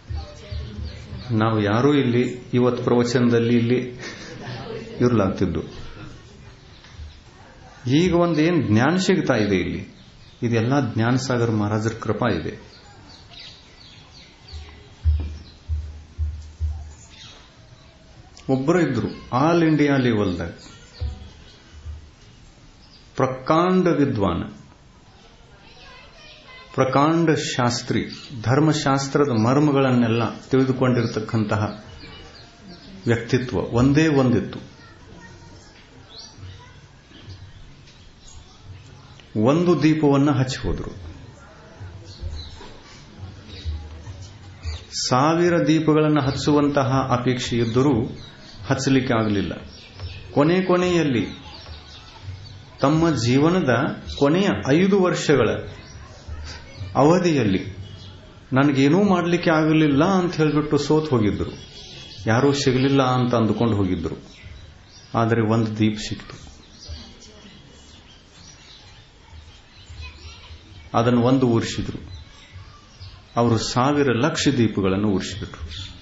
ನಾವು ಯಾರೂ ಇಲ್ಲಿ ಇವತ್ತು ಪ್ರವಚನದಲ್ಲಿ ಇಲ್ಲಿ ಇರಲಾಗ್ತಿದ್ದು ಈಗ ಒಂದೇನು ಜ್ಞಾನ ಸಿಗ್ತಾ ಇದೆ ಇಲ್ಲಿ ಇದೆಲ್ಲ ಜ್ಞಾನಸಾಗರ್ ಮಹಾರಾಜರ ಕೃಪಾ ಇದೆ ಒಬ್ಬರು ಇದ್ರು ಆಲ್ ಇಂಡಿಯಾ ಲೆವೆಲ್ದಾಗ ಪ್ರಕಾಂಡ ವಿದ್ವಾನ್ ಪ್ರಕಾಂಡ ಶಾಸ್ತ್ರಿ ಧರ್ಮಶಾಸ್ತ್ರದ ಮರ್ಮಗಳನ್ನೆಲ್ಲ ತಿಳಿದುಕೊಂಡಿರತಕ್ಕಂತಹ ವ್ಯಕ್ತಿತ್ವ ಒಂದೇ ಒಂದಿತ್ತು ಒಂದು ದೀಪವನ್ನು ಹಚ್ಚಿ ಹೋದ್ರು ಸಾವಿರ ದೀಪಗಳನ್ನು ಹಚ್ಚುವಂತಹ ಅಪೇಕ್ಷೆ ಇದ್ದರೂ ಹಚ್ಚಲಿಕ್ಕೆ ಆಗಲಿಲ್ಲ ಕೊನೆ ಕೊನೆಯಲ್ಲಿ ತಮ್ಮ ಜೀವನದ ಕೊನೆಯ ಐದು ವರ್ಷಗಳ ಅವಧಿಯಲ್ಲಿ ನನಗೇನೂ ಮಾಡಲಿಕ್ಕೆ ಆಗಲಿಲ್ಲ ಅಂತ ಹೇಳಿಬಿಟ್ಟು ಸೋತ್ ಹೋಗಿದ್ರು ಯಾರೂ ಸಿಗಲಿಲ್ಲ ಅಂತ ಅಂದುಕೊಂಡು ಹೋಗಿದ್ರು ಆದರೆ ಒಂದು ದೀಪ ಸಿಕ್ತು ಅದನ್ನು ಒಂದು ಊರಿಸಿದ್ರು ಅವರು ಸಾವಿರ ಲಕ್ಷ ದೀಪಗಳನ್ನು ಉರಿಸಿಬಿಟ್ರು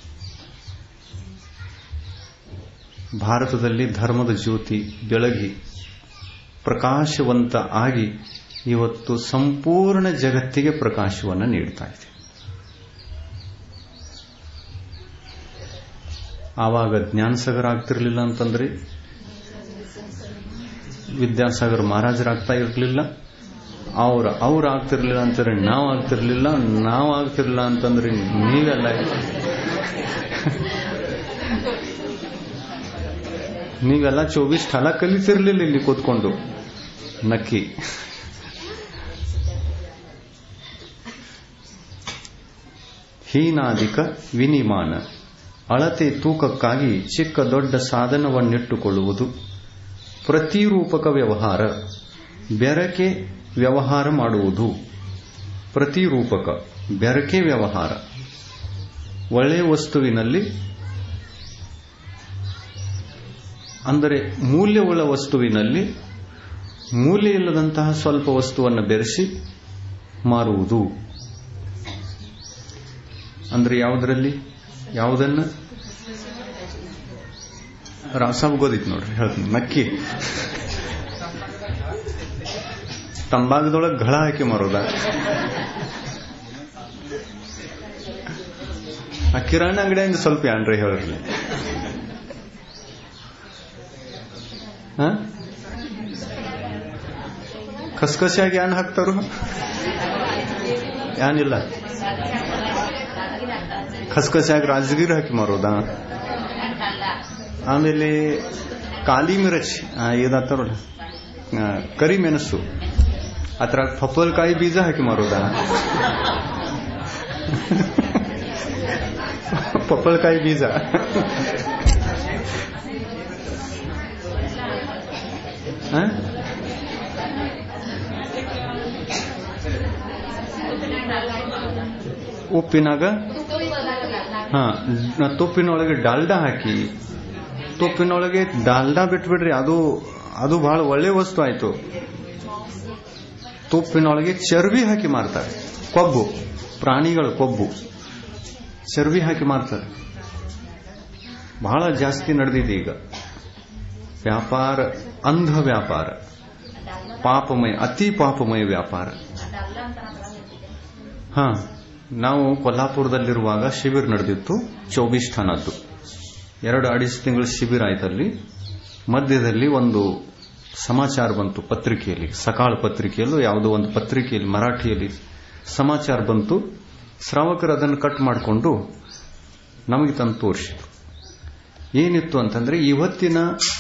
ಭಾರತದಲ್ಲಿ ಧರ್ಮದ ಜ್ಯೋತಿ ಬೆಳಗಿ ಪ್ರಕಾಶವಂತ ಆಗಿ ಇವತ್ತು ಸಂಪೂರ್ಣ ಜಗತ್ತಿಗೆ ಪ್ರಕಾಶವನ್ನು ನೀಡ್ತಾ ಇದೆ ಆವಾಗ ಜ್ಞಾನಸಾಗರ ಆಗ್ತಿರ್ಲಿಲ್ಲ ಅಂತಂದ್ರೆ ವಿದ್ಯಾಸಾಗರ್ ಮಹಾರಾಜರಾಗ್ತಾ ಇರಲಿಲ್ಲ ಅವ್ರ ಅವ್ರು ಆಗ್ತಿರ್ಲಿಲ್ಲ ಅಂತಂದ್ರೆ ನಾವು ಆಗ್ತಿರ್ಲಿಲ್ಲ ನಾವು ಆಗ್ತಿರ್ಲಿಲ್ಲ ಅಂತಂದ್ರೆ ನೀವೆಲ್ಲ ನೀವೆಲ್ಲ ಚೌಬೀಸ್ ಸ್ಥಳ ಕಲಿತಿರ್ಲಿಲ್ಲ ಇಲ್ಲಿ ಕೂತ್ಕೊಂಡು ನಕ್ಕಿ ಹೀನಾದಿಕ ವಿನಿಮಾನ ಅಳತೆ ತೂಕಕ್ಕಾಗಿ ಚಿಕ್ಕ ದೊಡ್ಡ ಸಾಧನವನ್ನಿಟ್ಟುಕೊಳ್ಳುವುದು ಪ್ರತಿರೂಪಕ ವ್ಯವಹಾರ ಬೆರಕೆ ವ್ಯವಹಾರ ಮಾಡುವುದು ಪ್ರತಿರೂಪಕ ಬೆರಕೆ ವ್ಯವಹಾರ ಒಳ್ಳೆಯ ವಸ್ತುವಿನಲ್ಲಿ ಅಂದರೆ ಮೂಲ್ಯವುಳ್ಳ ವಸ್ತುವಿನಲ್ಲಿ ಮೂಲ್ಯ ಇಲ್ಲದಂತಹ ಸ್ವಲ್ಪ ವಸ್ತುವನ್ನು ಬೆರೆಸಿ ಮಾರುವುದು ಅಂದ್ರೆ ಯಾವುದರಲ್ಲಿ ಯಾವುದನ್ನ ರಾಸಾಬ್ ಗೊದಿತ್ತು ನೋಡ್ರಿ ಹೇಳ್ತೀನಿ ನಕ್ಕಿ ತಂಬಾಕದೊಳಗೆ ಘಳ ಹಾಕಿ ಮಾರೋದ ಆ ಕಿರಾಣಿ ಅಂಗಡಿಯಿಂದ ಸ್ವಲ್ಪ ಏನ್ರಿ ಹೇಳ್ರಿ ಕಸ್ಕಸಿಯಾಗಿ ಏನ್ ಹಾಕ್ತಾರು ಏನಿಲ್ಲ ಖಸ್ಕಸಿಯಾಗಿ ರಾಜಗಿರಿ ಹಾಕಿ ಮಾರೋದಾ ಆಮೇಲೆ ಕಾಲಿ ಮಿರಚ್ ಏದಾತಾರಲ್ಲ ಕರಿ ಮೆಣಸು ಅದ್ರ ಪಪ್ಪಲ್ಕಾಯಿ ಬೀಜ ಹಾಕಿ ಮಾರೋದಾ ಪಪ್ಪಲ್ಕಾಯಿ ಬೀಜ ಉಪ್ಪಿನಾಗ ಹಾ ತುಪ್ಪಿನೊಳಗೆ ಡಾಲ್ಡಾ ಹಾಕಿ ತುಪ್ಪಿನೊಳಗೆ ಡಾಲ್ಡಾ ಬಿಟ್ಬಿಡ್ರಿ ಅದು ಅದು ಬಹಳ ಒಳ್ಳೆ ವಸ್ತು ಆಯ್ತು ತುಪ್ಪಿನೊಳಗೆ ಚರ್ಬಿ ಹಾಕಿ ಮಾರ್ತಾರೆ ಕೊಬ್ಬು ಪ್ರಾಣಿಗಳ ಕೊಬ್ಬು ಚರ್ಬಿ ಹಾಕಿ ಮಾರ್ತಾರೆ ಬಹಳ ಜಾಸ್ತಿ ನಡೆದಿದೆ ಈಗ ವ್ಯಾಪಾರ ಅಂಧ ವ್ಯಾಪಾರ ಪಾಪಮಯ ಅತಿ ಪಾಪಮಯ ವ್ಯಾಪಾರ ಹಾ ನಾವು ಕೊಲ್ಲಾಪುರದಲ್ಲಿರುವಾಗ ಶಿಬಿರ ನಡೆದಿತ್ತು ಚೌಬೀಸ್ ಠಾಣದ್ದು ಎರಡು ಅಡಿಸ್ ತಿಂಗಳ ಶಿಬಿರ ಆಯ್ತಲ್ಲಿ ಮಧ್ಯದಲ್ಲಿ ಒಂದು ಸಮಾಚಾರ ಬಂತು ಪತ್ರಿಕೆಯಲ್ಲಿ ಸಕಾಳ ಪತ್ರಿಕೆಯಲ್ಲೂ ಯಾವುದೋ ಒಂದು ಪತ್ರಿಕೆಯಲ್ಲಿ ಮರಾಠಿಯಲ್ಲಿ ಸಮಾಚಾರ ಬಂತು ಶ್ರಾವಕರು ಅದನ್ನು ಕಟ್ ಮಾಡಿಕೊಂಡು ನಮಗೆ ತಂದು ತೋರಿಸಿದ್ರು ಏನಿತ್ತು ಅಂತಂದ್ರೆ ಇವತ್ತಿನ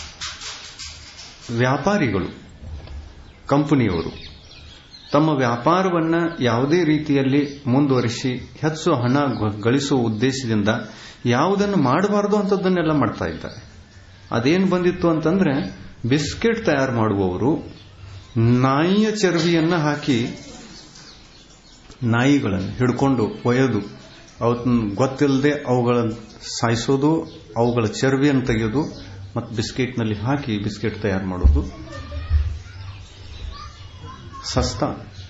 ವ್ಯಾಪಾರಿಗಳು ಕಂಪನಿಯವರು ತಮ್ಮ ವ್ಯಾಪಾರವನ್ನ ಯಾವುದೇ ರೀತಿಯಲ್ಲಿ ಮುಂದುವರಿಸಿ ಹೆಚ್ಚು ಹಣ ಗಳಿಸುವ ಉದ್ದೇಶದಿಂದ ಯಾವುದನ್ನು ಮಾಡಬಾರದು ಅಂತದನ್ನೆಲ್ಲ ಮಾಡ್ತಾ ಇದ್ದಾರೆ ಅದೇನು ಬಂದಿತ್ತು ಅಂತಂದ್ರೆ ಬಿಸ್ಕೆಟ್ ತಯಾರು ಮಾಡುವವರು ನಾಯಿಯ ಚರ್ಬಿಯನ್ನ ಹಾಕಿ ನಾಯಿಗಳನ್ನು ಹಿಡ್ಕೊಂಡು ಒಯ್ಯೋದು ಅವತ್ತನ್ನ ಗೊತ್ತಿಲ್ಲದೆ ಅವುಗಳನ್ನು ಸಾಯಿಸೋದು ಅವುಗಳ ಚರ್ಬಿಯನ್ನು ತೆಗೆಯೋದು ಮತ್ತು ಬಿಸ್ಕೆಟ್ನಲ್ಲಿ ಹಾಕಿ ಬಿಸ್ಕೆಟ್ ತಯಾರು ಮಾಡೋದು ಸಸ್ತಾ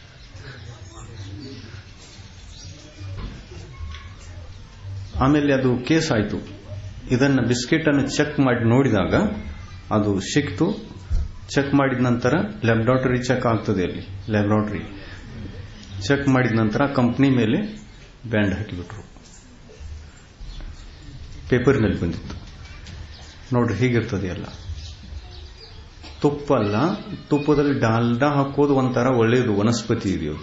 ಆಮೇಲೆ ಅದು ಕೇಸ್ ಆಯಿತು ಇದನ್ನು ಬಿಸ್ಕೆಟ್ ಅನ್ನು ಚೆಕ್ ಮಾಡಿ ನೋಡಿದಾಗ ಅದು ಸಿಕ್ತು ಚೆಕ್ ಮಾಡಿದ ನಂತರ ಲ್ಯಾಬ್ರಾಟರಿ ಚೆಕ್ ಆಗ್ತದೆ ಅಲ್ಲಿ ಲ್ಯಾಬ್ರಾಟರಿ ಚೆಕ್ ಮಾಡಿದ ನಂತರ ಕಂಪ್ನಿ ಮೇಲೆ ಬ್ಯಾಂಡ್ ಹಾಕಿಬಿಟ್ರು ಪೇಪರ್ನಲ್ಲಿ ಬಂದಿತ್ತು ನೋಡ್ರಿ ಹೀಗಿರ್ತದೆ ಎಲ್ಲ ತುಪ್ಪ ಅಲ್ಲ ತುಪ್ಪದಲ್ಲಿ ಡಾಲ್ಡಾ ಹಾಕೋದು ಒಂಥರ ಒಳ್ಳೆಯದು ವನಸ್ಪತಿ ಇದೆಯದು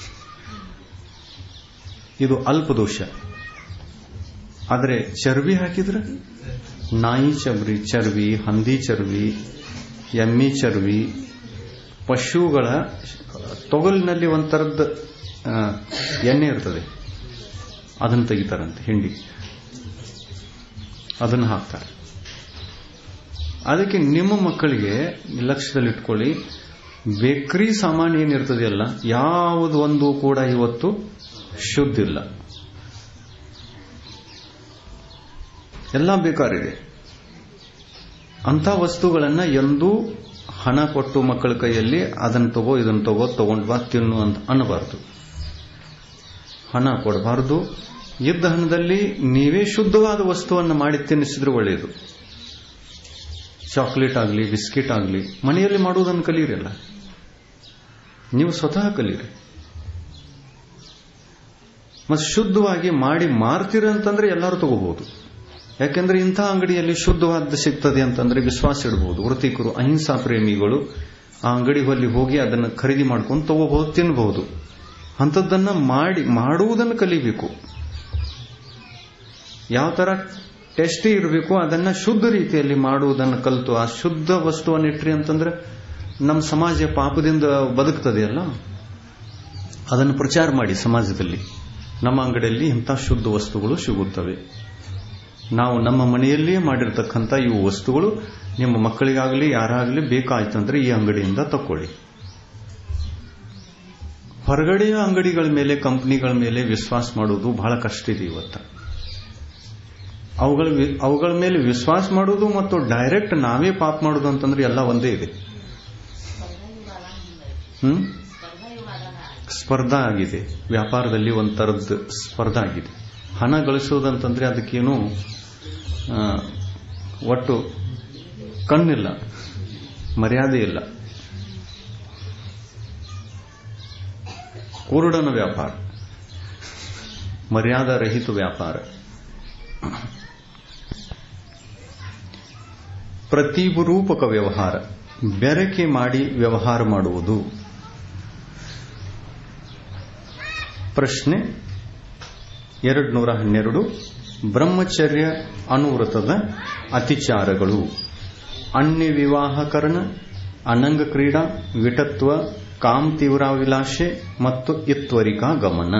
ಇದು ಅಲ್ಪ ದೋಷ ಆದರೆ ಚರ್ಬಿ ಹಾಕಿದ್ರೆ ನಾಯಿ ಚರ್ಬಿ ಚರ್ಬಿ ಹಂದಿ ಚರ್ಬಿ ಎಮ್ಮಿ ಚರ್ಬಿ ಪಶುಗಳ ತೊಗಲಿನಲ್ಲಿ ಒಂಥರದ ಎಣ್ಣೆ ಇರ್ತದೆ ಅದನ್ನು ತೆಗಿತಾರಂತೆ ಹಿಂಡಿ ಅದನ್ನು ಹಾಕ್ತಾರೆ ಅದಕ್ಕೆ ನಿಮ್ಮ ಮಕ್ಕಳಿಗೆ ಲಕ್ಷ್ಯದಲ್ಲಿಟ್ಕೊಳ್ಳಿ ಬೇಕರಿ ಸಾಮಾನು ಏನಿರ್ತದೆಯಲ್ಲ ಯಾವುದು ಒಂದು ಕೂಡ ಇವತ್ತು ಶುದ್ಧ ಇಲ್ಲ ಎಲ್ಲ ಬೇಕಾರಿದೆ ಅಂಥ ವಸ್ತುಗಳನ್ನ ಎಂದೂ ಹಣ ಕೊಟ್ಟು ಮಕ್ಕಳ ಕೈಯಲ್ಲಿ ಅದನ್ನು ತಗೋ ಇದನ್ನು ತಗೋ ತಗೊಂಡ್ ಬಾ ತಿನ್ನು ಅಂತ ಅನ್ನಬಾರದು ಹಣ ಕೊಡಬಾರದು ಇದ್ದ ಹಣದಲ್ಲಿ ನೀವೇ ಶುದ್ಧವಾದ ವಸ್ತುವನ್ನು ಮಾಡಿ ತಿನ್ನಿಸಿದ್ರೆ ಒಳ್ಳೆಯದು ಚಾಕ್ಲೇಟ್ ಆಗಲಿ ಬಿಸ್ಕಿಟ್ ಆಗಲಿ ಮನೆಯಲ್ಲಿ ಮಾಡುವುದನ್ನು ಕಲೀರಲ್ಲ ನೀವು ಸ್ವತಃ ಕಲೀರಿ ಮತ್ತು ಶುದ್ಧವಾಗಿ ಮಾಡಿ ಮಾರ್ತೀರಂತಂದ್ರೆ ಎಲ್ಲರೂ ತಗೋಬಹುದು ಯಾಕೆಂದ್ರೆ ಇಂಥ ಅಂಗಡಿಯಲ್ಲಿ ಶುದ್ಧವಾದ ಸಿಗ್ತದೆ ಅಂತಂದ್ರೆ ವಿಶ್ವಾಸ ಇಡಬಹುದು ವೃತ್ತಿಕರು ಅಹಿಂಸಾ ಪ್ರೇಮಿಗಳು ಆ ಅಂಗಡಿ ಹೊಲ್ಲಿ ಹೋಗಿ ಅದನ್ನು ಖರೀದಿ ಮಾಡ್ಕೊಂಡು ತಗೋಬಹುದು ತಿನ್ನಬಹುದು ಅಂಥದ್ದನ್ನ ಮಾಡಿ ಮಾಡುವುದನ್ನು ಕಲಿಬೇಕು ಯಾವ ತರ ಟೇಸ್ಟಿ ಇರಬೇಕು ಅದನ್ನ ಶುದ್ಧ ರೀತಿಯಲ್ಲಿ ಮಾಡುವುದನ್ನು ಕಲಿತು ಆ ಶುದ್ಧ ವಸ್ತುವನ್ನು ಇಟ್ರಿ ಅಂತಂದ್ರೆ ನಮ್ಮ ಸಮಾಜ ಪಾಪದಿಂದ ಬದುಕ್ತದೆಯಲ್ಲ ಅದನ್ನು ಪ್ರಚಾರ ಮಾಡಿ ಸಮಾಜದಲ್ಲಿ ನಮ್ಮ ಅಂಗಡಿಯಲ್ಲಿ ಇಂಥ ಶುದ್ಧ ವಸ್ತುಗಳು ಸಿಗುತ್ತವೆ ನಾವು ನಮ್ಮ ಮನೆಯಲ್ಲಿಯೇ ಮಾಡಿರ್ತಕ್ಕಂಥ ಇವು ವಸ್ತುಗಳು ನಿಮ್ಮ ಮಕ್ಕಳಿಗಾಗಲಿ ಯಾರಾಗಲಿ ಬೇಕಾಯ್ತಂದ್ರೆ ಈ ಅಂಗಡಿಯಿಂದ ತಕೊಳ್ಳಿ ಹೊರಗಡೆಯ ಅಂಗಡಿಗಳ ಮೇಲೆ ಕಂಪನಿಗಳ ಮೇಲೆ ವಿಶ್ವಾಸ ಮಾಡುವುದು ಬಹಳ ಕಷ್ಟ ಇದೆ ಇವತ್ತು ಅವುಗಳ ಅವುಗಳ ಮೇಲೆ ವಿಶ್ವಾಸ ಮಾಡುವುದು ಮತ್ತು ಡೈರೆಕ್ಟ್ ನಾವೇ ಪಾಪ ಮಾಡುವುದು ಅಂತಂದ್ರೆ ಎಲ್ಲ ಒಂದೇ ಇದೆ ಹ್ಮ್ ಸ್ಪರ್ಧಾ ಆಗಿದೆ ವ್ಯಾಪಾರದಲ್ಲಿ ಒಂಥರದ್ದು ಸ್ಪರ್ಧಾ ಆಗಿದೆ ಹಣ ಗಳಿಸೋದಂತಂದ್ರೆ ಅದಕ್ಕೇನು ಒಟ್ಟು ಕಣ್ಣಿಲ್ಲ ಮರ್ಯಾದೆ ಇಲ್ಲ ಕುರುಡನ ವ್ಯಾಪಾರ ಮರ್ಯಾದಾ ರಹಿತ ವ್ಯಾಪಾರ ಪ್ರತಿಭರೂಪಕ ವ್ಯವಹಾರ ಬೆರಕೆ ಮಾಡಿ ವ್ಯವಹಾರ ಮಾಡುವುದು ಪ್ರಶ್ನೆ ಎರಡು ನೂರ ಹನ್ನೆರಡು ಬ್ರಹ್ಮಚರ್ಯ ಅನುವೃತದ ಅತಿಚಾರಗಳು ಅನ್ಯ ವಿವಾಹಕರಣ ಅನಂಗ ಕ್ರೀಡಾ ವಿಟತ್ವ ಕಾಮ್ ತೀವ್ರಾವಿಲಾಷೆ ಮತ್ತು ಇತ್ವರಿಕಾ ಗಮನ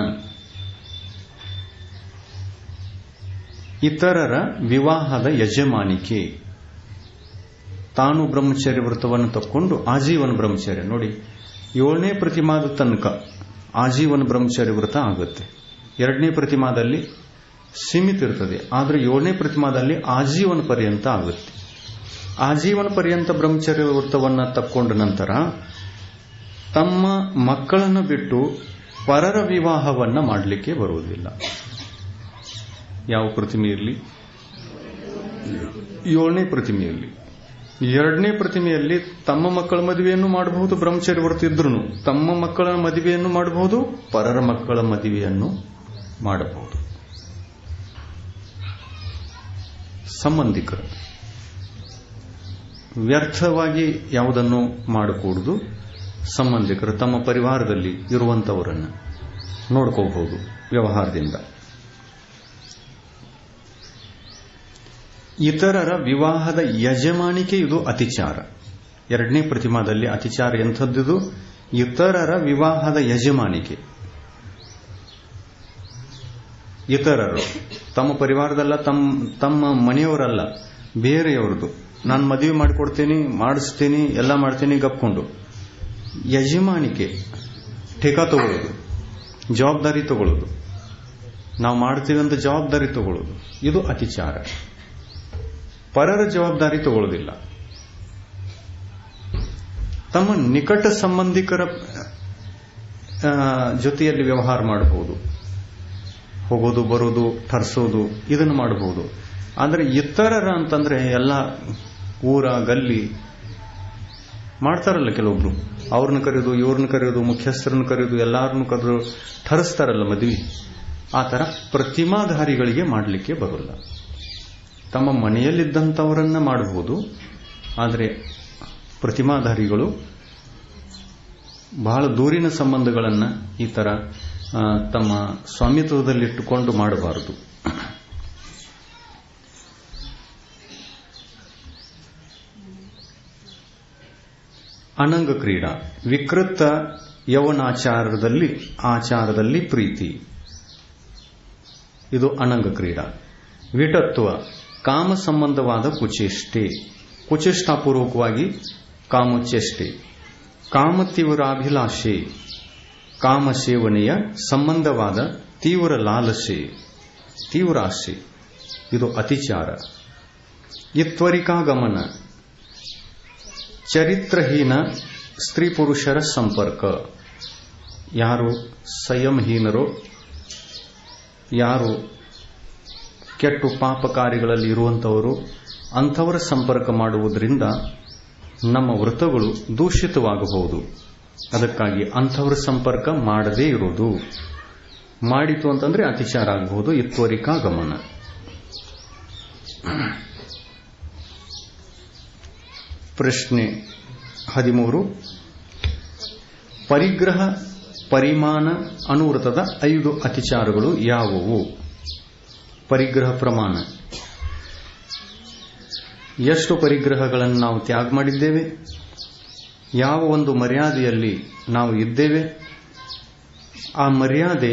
ಇತರರ ವಿವಾಹದ ಯಜಮಾನಿಕೆ ತಾನು ಬ್ರಹ್ಮಚರ್ಯ ವ್ರತವನ್ನು ತಕ್ಕೊಂಡು ಆಜೀವನ ಬ್ರಹ್ಮಚರ್ಯ ನೋಡಿ ಏಳನೇ ಪ್ರತಿಮಾದ ತನಕ ಆಜೀವನ ಬ್ರಹ್ಮಚರ್ಯ ವ್ರತ ಆಗುತ್ತೆ ಎರಡನೇ ಪ್ರತಿಮಾದಲ್ಲಿ ಸೀಮಿತ ಇರ್ತದೆ ಆದರೆ ಏಳನೇ ಪ್ರತಿಮಾದಲ್ಲಿ ಆಜೀವನ ಪರ್ಯಂತ ಆಗುತ್ತೆ ಆಜೀವನ ಪರ್ಯಂತ ಬ್ರಹ್ಮಚರ್ಯ ವ್ರತವನ್ನು ತಕ್ಕೊಂಡ ನಂತರ ತಮ್ಮ ಮಕ್ಕಳನ್ನು ಬಿಟ್ಟು ಪರರ ವಿವಾಹವನ್ನ ಮಾಡಲಿಕ್ಕೆ ಬರುವುದಿಲ್ಲ ಯಾವ ಪ್ರತಿಮೆಯಲ್ಲಿ ಏಳನೇ ಪ್ರತಿಮೆಯಲ್ಲಿ ಎರಡನೇ ಪ್ರತಿಮೆಯಲ್ಲಿ ತಮ್ಮ ಮಕ್ಕಳ ಮದುವೆಯನ್ನು ಮಾಡಬಹುದು ಬ್ರಹ್ಮಚರ್ಯ ವ್ರತ ಇದ್ರೂ ತಮ್ಮ ಮಕ್ಕಳ ಮದುವೆಯನ್ನು ಮಾಡಬಹುದು ಪರರ ಮಕ್ಕಳ ಮದುವೆಯನ್ನು ಮಾಡಬಹುದು ಸಂಬಂಧಿಕರು ವ್ಯರ್ಥವಾಗಿ ಯಾವುದನ್ನು ಮಾಡಕೂಡದು ಸಂಬಂಧಿಕರು ತಮ್ಮ ಪರಿವಾರದಲ್ಲಿ ಇರುವಂತವರನ್ನು ನೋಡ್ಕೋಬಹುದು ವ್ಯವಹಾರದಿಂದ ಇತರರ ವಿವಾಹದ ಯಜಮಾನಿಕೆ ಇದು ಅತಿಚಾರ ಎರಡನೇ ಪ್ರತಿಮಾದಲ್ಲಿ ಅತಿಚಾರ ಎಂಥದ್ದು ಇತರರ ವಿವಾಹದ ಯಜಮಾನಿಕೆ ಇತರರು ತಮ್ಮ ಪರಿವಾರದಲ್ಲ ತಮ್ಮ ತಮ್ಮ ಮನೆಯವರಲ್ಲ ಬೇರೆಯವ್ರದ್ದು ನಾನು ಮದುವೆ ಮಾಡಿಕೊಡ್ತೀನಿ ಮಾಡಿಸ್ತೀನಿ ಎಲ್ಲ ಮಾಡ್ತೀನಿ ಗಪ್ಕೊಂಡು ಯಜಮಾನಿಕೆ ಠೇಕಾ ತಗೊಳ್ಳೋದು ಜವಾಬ್ದಾರಿ ತಗೊಳ್ಳೋದು ನಾವು ಮಾಡ್ತೀವಿ ಅಂತ ಜವಾಬ್ದಾರಿ ತಗೊಳ್ಳೋದು ಇದು ಅತಿಚಾರ ಪರರ ಜವಾಬ್ದಾರಿ ತಗೊಳ್ಳೋದಿಲ್ಲ ತಮ್ಮ ನಿಕಟ ಸಂಬಂಧಿಕರ ಜೊತೆಯಲ್ಲಿ ವ್ಯವಹಾರ ಮಾಡಬಹುದು ಹೋಗೋದು ಬರೋದು ತರಿಸೋದು ಇದನ್ನು ಮಾಡಬಹುದು ಆದರೆ ಇತರರ ಅಂತಂದ್ರೆ ಎಲ್ಲ ಊರ ಗಲ್ಲಿ ಮಾಡ್ತಾರಲ್ಲ ಕೆಲವೊಬ್ರು ಅವ್ರನ್ನ ಕರೆಯೋದು ಇವ್ರನ್ನ ಕರೆಯೋದು ಮುಖ್ಯಸ್ಥರನ್ನ ಕರೆಯೋದು ಎಲ್ಲಾರನ್ನು ಕರೆದು ಠರಿಸ್ತಾರಲ್ಲ ಮದುವೆ ಆ ತರ ಪ್ರತಿಮಾಧಾರಿಗಳಿಗೆ ಮಾಡಲಿಕ್ಕೆ ಬರೋಲ್ಲ ತಮ್ಮ ಮನೆಯಲ್ಲಿದ್ದಂಥವರನ್ನ ಮಾಡಬಹುದು ಆದರೆ ಪ್ರತಿಮಾಧಾರಿಗಳು ಬಹಳ ದೂರಿನ ಸಂಬಂಧಗಳನ್ನು ಈ ತರ ತಮ್ಮ ಸ್ವಾಮಿತ್ವದಲ್ಲಿಟ್ಟುಕೊಂಡು ಮಾಡಬಾರದು ಅನಂಗ ಕ್ರೀಡಾ ವಿಕೃತ ಯವನಾಚಾರದಲ್ಲಿ ಆಚಾರದಲ್ಲಿ ಪ್ರೀತಿ ಇದು ಅನಂಗ ಕ್ರೀಡಾ ವಿಟತ್ವ ಕಾಮ ಸಂಬಂಧವಾದ ಕುಚೇಷ್ಟೆ ಕುಚೇಷ್ಟಾಪೂರ್ವಕವಾಗಿ ಕಾಮಚೇಷ್ಟೆ ಕಾಮತೀವ್ರಾಭಿಲಾಷೆ ಕಾಮ ಸೇವನೆಯ ಸಂಬಂಧವಾದ ತೀವ್ರ ಲಾಲಸೆ ತೀವ್ರ ಆಸೆ ಇದು ಅತಿಚಾರ ಇತ್ವರಿಕಾಗಮನ ಚರಿತ್ರಹೀನ ಸ್ತ್ರೀ ಪುರುಷರ ಸಂಪರ್ಕ ಯಾರು ಸಂಯಮಹೀನರೋ ಯಾರು ಕೆಟ್ಟು ಪಾಪ ಕಾರ್ಯಗಳಲ್ಲಿ ಇರುವಂತವರು ಅಂಥವರ ಸಂಪರ್ಕ ಮಾಡುವುದರಿಂದ ನಮ್ಮ ವೃತ್ತಗಳು ದೂಷಿತವಾಗಬಹುದು ಅದಕ್ಕಾಗಿ ಅಂಥವರ ಸಂಪರ್ಕ ಮಾಡದೇ ಇರುವುದು ಮಾಡಿತು ಅಂತಂದ್ರೆ ಅತಿಚಾರ ಆಗಬಹುದು ಇತ್ವರಿಕಾ ಗಮನ ಪ್ರಶ್ನೆ ಹದಿಮೂರು ಪರಿಗ್ರಹ ಪರಿಮಾಣ ಅನುವೃತದ ಐದು ಅತಿಚಾರಗಳು ಯಾವುವು ಪರಿಗ್ರಹ ಪ್ರಮಾಣ ಎಷ್ಟು ಪರಿಗ್ರಹಗಳನ್ನು ನಾವು ತ್ಯಾಗ ಮಾಡಿದ್ದೇವೆ ಯಾವ ಒಂದು ಮರ್ಯಾದೆಯಲ್ಲಿ ನಾವು ಇದ್ದೇವೆ ಆ ಮರ್ಯಾದೆ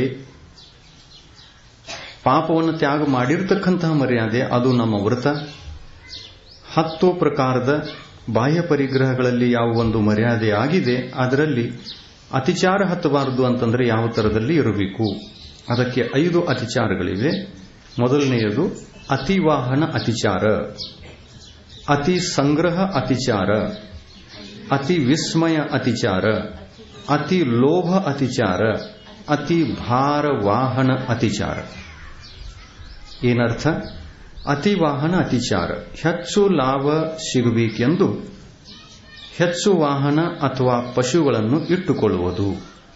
ಪಾಪವನ್ನು ತ್ಯಾಗ ಮಾಡಿರ್ತಕ್ಕಂತಹ ಮರ್ಯಾದೆ ಅದು ನಮ್ಮ ವ್ರತ ಹತ್ತು ಪ್ರಕಾರದ ಬಾಹ್ಯ ಪರಿಗ್ರಹಗಳಲ್ಲಿ ಯಾವ ಒಂದು ಮರ್ಯಾದೆ ಆಗಿದೆ ಅದರಲ್ಲಿ ಅತಿಚಾರ ಹತ್ತಬಾರದು ಅಂತಂದ್ರೆ ಯಾವ ತರದಲ್ಲಿ ಇರಬೇಕು ಅದಕ್ಕೆ ಐದು ಅತಿಚಾರಗಳಿವೆ ಮೊದಲನೆಯದು ಅತಿವಾಹನ ಅತಿಚಾರ ಅತಿ ಸಂಗ್ರಹ ಅತಿಚಾರ ಅತಿ ವಿಸ್ಮಯ ಅತಿಚಾರ ಅತಿ ಲೋಭ ಅತಿಚಾರ ಅತಿ ಭಾರ ವಾಹನ ಅತಿಚಾರ ಏನರ್ಥ ಅತಿವಾಹನ ಅತಿಚಾರ ಹೆಚ್ಚು ಲಾಭ ಸಿಗಬೇಕೆಂದು ಹೆಚ್ಚು ವಾಹನ ಅಥವಾ ಪಶುಗಳನ್ನು ಇಟ್ಟುಕೊಳ್ಳುವುದು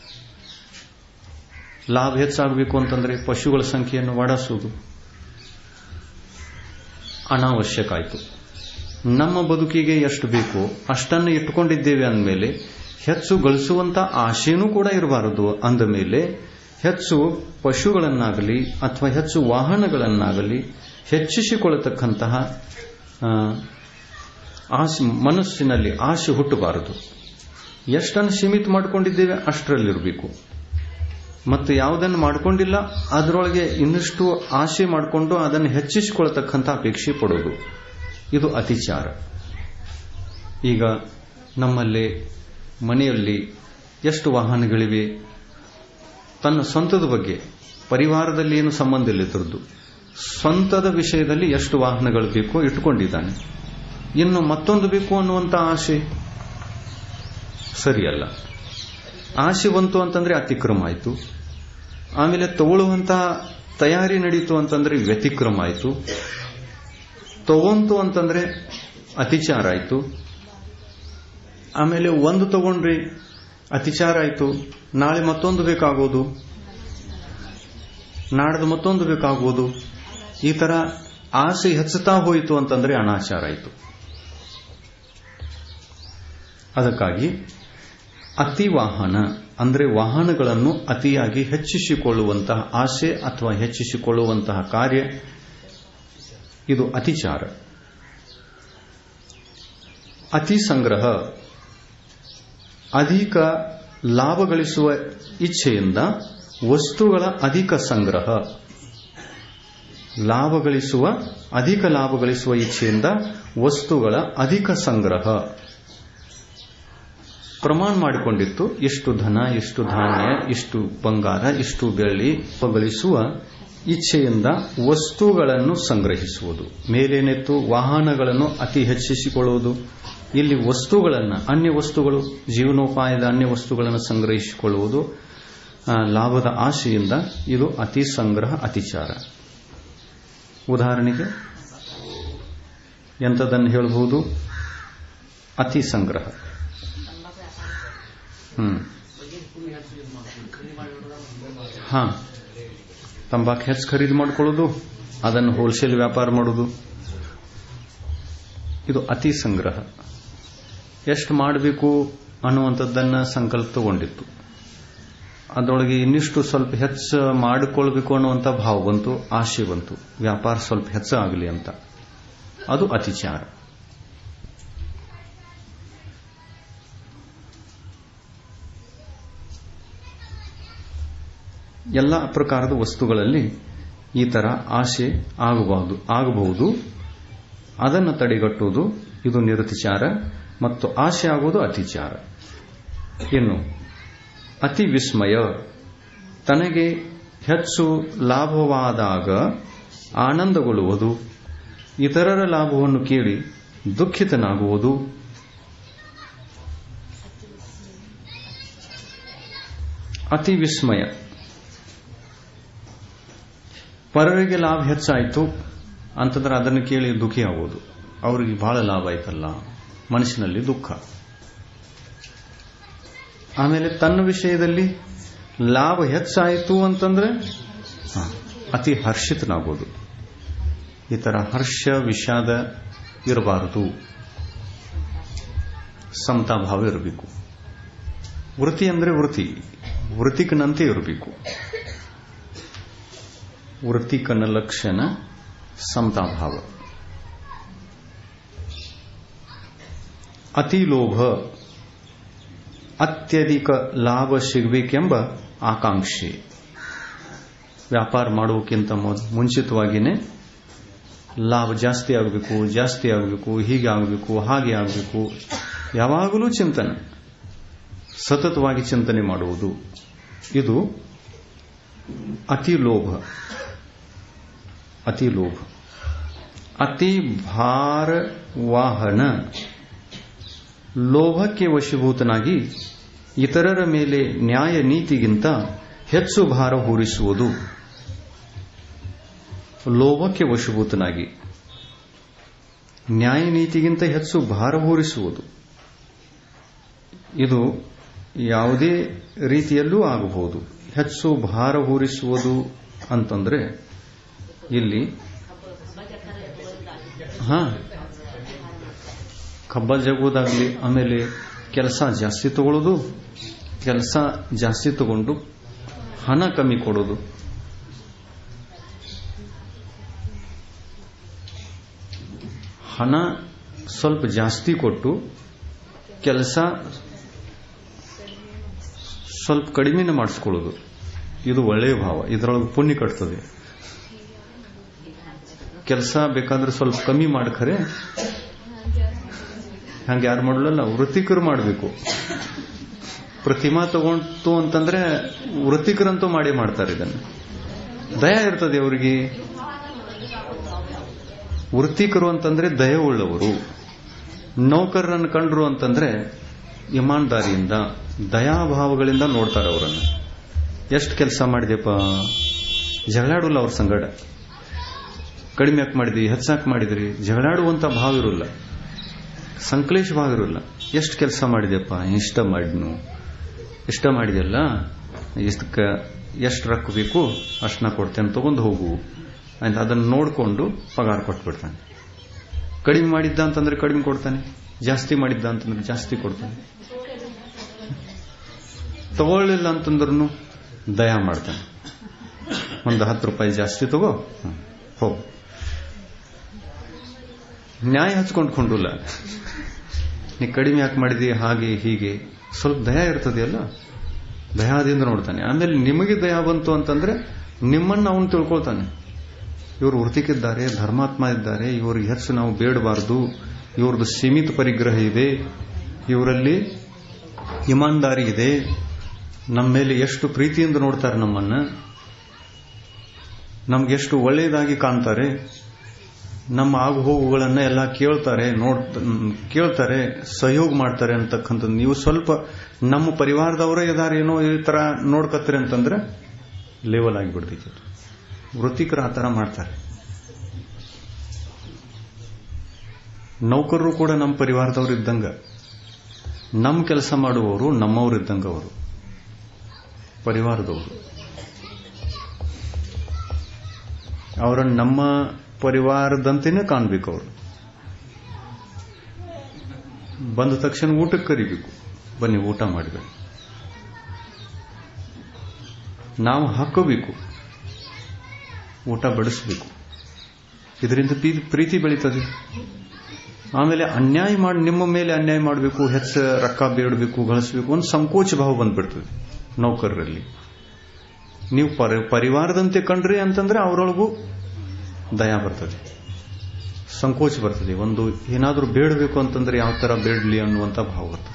ಲಾಭ ಹೆಚ್ಚಾಗಬೇಕು ಅಂತಂದ್ರೆ ಪಶುಗಳ ಸಂಖ್ಯೆಯನ್ನು ವಾಡಿಸುವುದು ಅನಾವಶ್ಯಕ ಆಯಿತು ನಮ್ಮ ಬದುಕಿಗೆ ಎಷ್ಟು ಬೇಕೋ ಅಷ್ಟನ್ನು ಇಟ್ಟುಕೊಂಡಿದ್ದೇವೆ ಅಂದಮೇಲೆ ಹೆಚ್ಚು ಗಳಿಸುವಂತ ಆಶೆನೂ ಕೂಡ ಇರಬಾರದು ಅಂದ ಮೇಲೆ ಹೆಚ್ಚು ಪಶುಗಳನ್ನಾಗಲಿ ಅಥವಾ ಹೆಚ್ಚು ವಾಹನಗಳನ್ನಾಗಲಿ ಹೆಚ್ಚಿಸಿಕೊಳ್ಳತಕ್ಕಂತಹ ಆಸೆ ಮನಸ್ಸಿನಲ್ಲಿ ಆಸೆ ಹುಟ್ಟಬಾರದು ಎಷ್ಟನ್ನು ಸೀಮಿತ ಮಾಡಿಕೊಂಡಿದ್ದೇವೆ ಅಷ್ಟರಲ್ಲಿರಬೇಕು ಮತ್ತು ಯಾವುದನ್ನು ಮಾಡಿಕೊಂಡಿಲ್ಲ ಅದರೊಳಗೆ ಇನ್ನಷ್ಟು ಆಸೆ ಮಾಡಿಕೊಂಡು ಅದನ್ನು ಹೆಚ್ಚಿಸಿಕೊಳ್ಳತಕ್ಕಂಥ ಅಪೇಕ್ಷೆ ಪಡೋದು ಇದು ಅತಿಚಾರ ಈಗ ನಮ್ಮಲ್ಲಿ ಮನೆಯಲ್ಲಿ ಎಷ್ಟು ವಾಹನಗಳಿವೆ ತನ್ನ ಸ್ವಂತದ ಬಗ್ಗೆ ಪರಿವಾರದಲ್ಲಿ ಏನು ಸಂಬಂಧ ಇಲ್ಲ ಇದ್ರದ್ದು ಸ್ವಂತದ ವಿಷಯದಲ್ಲಿ ಎಷ್ಟು ವಾಹನಗಳು ಬೇಕೋ ಇಟ್ಟುಕೊಂಡಿದ್ದಾನೆ ಇನ್ನು ಮತ್ತೊಂದು ಬೇಕು ಅನ್ನುವಂಥ ಆಸೆ ಸರಿಯಲ್ಲ ಆಸೆ ಬಂತು ಅಂತಂದ್ರೆ ಅತಿಕ್ರಮ ಆಯಿತು ಆಮೇಲೆ ತಗೊಳ್ಳುವಂತಹ ತಯಾರಿ ನಡೀತು ಅಂತಂದ್ರೆ ವ್ಯತಿಕ್ರಮ ಆಯಿತು ತಗೊಂತು ಅಂತಂದ್ರೆ ಅತಿಚಾರ ಆಯಿತು ಆಮೇಲೆ ಒಂದು ತಗೊಂಡ್ರಿ ಅತಿಚಾರ ಆಯಿತು ನಾಳೆ ಮತ್ತೊಂದು ಬೇಕಾಗೋದು ನಾಡ್ದು ಮತ್ತೊಂದು ಬೇಕಾಗೋದು ಈ ತರ ಆಸೆ ಹೆಚ್ಚುತ್ತಾ ಹೋಯಿತು ಅಂತಂದ್ರೆ ಅನಾಚಾರ ಆಯಿತು ಅದಕ್ಕಾಗಿ ಅತಿ ವಾಹನ ಅಂದರೆ ವಾಹನಗಳನ್ನು ಅತಿಯಾಗಿ ಹೆಚ್ಚಿಸಿಕೊಳ್ಳುವಂತಹ ಆಸೆ ಅಥವಾ ಹೆಚ್ಚಿಸಿಕೊಳ್ಳುವಂತಹ ಕಾರ್ಯ ಇದು ಅತಿಚಾರ ಅತಿ ಸಂಗ್ರಹ ಅಧಿಕ ಲಾಭ ಗಳಿಸುವ ಇಚ್ಛೆಯಿಂದ ವಸ್ತುಗಳ ಅಧಿಕ ಸಂಗ್ರಹ ಲಾಭ ಗಳಿಸುವ ಅಧಿಕ ಲಾಭ ಗಳಿಸುವ ಇಚ್ಛೆಯಿಂದ ವಸ್ತುಗಳ ಅಧಿಕ ಸಂಗ್ರಹ ಪ್ರಮಾಣ ಮಾಡಿಕೊಂಡಿತ್ತು ಇಷ್ಟು ಧನ ಇಷ್ಟು ಧಾನ್ಯ ಇಷ್ಟು ಬಂಗಾರ ಇಷ್ಟು ಬೆಳ್ಳಿ ಗಳಿಸುವ ಇಚ್ಛೆಯಿಂದ ವಸ್ತುಗಳನ್ನು ಸಂಗ್ರಹಿಸುವುದು ಮೇಲೇನೆತ್ತು ವಾಹನಗಳನ್ನು ಅತಿ ಹೆಚ್ಚಿಸಿಕೊಳ್ಳುವುದು ಇಲ್ಲಿ ವಸ್ತುಗಳನ್ನು ಅನ್ಯ ವಸ್ತುಗಳು ಜೀವನೋಪಾಯದ ಅನ್ಯ ವಸ್ತುಗಳನ್ನು ಸಂಗ್ರಹಿಸಿಕೊಳ್ಳುವುದು ಲಾಭದ ಆಶೆಯಿಂದ ಇದು ಅತಿ ಸಂಗ್ರಹ ಅತಿಚಾರ ಉದಾಹರಣೆಗೆ ಎಂಥದನ್ನು ಹೇಳಬಹುದು ಅತಿ ಸಂಗ್ರಹ ಹ್ಮ್ ಹಾ ತಂಬಾಕು ಹೆಚ್ಚು ಖರೀದಿ ಮಾಡ್ಕೊಳ್ಳೋದು ಅದನ್ನು ಹೋಲ್ಸೇಲ್ ವ್ಯಾಪಾರ ಮಾಡೋದು ಇದು ಅತಿ ಸಂಗ್ರಹ ಎಷ್ಟು ಮಾಡಬೇಕು ಅನ್ನುವಂಥದ್ದನ್ನ ಸಂಕಲ್ಪ ತಗೊಂಡಿತ್ತು ಅದರೊಳಗೆ ಇನ್ನಿಷ್ಟು ಸ್ವಲ್ಪ ಹೆಚ್ಚು ಮಾಡಿಕೊಳ್ಬೇಕು ಅನ್ನುವಂಥ ಭಾವ ಬಂತು ಆಶೆ ಬಂತು ವ್ಯಾಪಾರ ಸ್ವಲ್ಪ ಹೆಚ್ಚು ಆಗಲಿ ಅಂತ ಅದು ಅತಿಚಾರ ಎಲ್ಲ ಪ್ರಕಾರದ ವಸ್ತುಗಳಲ್ಲಿ ಈ ತರ ಆಶೆ ಆಗಬಹುದು ಆಗಬಹುದು ಅದನ್ನು ತಡೆಗಟ್ಟುವುದು ಇದು ನಿರತಿಚಾರ ಮತ್ತು ಆಶೆ ಆಗುವುದು ಅತಿಚಾರ ಇನ್ನು ಅತಿ ವಿಸ್ಮಯ ತನಗೆ ಹೆಚ್ಚು ಲಾಭವಾದಾಗ ಆನಂದಗೊಳ್ಳುವುದು ಇತರರ ಲಾಭವನ್ನು ಕೇಳಿ ದುಃಖಿತನಾಗುವುದು ಅತಿ ವಿಸ್ಮಯ ಪರರಿಗೆ ಲಾಭ ಹೆಚ್ಚಾಯಿತು ಅಂತಂದ್ರೆ ಅದನ್ನು ಕೇಳಿ ದುಃಖಿ ಆಗುವುದು ಅವರಿಗೆ ಬಹಳ ಲಾಭ ಆಯ್ತಲ್ಲ ಮನಸ್ಸಿನಲ್ಲಿ ದುಃಖ ಆಮೇಲೆ ತನ್ನ ವಿಷಯದಲ್ಲಿ ಲಾಭ ಹೆಚ್ಚಾಯಿತು ಅಂತಂದ್ರೆ ಅತಿ ಹರ್ಷಿತನಾಗೋದು ಈ ತರ ಹರ್ಷ ವಿಷಾದ ಇರಬಾರದು ಸಮತಾಭಾವ ಇರಬೇಕು ವೃತ್ತಿ ಅಂದ್ರೆ ವೃತ್ತಿ ವೃತ್ತಿಕನಂತೆ ಇರಬೇಕು ವೃತ್ತಿಕನ ಲಕ್ಷಣ ಸಮತಾಭಾವ ಅತಿ ಲೋಭ ಅತ್ಯಧಿಕ ಲಾಭ ಸಿಗಬೇಕೆಂಬ ಆಕಾಂಕ್ಷೆ ವ್ಯಾಪಾರ ಮಾಡುವಕ್ಕಿಂತ ಮುಂಚಿತವಾಗಿಯೇ ಲಾಭ ಜಾಸ್ತಿ ಆಗಬೇಕು ಜಾಸ್ತಿ ಆಗಬೇಕು ಹೀಗೆ ಆಗಬೇಕು ಹಾಗೆ ಆಗಬೇಕು ಯಾವಾಗಲೂ ಚಿಂತನೆ ಸತತವಾಗಿ ಚಿಂತನೆ ಮಾಡುವುದು ಇದು ಅತಿ ಲೋಭ ಅತಿ ಲೋಭ ಅತಿ ಭಾರ ವಾಹನ ಲೋಭಕ್ಕೆ ವಶೀಭೂತನಾಗಿ ಇತರರ ಮೇಲೆ ನ್ಯಾಯ ನೀತಿಗಿಂತ ಹೆಚ್ಚು ಭಾರ ಹೊರಿಸುವುದು ಲೋಭಕ್ಕೆ ವಶೀಭೂತನಾಗಿ ನ್ಯಾಯ ನೀತಿಗಿಂತ ಹೆಚ್ಚು ಭಾರ ಹೊರಿಸುವುದು ಇದು ಯಾವುದೇ ರೀತಿಯಲ್ಲೂ ಆಗಬಹುದು ಹೆಚ್ಚು ಭಾರ ಹೊರಿಸುವುದು ಅಂತಂದ್ರೆ ಇಲ್ಲಿ ಹಾ ಕಬ್ಬ ಜಗುವುದಾಗ್ಲಿ ಆಮೇಲೆ ಕೆಲಸ ಜಾಸ್ತಿ ತಗೊಳ್ಳೋದು ಕೆಲಸ ಜಾಸ್ತಿ ತಗೊಂಡು ಹಣ ಕಮ್ಮಿ ಕೊಡೋದು ಹಣ ಸ್ವಲ್ಪ ಜಾಸ್ತಿ ಕೊಟ್ಟು ಕೆಲಸ ಸ್ವಲ್ಪ ಕಡಿಮೆನೆ ಮಾಡಿಸ್ಕೊಳ್ಳೋದು ಇದು ಒಳ್ಳೆಯ ಭಾವ ಇದರೊಳಗೆ ಪುಣ್ಯ ಕಟ್ತದೆ ಕೆಲಸ ಬೇಕಾದ್ರೆ ಸ್ವಲ್ಪ ಕಮ್ಮಿ ಮಾಡ್ಖರೆ ಹಂಗೆ ಯಾರು ಮಾಡಲಲ್ಲ ವೃತ್ತಿಕರು ಮಾಡಬೇಕು ಪ್ರತಿಮಾ ತಗೊಂತು ಅಂತಂದ್ರೆ ವೃತ್ತಿಕರಂತೂ ಮಾಡಿ ಮಾಡ್ತಾರೆ ಇದನ್ನು ದಯ ಇರ್ತದೆ ಅವರಿಗೆ ವೃತ್ತಿಕರು ಅಂತಂದ್ರೆ ದಯ ಉಳ್ಳವರು ನೌಕರರನ್ನು ಕಂಡ್ರು ಅಂತಂದ್ರೆ ಇಮಾನ್ದಾರಿಯಿಂದ ದಯಾಭಾವಗಳಿಂದ ನೋಡ್ತಾರೆ ಅವರನ್ನು ಎಷ್ಟು ಕೆಲಸ ಮಾಡಿದೆಪ್ಪ ಜಗಳಾಡಲ್ಲ ಅವ್ರ ಸಂಗಡ ಕಡಿಮೆ ಯಾಕೆ ಮಾಡಿದ್ರಿ ಹೆಚ್ಚಾಕ್ ಮಾಡಿದ್ರಿ ಜಗಳಾಡುವಂತ ಭಾವ ಇರೋಲ್ಲ ಸಂಕ್ಲೇಶ ಭಾವ ಇರೋಲ್ಲ ಎಷ್ಟು ಕೆಲಸ ಮಾಡಿದೆಪ್ಪ ಇಷ್ಟ ಮಾಡಿದ್ನು ಇಷ್ಟ ಮಾಡಿದೆಲ್ಲ ಇಷ್ಟಕ್ಕೆ ಎಷ್ಟು ರೊಕ್ಕ ಬೇಕು ಅಷ್ಟನ್ನ ಕೊಡ್ತೇನೆ ತಗೊಂಡು ಹೋಗು ಅಂತ ಅದನ್ನು ನೋಡಿಕೊಂಡು ಪಗಾರ ಕೊಟ್ಬಿಡ್ತಾನೆ ಕಡಿಮೆ ಮಾಡಿದ್ದ ಅಂತಂದ್ರೆ ಕಡಿಮೆ ಕೊಡ್ತಾನೆ ಜಾಸ್ತಿ ಮಾಡಿದ್ದ ಅಂತಂದ್ರೆ ಜಾಸ್ತಿ ಕೊಡ್ತಾನೆ ತಗೊಳ್ಳಿಲ್ಲ ಅಂತಂದ್ರೂ ದಯ ಮಾಡ್ತಾನೆ ಒಂದು ಹತ್ತು ರೂಪಾಯಿ ಜಾಸ್ತಿ ತಗೋ ಹೋಗು ನ್ಯಾಯ ಹಚ್ಕೊಂಡು ಕೊಂಡಿಲ್ಲ ನೀ ಕಡಿಮೆ ಯಾಕೆ ಮಾಡಿದಿ ಹಾಗೆ ಹೀಗೆ ಸ್ವಲ್ಪ ದಯ ಇರ್ತದೆಯಲ್ಲ ದಯಾದಿಂದ ನೋಡ್ತಾನೆ ಆಮೇಲೆ ನಿಮಗೆ ದಯ ಬಂತು ಅಂತಂದ್ರೆ ನಿಮ್ಮನ್ನು ಅವನು ತಿಳ್ಕೊಳ್ತಾನೆ ಇವರು ವೃತ್ತಿಕಿದ್ದಾರೆ ಧರ್ಮಾತ್ಮ ಇದ್ದಾರೆ ಇವ್ರಿಗೆ ಹೆಚ್ಚು ನಾವು ಬೇಡಬಾರದು ಇವ್ರದ್ದು ಸೀಮಿತ ಪರಿಗ್ರಹ ಇದೆ ಇವರಲ್ಲಿ ಇಮಾನ್ದಾರಿ ಇದೆ ನಮ್ಮ ಮೇಲೆ ಎಷ್ಟು ಪ್ರೀತಿಯಿಂದ ನೋಡ್ತಾರೆ ನಮ್ಮನ್ನ ನಮ್ಗೆಷ್ಟು ಒಳ್ಳೆಯದಾಗಿ ಕಾಣ್ತಾರೆ ನಮ್ಮ ಆಗು ಹೋಗುಗಳನ್ನ ಎಲ್ಲ ಕೇಳ್ತಾರೆ ನೋಡ್ ಕೇಳ್ತಾರೆ ಸಹಯೋಗ ಮಾಡ್ತಾರೆ ಅಂತಕ್ಕಂಥದ್ದು ನೀವು ಸ್ವಲ್ಪ ನಮ್ಮ ಪರಿವಾರದವರೇ ಇದಾರೇನೋ ಈ ತರ ನೋಡ್ಕತ್ತೀರಿ ಅಂತಂದ್ರೆ ಲೆವೆಲ್ ಆಗಿಬಿಡ್ತೈತಿ ವೃತ್ತಿಕರು ಆ ತರ ಮಾಡ್ತಾರೆ ನೌಕರರು ಕೂಡ ನಮ್ಮ ಪರಿವಾರದವ್ರು ಇದ್ದಂಗ ನಮ್ಮ ಕೆಲಸ ಮಾಡುವವರು ನಮ್ಮವರು ಇದ್ದಂಗೆ ಅವರು ಪರಿವಾರದವರು ಅವರನ್ನು ನಮ್ಮ ಪರಿವಾರದಂತೆಯೇ ಕಾಣಬೇಕು ಅವರು ಬಂದ ತಕ್ಷಣ ಊಟಕ್ಕೆ ಕರಿಬೇಕು ಬನ್ನಿ ಊಟ ಮಾಡಬೇಕು ನಾವು ಹಾಕೋಬೇಕು ಊಟ ಬಡಿಸಬೇಕು ಇದರಿಂದ ಪ್ರೀತಿ ಬೆಳೀತದೆ ಆಮೇಲೆ ಅನ್ಯಾಯ ಮಾಡಿ ನಿಮ್ಮ ಮೇಲೆ ಅನ್ಯಾಯ ಮಾಡಬೇಕು ಹೆಚ್ಚ ರೊಕ್ಕ ಬೇಡಬೇಕು ಗಳಿಸಬೇಕು ಒಂದು ಸಂಕೋಚ ಭಾವ ಬಂದ್ಬಿಡ್ತದೆ ನೌಕರರಲ್ಲಿ ನೀವು ಪರಿವಾರದಂತೆ ಕಂಡ್ರಿ ಅಂತಂದ್ರೆ ಅವರೊಳಗೂ ದಯಾ ಬರ್ತದೆ ಸಂಕೋಚ ಬರ್ತದೆ ಒಂದು ಏನಾದರೂ ಬೇಡಬೇಕು ಅಂತಂದ್ರೆ ಯಾವ ತರ ಬೇಡಲಿ ಅನ್ನುವಂಥ ಭಾವ ಬರ್ತದೆ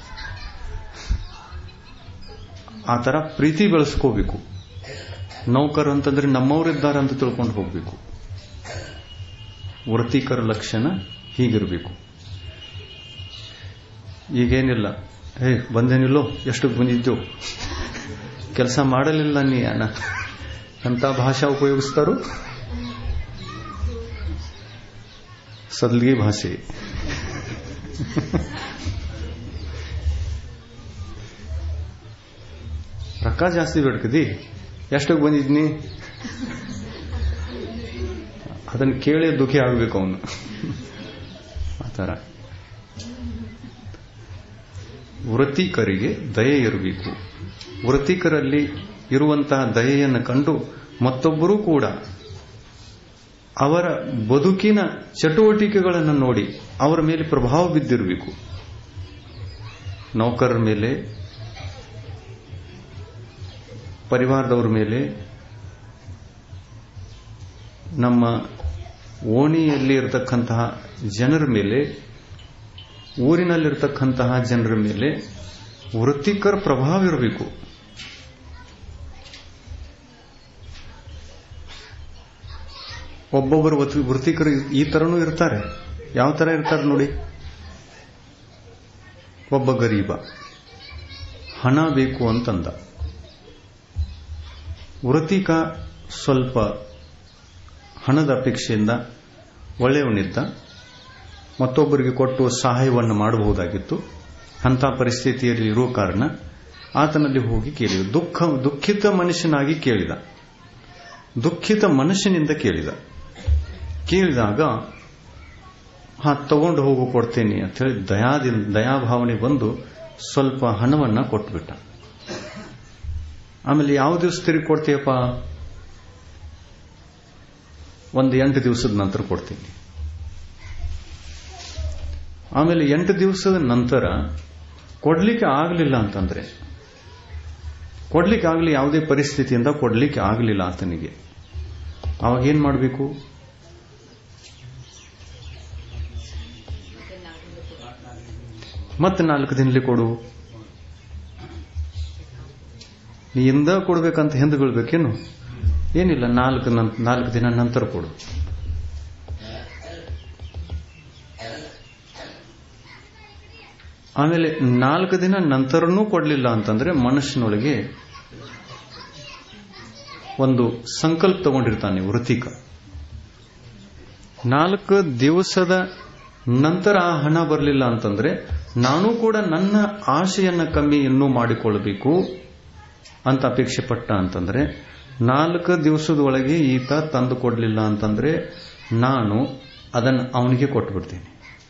ಆ ತರ ಪ್ರೀತಿ ಬೆಳೆಸ್ಕೋಬೇಕು ನೌಕರ್ ಅಂತಂದ್ರೆ ನಮ್ಮವರಿದ್ದಾರೆ ಅಂತ ತಿಳ್ಕೊಂಡು ಹೋಗ್ಬೇಕು ವೃತ್ತಿಕರ ಲಕ್ಷಣ ಹೀಗಿರಬೇಕು ಈಗೇನಿಲ್ಲ ಹೇ ಬಂದೇನಿಲ್ಲೋ ಎಷ್ಟಕ್ಕೆ ಬಂದಿದ್ದು ಕೆಲಸ ಮಾಡಲಿಲ್ಲ ನೀ ಅಣ್ಣ ಅಂತ ಭಾಷಾ ಉಪಯೋಗಿಸ್ತಾರೋ ಸದ್ಲಿಗೆ ಭಾಷೆ ರೊಕ್ಕ ಜಾಸ್ತಿ ಬೇಡ್ಕದಿ ಎಷ್ಟಕ್ಕೆ ಬಂದಿದ್ನಿ ಅದನ್ನು ಕೇಳಿ ದುಃಖಿ ಆಗಬೇಕು ಅವನು ಆ ಥರ ವೃತ್ತಿಕರಿಗೆ ದಯೆ ಇರಬೇಕು ವೃತ್ತಿಕರಲ್ಲಿ ಇರುವಂತಹ ದಯೆಯನ್ನು ಕಂಡು ಮತ್ತೊಬ್ಬರೂ ಕೂಡ ಅವರ ಬದುಕಿನ ಚಟುವಟಿಕೆಗಳನ್ನು ನೋಡಿ ಅವರ ಮೇಲೆ ಪ್ರಭಾವ ಬಿದ್ದಿರಬೇಕು ನೌಕರರ ಮೇಲೆ ಪರಿವಾರದವರ ಮೇಲೆ ನಮ್ಮ ಓಣಿಯಲ್ಲಿ ಇರತಕ್ಕಂತಹ ಜನರ ಮೇಲೆ ಊರಿನಲ್ಲಿರ್ತಕ್ಕಂತಹ ಜನರ ಮೇಲೆ ವೃತ್ತಿಕರ ಪ್ರಭಾವ ಇರಬೇಕು ಒಬ್ಬೊಬ್ಬರು ವೃತ್ತಿಕರು ಈ ತರನೂ ಇರ್ತಾರೆ ಯಾವ ತರ ಇರ್ತಾರೆ ನೋಡಿ ಒಬ್ಬ ಗರೀಬ ಹಣ ಬೇಕು ಅಂತಂದ ವೃತ್ತಿಕ ಸ್ವಲ್ಪ ಹಣದ ಅಪೇಕ್ಷೆಯಿಂದ ಒಳ್ಳೆಯವನಿದ್ದ ಮತ್ತೊಬ್ಬರಿಗೆ ಕೊಟ್ಟು ಸಹಾಯವನ್ನು ಮಾಡಬಹುದಾಗಿತ್ತು ಅಂಥ ಪರಿಸ್ಥಿತಿಯಲ್ಲಿ ಇರುವ ಕಾರಣ ಆತನಲ್ಲಿ ಹೋಗಿ ಕೇಳಿದ ದುಃಖ ದುಃಖಿತ ಮನುಷ್ಯನಾಗಿ ಕೇಳಿದ ದುಃಖಿತ ಮನುಷ್ಯನಿಂದ ಕೇಳಿದ ಕೇಳಿದಾಗ ಹಾ ತಗೊಂಡು ಹೋಗು ಕೊಡ್ತೇನೆ ಅಂತ ಹೇಳಿ ದಯಾದಿಂದ ದಯಾಭಾವನೆ ಬಂದು ಸ್ವಲ್ಪ ಹಣವನ್ನ ಕೊಟ್ಬಿಟ್ಟ ಆಮೇಲೆ ಯಾವ ದಿವಸ ತಿರುಗಿ ಕೊಡ್ತೀಯಪ್ಪ ಒಂದು ಎಂಟು ದಿವಸದ ನಂತರ ಕೊಡ್ತೀನಿ ಆಮೇಲೆ ಎಂಟು ದಿವಸದ ನಂತರ ಕೊಡ್ಲಿಕ್ಕೆ ಆಗಲಿಲ್ಲ ಅಂತಂದ್ರೆ ಕೊಡ್ಲಿಕ್ಕೆ ಆಗಲಿ ಯಾವುದೇ ಪರಿಸ್ಥಿತಿಯಿಂದ ಕೊಡ್ಲಿಕ್ಕೆ ಆಗಲಿಲ್ಲ ಆತನಿಗೆ ಅವಾಗ ಏನ್ ಮಾಡಬೇಕು ಮತ್ತೆ ನಾಲ್ಕು ದಿನಲಿ ಕೊಡು ನೀ ಇಂದ ಕೊಡ್ಬೇಕಂತ ಹಿಂದೆ ಬೀಳ್ಬೇಕೇನು ಏನಿಲ್ಲ ನಾಲ್ಕು ನಾಲ್ಕು ದಿನ ನಂತರ ಕೊಡು ಆಮೇಲೆ ನಾಲ್ಕು ದಿನ ನಂತರನೂ ಕೊಡಲಿಲ್ಲ ಅಂತಂದ್ರೆ ಮನಸ್ಸಿನೊಳಗೆ ಒಂದು ಸಂಕಲ್ಪ ತಗೊಂಡಿರ್ತಾನೆ ವೃತ್ತಿಕ ನಾಲ್ಕು ದಿವಸದ ನಂತರ ಆ ಹಣ ಬರಲಿಲ್ಲ ಅಂತಂದ್ರೆ ನಾನು ಕೂಡ ನನ್ನ ಆಶೆಯನ್ನ ಕಮ್ಮಿ ಇನ್ನೂ ಮಾಡಿಕೊಳ್ಳಬೇಕು ಅಂತ ಅಪೇಕ್ಷೆ ಪಟ್ಟ ಅಂತಂದ್ರೆ ನಾಲ್ಕು ದಿವಸದ ಒಳಗೆ ಈತ ತಂದು ಕೊಡಲಿಲ್ಲ ಅಂತಂದ್ರೆ ನಾನು ಅದನ್ನು ಅವನಿಗೆ ಕೊಟ್ಬಿಡ್ತೀನಿ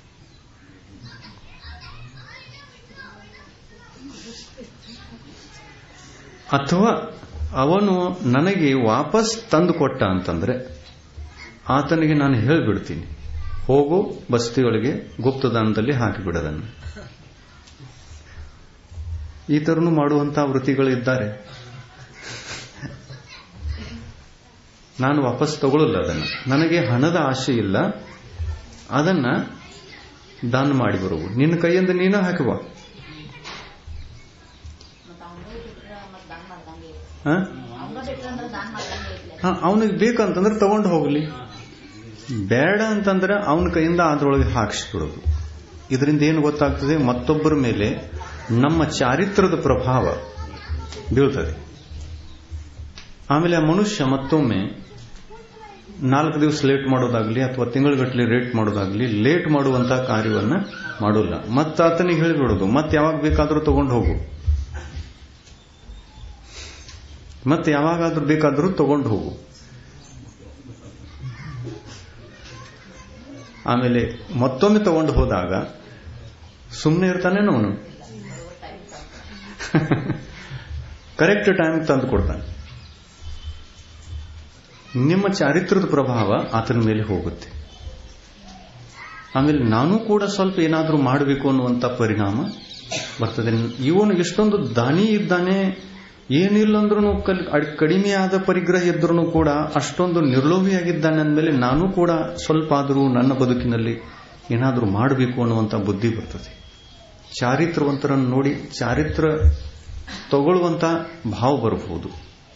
ಅಥವಾ ಅವನು ನನಗೆ ವಾಪಸ್ ತಂದು ಕೊಟ್ಟ ಅಂತಂದ್ರೆ ಆತನಿಗೆ ನಾನು ಹೇಳಿಬಿಡ್ತೀನಿ ಹೋಗು ಬಸ್ತಿಯೊಳಗೆ ಗುಪ್ತದಾನದಲ್ಲಿ ಹಾಕಿಬಿಡೋದನ್ನು ಈ ತರನು ಮಾಡುವಂತಹ ವೃತ್ತಿಗಳಿದ್ದಾರೆ ನಾನು ವಾಪಸ್ ತಗೊಳ್ಳಲ್ಲ ಅದನ್ನು ನನಗೆ ಹಣದ ಆಸೆ ಇಲ್ಲ ಅದನ್ನ ದಾನ ಮಾಡಿ ಬರುವು ನಿನ್ನ ಕೈಯಿಂದ ನೀನ ಹಾಕುವ ಅವನಿಗೆ ಬೇಕಂತಂದ್ರೆ ತಗೊಂಡು ಹೋಗ್ಲಿ ಬೇಡ ಅಂತಂದ್ರೆ ಅವನ ಕೈಯಿಂದ ಅದ್ರೊಳಗೆ ಹಾಕಿಸ್ಬಿಡೋದು ಇದರಿಂದ ಏನು ಗೊತ್ತಾಗ್ತದೆ ಮತ್ತೊಬ್ಬರ ಮೇಲೆ ನಮ್ಮ ಚಾರಿತ್ರದ ಪ್ರಭಾವ ಬೀಳ್ತದೆ ಆಮೇಲೆ ಆ ಮನುಷ್ಯ ಮತ್ತೊಮ್ಮೆ ನಾಲ್ಕು ದಿವಸ ಲೇಟ್ ಮಾಡೋದಾಗ್ಲಿ ಅಥವಾ ತಿಂಗಳಗಟ್ಟಲೆ ರೇಟ್ ಮಾಡೋದಾಗ್ಲಿ ಲೇಟ್ ಮಾಡುವಂತಹ ಕಾರ್ಯವನ್ನ ಮಾಡೋಲ್ಲ ಮತ್ತೆ ಆತನಿಗೆ ಹೇಳಿಬಿಡೋದು ಮತ್ತೆ ಯಾವಾಗ ಬೇಕಾದರೂ ತಗೊಂಡು ಹೋಗು ಮತ್ತೆ ಯಾವಾಗಾದ್ರೂ ಬೇಕಾದರೂ ತಗೊಂಡು ಹೋಗು ಆಮೇಲೆ ಮತ್ತೊಮ್ಮೆ ತಗೊಂಡು ಹೋದಾಗ ಸುಮ್ಮನೆ ಇರ್ತಾನೇನೋ ಅವನು ಕರೆಕ್ಟ್ ಟೈಮ್ ತಂದು ಕೊಡ್ತಾನೆ ನಿಮ್ಮ ಚಾರಿತ್ರದ ಪ್ರಭಾವ ಆತನ ಮೇಲೆ ಹೋಗುತ್ತೆ ಆಮೇಲೆ ನಾನು ಕೂಡ ಸ್ವಲ್ಪ ಏನಾದರೂ ಮಾಡಬೇಕು ಅನ್ನುವಂಥ ಪರಿಣಾಮ ಬರ್ತದೆ ಇವನು ಎಷ್ಟೊಂದು ದಾನಿ ಇದ್ದಾನೆ ಏನಿಲ್ಲ ಅಂದ್ರೂ ಕಡಿಮೆಯಾದ ಪರಿಗ್ರಹ ಇದ್ರೂ ಕೂಡ ಅಷ್ಟೊಂದು ನಿರ್ಲೋಭಿಯಾಗಿದ್ದಾನೆ ಅಂದಮೇಲೆ ನಾನು ಕೂಡ ಸ್ವಲ್ಪ ಆದರೂ ನನ್ನ ಬದುಕಿನಲ್ಲಿ ಏನಾದರೂ ಮಾಡಬೇಕು ಅನ್ನುವಂಥ ಬುದ್ಧಿ ಬರ್ತದೆ ಚಾರಿತ್ರವಂತರನ್ನು ನೋಡಿ ಚಾರಿತ್ರ ತಗೊಳ್ಳುವಂತ ಭಾವ ಬರಬಹುದು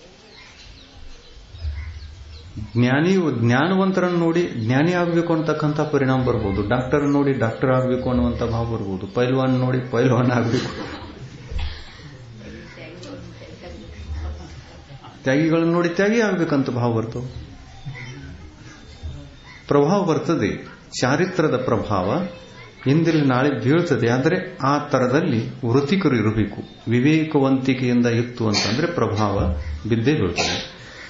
ಜ್ಞಾನಿ ಜ್ಞಾನವಂತರನ್ನು ನೋಡಿ ಜ್ಞಾನಿ ಆಗಬೇಕು ಅಂತಕ್ಕಂಥ ಪರಿಣಾಮ ಬರ್ಬೋದು ಡಾಕ್ಟರ್ ನೋಡಿ ಡಾಕ್ಟರ್ ಆಗಬೇಕು ಅನ್ನುವಂಥ ಭಾವ ಬರ್ಬೋದು ಪೈಲ್ವಾನ್ ನೋಡಿ ಪೈಲ್ವಾನ್ ಆಗಬೇಕು ತ್ಯಾಗಿಗಳನ್ನು ನೋಡಿ ತ್ಯಾಗಿ ಆಗಬೇಕಂತ ಭಾವ ಬರ್ತವೆ ಪ್ರಭಾವ ಬರ್ತದೆ ಚಾರಿತ್ರದ ಪ್ರಭಾವ ಇಂದಿಲ್ಲಿ ನಾಳೆ ಬೀಳ್ತದೆ ಆದರೆ ಆ ತರದಲ್ಲಿ ವೃತ್ತಿಕರು ಇರಬೇಕು ವಿವೇಕವಂತಿಕೆಯಿಂದ ಇತ್ತು ಅಂತಂದ್ರೆ ಪ್ರಭಾವ ಬಿದ್ದೇ ಬೀಳ್ತದೆ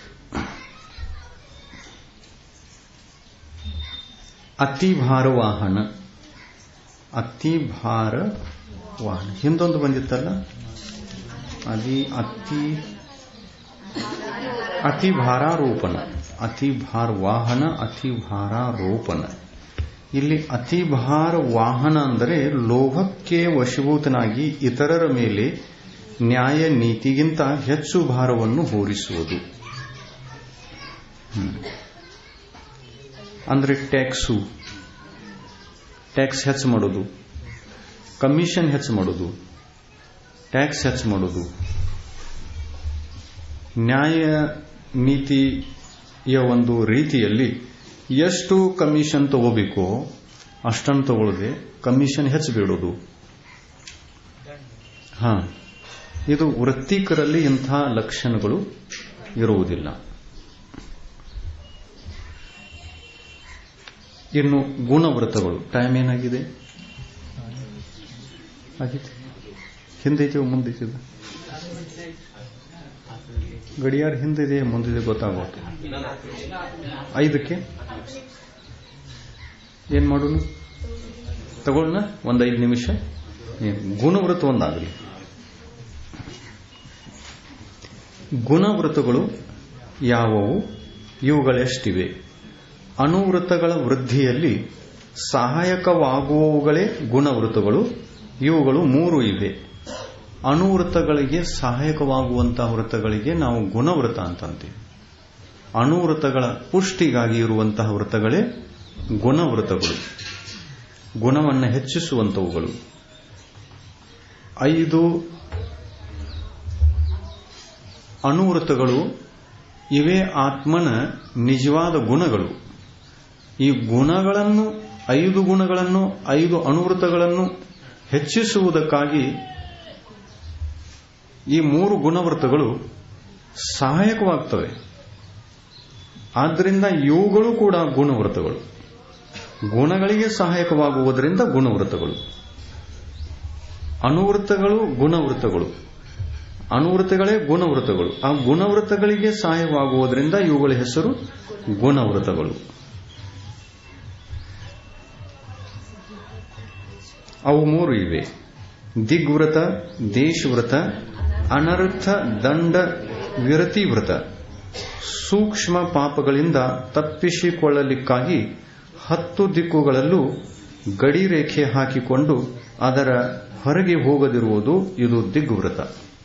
ಅತಿ ಭಾರ ವಾಹನ ಅತಿ ಭಾರ ವಾಹನ ಹಿಂದೊಂದು ಬಂದಿತ್ತಲ್ಲ ಅದಿ ಅತಿ ಅತಿ ಭಾರಾರೋಪಣ ಅತಿ ಭಾರ ವಾಹನ ಅತಿ ಭಾರಾರೋಪಣ ಇಲ್ಲಿ ಅತಿ ಭಾರ ವಾಹನ ಅಂದರೆ ಲೋಭಕ್ಕೆ ವಶೀಭೂತನಾಗಿ ಇತರರ ಮೇಲೆ ನ್ಯಾಯ ನೀತಿಗಿಂತ ಹೆಚ್ಚು ಭಾರವನ್ನು ಹೊರಿಸುವುದು ಅಂದ್ರೆ ಟ್ಯಾಕ್ಸು ಟ್ಯಾಕ್ಸ್ ಹೆಚ್ಚು ಮಾಡೋದು ಕಮಿಷನ್ ಹೆಚ್ಚು ಮಾಡೋದು ಟ್ಯಾಕ್ಸ್ ಹೆಚ್ಚು ಮಾಡೋದು ನ್ಯಾಯ ನೀತಿಯ ಒಂದು ರೀತಿಯಲ್ಲಿ ಎಷ್ಟು ಕಮಿಷನ್ ತಗೋಬೇಕೋ ಅಷ್ಟನ್ನು ತಗೊಳ್ಳದೆ ಕಮಿಷನ್ ಹೆಚ್ಚು ಬೇಡೋದು ಹಾ ಇದು ವೃತ್ತಿಕರಲ್ಲಿ ಇಂಥ ಲಕ್ಷಣಗಳು ಇರುವುದಿಲ್ಲ ಇನ್ನು ಗುಣವ್ರತಗಳು ಟೈಮ್ ಏನಾಗಿದೆ ಆಗಿದೆ ಹಿಂದೈತೆ ಮುಂದೈತಿದೆ ಗಡಿಯಾರ ಹಿಂದಿದೆ ಮುಂದಿದೆ ಗೊತ್ತಾಗೋದು ಐದಕ್ಕೆ ಏನ್ ಮಾಡೋಣ ತಗೊಳ್ಳೋಣ ಒಂದು ಐದು ನಿಮಿಷ ಗುಣವ್ರತ ಒಂದಾಗಲಿ ಗುಣವ್ರತಗಳು ಯಾವುವು ಇವುಗಳೆಷ್ಟಿವೆ ಅನುವೃತ್ತಗಳ ವೃದ್ಧಿಯಲ್ಲಿ ಸಹಾಯಕವಾಗುವವುಗಳೇ ಗುಣವೃತ್ತಗಳು ಇವುಗಳು ಮೂರು ಇವೆ ಅನುವೃತ್ತಗಳಿಗೆ ಸಹಾಯಕವಾಗುವಂತಹ ವೃತ್ತಗಳಿಗೆ ನಾವು ಗುಣವೃತ್ತ ಅಂತಂತೀವಿ ಅಣುವೃತ್ತಗಳ ಪುಷ್ಟಿಗಾಗಿ ಇರುವಂತಹ ವೃತ್ತಗಳೇ ಗುಣವೃತ್ತಗಳು ಗುಣವನ್ನು ಹೆಚ್ಚಿಸುವಂತವುಗಳು ಐದು ಅಣುವೃತ್ತಗಳು ಇವೇ ಆತ್ಮನ ನಿಜವಾದ ಗುಣಗಳು ಈ ಗುಣಗಳನ್ನು ಐದು ಗುಣಗಳನ್ನು ಐದು ಅಣುವೃತ್ತಗಳನ್ನು ಹೆಚ್ಚಿಸುವುದಕ್ಕಾಗಿ ಈ ಮೂರು ಗುಣವೃತ್ತಗಳು ಸಹಾಯಕವಾಗ್ತವೆ ಆದ್ದರಿಂದ ಇವುಗಳು ಕೂಡ ಗುಣವೃತ್ತಗಳು ಗುಣಗಳಿಗೆ ಸಹಾಯಕವಾಗುವುದರಿಂದ ಗುಣವೃತ್ತಗಳು ಅನುವೃತ್ತಗಳು ಗುಣವೃತ್ತಗಳು ಅನುವೃತ್ತಗಳೇ ಗುಣವೃತ್ತಗಳು ಆ ಗುಣವೃತ್ತಗಳಿಗೆ ಸಹಾಯವಾಗುವುದರಿಂದ ಇವುಗಳ ಹೆಸರು ಗುಣವೃತ್ತಗಳು ಅವು ಮೂರು ಇವೆ ದಿಗ್ವ್ರತ ದೇಶವ್ರತ ಅನರ್ಥ ದಂಡ ವಿರತಿ ವ್ರತ ಸೂಕ್ಷ್ಮ ಪಾಪಗಳಿಂದ ತಪ್ಪಿಸಿಕೊಳ್ಳಲಿಕ್ಕಾಗಿ ಹತ್ತು ದಿಕ್ಕುಗಳಲ್ಲೂ ಗಡಿ ರೇಖೆ ಹಾಕಿಕೊಂಡು ಅದರ ಹೊರಗೆ ಹೋಗದಿರುವುದು ಇದು ದಿಗ್ವ್ರತ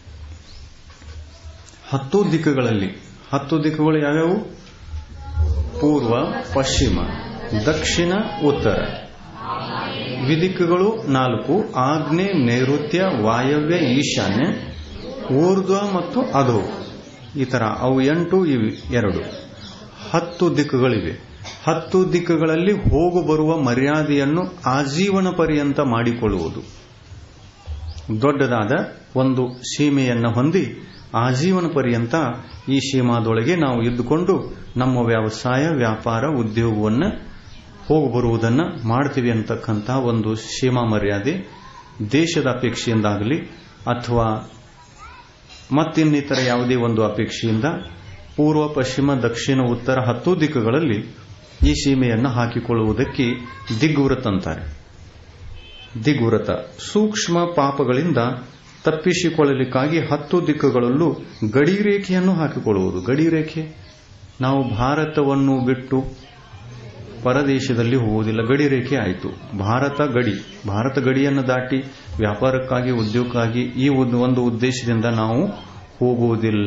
ಹತ್ತು ದಿಕ್ಕುಗಳಲ್ಲಿ ಹತ್ತು ದಿಕ್ಕುಗಳು ಯಾವ್ಯಾವು ಪೂರ್ವ ಪಶ್ಚಿಮ ದಕ್ಷಿಣ ಉತ್ತರ ವಿದಿಕ್ಕುಗಳು ನಾಲ್ಕು ಆಗ್ನೆ ನೈಋತ್ಯ ವಾಯವ್ಯ ಈಶಾನ್ಯ ಊರ್ಧ್ವ ಮತ್ತು ಅಧೋ ಈ ತರ ಅವು ಎಂಟು ಇವೆ ಎರಡು ಹತ್ತು ದಿಕ್ಕುಗಳಿವೆ ಹತ್ತು ದಿಕ್ಕುಗಳಲ್ಲಿ ಹೋಗು ಬರುವ ಮರ್ಯಾದೆಯನ್ನು ಆಜೀವನ ಪರ್ಯಂತ ಮಾಡಿಕೊಳ್ಳುವುದು ದೊಡ್ಡದಾದ ಒಂದು ಸೀಮೆಯನ್ನು ಹೊಂದಿ ಆಜೀವನ ಪರ್ಯಂತ ಈ ಸೀಮಾದೊಳಗೆ ನಾವು ಇದ್ದುಕೊಂಡು ನಮ್ಮ ವ್ಯವಸಾಯ ವ್ಯಾಪಾರ ಉದ್ಯೋಗವನ್ನು ಹೋಗಿ ಬರುವುದನ್ನು ಮಾಡ್ತೀವಿ ಅಂತಕ್ಕಂಥ ಒಂದು ಸೀಮಾ ಮರ್ಯಾದೆ ದೇಶದ ಅಪೇಕ್ಷೆಯಿಂದಾಗಲಿ ಅಥವಾ ಮತ್ತಿನ್ನಿತರ ಯಾವುದೇ ಒಂದು ಅಪೇಕ್ಷೆಯಿಂದ ಪೂರ್ವ ಪಶ್ಚಿಮ ದಕ್ಷಿಣ ಉತ್ತರ ಹತ್ತು ದಿಕ್ಕುಗಳಲ್ಲಿ ಈ ಸೀಮೆಯನ್ನು ಹಾಕಿಕೊಳ್ಳುವುದಕ್ಕೆ ದಿಗ್ವ್ರತ ಅಂತಾರೆ ದಿಗ್ವ್ರತ ಸೂಕ್ಷ್ಮ ಪಾಪಗಳಿಂದ ತಪ್ಪಿಸಿಕೊಳ್ಳಲಿಕ್ಕಾಗಿ ಹತ್ತು ದಿಕ್ಕುಗಳಲ್ಲೂ ಗಡಿ ರೇಖೆಯನ್ನು ಹಾಕಿಕೊಳ್ಳುವುದು ಗಡಿ ರೇಖೆ ನಾವು ಭಾರತವನ್ನು ಬಿಟ್ಟು ಪರದೇಶದಲ್ಲಿ ಹೋಗುವುದಿಲ್ಲ ಗಡಿ ರೇಖೆ ಆಯಿತು ಭಾರತ ಗಡಿ ಭಾರತ ಗಡಿಯನ್ನು ದಾಟಿ ವ್ಯಾಪಾರಕ್ಕಾಗಿ ಉದ್ಯೋಗಕ್ಕಾಗಿ ಈ ಒಂದು ಉದ್ದೇಶದಿಂದ ನಾವು ಹೋಗುವುದಿಲ್ಲ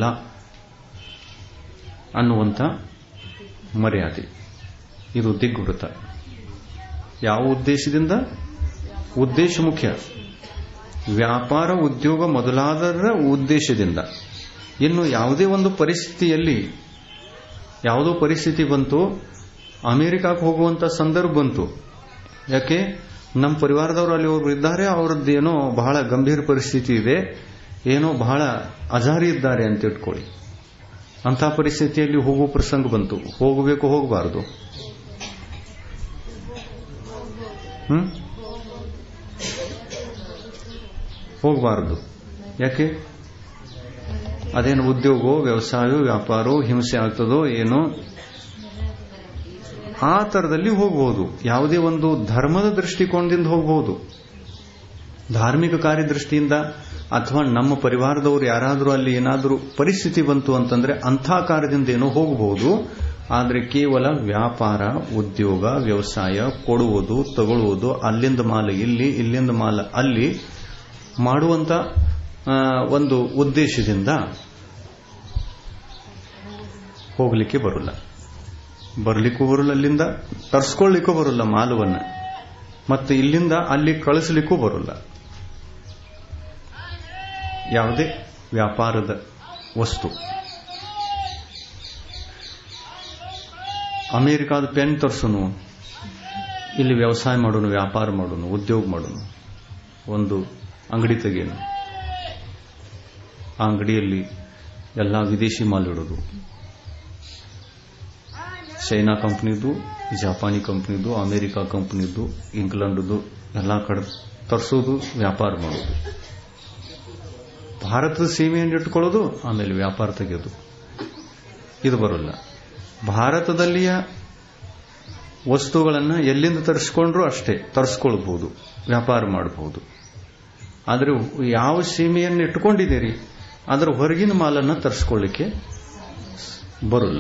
ಅನ್ನುವಂಥ ಮರ್ಯಾದೆ ಇದು ದಿಗ್ವೃತ ಯಾವ ಉದ್ದೇಶದಿಂದ ಉದ್ದೇಶ ಮುಖ್ಯ ವ್ಯಾಪಾರ ಉದ್ಯೋಗ ಮೊದಲಾದರ ಉದ್ದೇಶದಿಂದ ಇನ್ನು ಯಾವುದೇ ಒಂದು ಪರಿಸ್ಥಿತಿಯಲ್ಲಿ ಯಾವುದೋ ಪರಿಸ್ಥಿತಿ ಬಂತು ಅಮೆರಿಕಕ್ಕೆ ಹೋಗುವಂತ ಸಂದರ್ಭ ಬಂತು ಯಾಕೆ ನಮ್ಮ ಪರಿವಾರದವರು ಅಲ್ಲಿ ಒಬ್ರು ಇದ್ದಾರೆ ಅವರದ್ದೇನೋ ಬಹಳ ಗಂಭೀರ ಪರಿಸ್ಥಿತಿ ಇದೆ ಏನೋ ಬಹಳ ಅಜಾರಿ ಇದ್ದಾರೆ ಅಂತ ಇಟ್ಕೊಳ್ಳಿ ಅಂತ ಪರಿಸ್ಥಿತಿಯಲ್ಲಿ ಹೋಗುವ ಪ್ರಸಂಗ ಬಂತು ಹೋಗಬೇಕು ಹೋಗಬಾರದು ಹ್ಮ್ ಹೋಗಬಾರದು ಯಾಕೆ ಅದೇನು ಉದ್ಯೋಗವೋ ವ್ಯವಸಾಯವೋ ವ್ಯಾಪಾರವೋ ಹಿಂಸೆ ಆಗ್ತದೋ ಏನೋ ಆ ತರದಲ್ಲಿ ಹೋಗಬಹುದು ಯಾವುದೇ ಒಂದು ಧರ್ಮದ ದೃಷ್ಟಿಕೋನದಿಂದ ಹೋಗಬಹುದು ಧಾರ್ಮಿಕ ಕಾರ್ಯದೃಷ್ಟಿಯಿಂದ ಅಥವಾ ನಮ್ಮ ಪರಿವಾರದವರು ಯಾರಾದರೂ ಅಲ್ಲಿ ಏನಾದರೂ ಪರಿಸ್ಥಿತಿ ಬಂತು ಅಂತಂದ್ರೆ ಅಂಥ ಕಾರ್ಯದಿಂದ ಏನೋ ಹೋಗಬಹುದು ಆದರೆ ಕೇವಲ ವ್ಯಾಪಾರ ಉದ್ಯೋಗ ವ್ಯವಸಾಯ ಕೊಡುವುದು ತಗೊಳ್ಳುವುದು ಅಲ್ಲಿಂದ ಮಾಲ ಇಲ್ಲಿ ಇಲ್ಲಿಂದ ಮಾಲ ಅಲ್ಲಿ ಮಾಡುವಂತ ಒಂದು ಉದ್ದೇಶದಿಂದ ಹೋಗಲಿಕ್ಕೆ ಬರಲ್ಲ ಬರಲಿಕ್ಕೂ ಬರಲ್ಲ ಅಲ್ಲಿಂದ ತರಿಸ್ಕೊಳ್ಳಿಕ್ಕೂ ಬರಲ್ಲ ಮಾಲವನ್ನು ಮತ್ತೆ ಇಲ್ಲಿಂದ ಅಲ್ಲಿ ಕಳಿಸಲಿಕ್ಕೂ ಬರಲ್ಲ ಯಾವುದೇ ವ್ಯಾಪಾರದ ವಸ್ತು ಅಮೆರಿಕಾದ ಪೆನ್ ತರಿಸೋನು ಇಲ್ಲಿ ವ್ಯವಸಾಯ ಮಾಡೋನು ವ್ಯಾಪಾರ ಮಾಡೋನು ಉದ್ಯೋಗ ಮಾಡೋನು ಒಂದು ಅಂಗಡಿ ತೆಗೆಯೋನು ಆ ಅಂಗಡಿಯಲ್ಲಿ ಎಲ್ಲ ವಿದೇಶಿ ಮಾಲ್ ಇಡೋದು ಚೈನಾ ಕಂಪ್ನಿದು ಜಪಾನಿ ಕಂಪ್ನಿದು ಅಮೆರಿಕಾ ಕಂಪ್ನಿದು ಇಂಗ್ಲೆಂಡ್ದು ಎಲ್ಲ ಕಡೆ ತರಿಸೋದು ವ್ಯಾಪಾರ ಮಾಡೋದು ಭಾರತದ ಸೀಮೆಯನ್ನು ಇಟ್ಕೊಳ್ಳೋದು ಆಮೇಲೆ ವ್ಯಾಪಾರ ತೆಗೆಯೋದು ಇದು ಬರೋಲ್ಲ ಭಾರತದಲ್ಲಿಯ ವಸ್ತುಗಳನ್ನು ಎಲ್ಲಿಂದ ತರಿಸ್ಕೊಂಡ್ರೂ ಅಷ್ಟೇ ತರಿಸ್ಕೊಳ್ಬಹುದು ವ್ಯಾಪಾರ ಮಾಡಬಹುದು ಆದರೆ ಯಾವ ಸೀಮೆಯನ್ನು ಇಟ್ಕೊಂಡಿದ್ದೀರಿ ಅದರ ಹೊರಗಿನ ಮಾಲನ್ನು ತರಿಸ್ಕೊಳ್ಳಿಕ್ಕೆ ಬರೋಲ್ಲ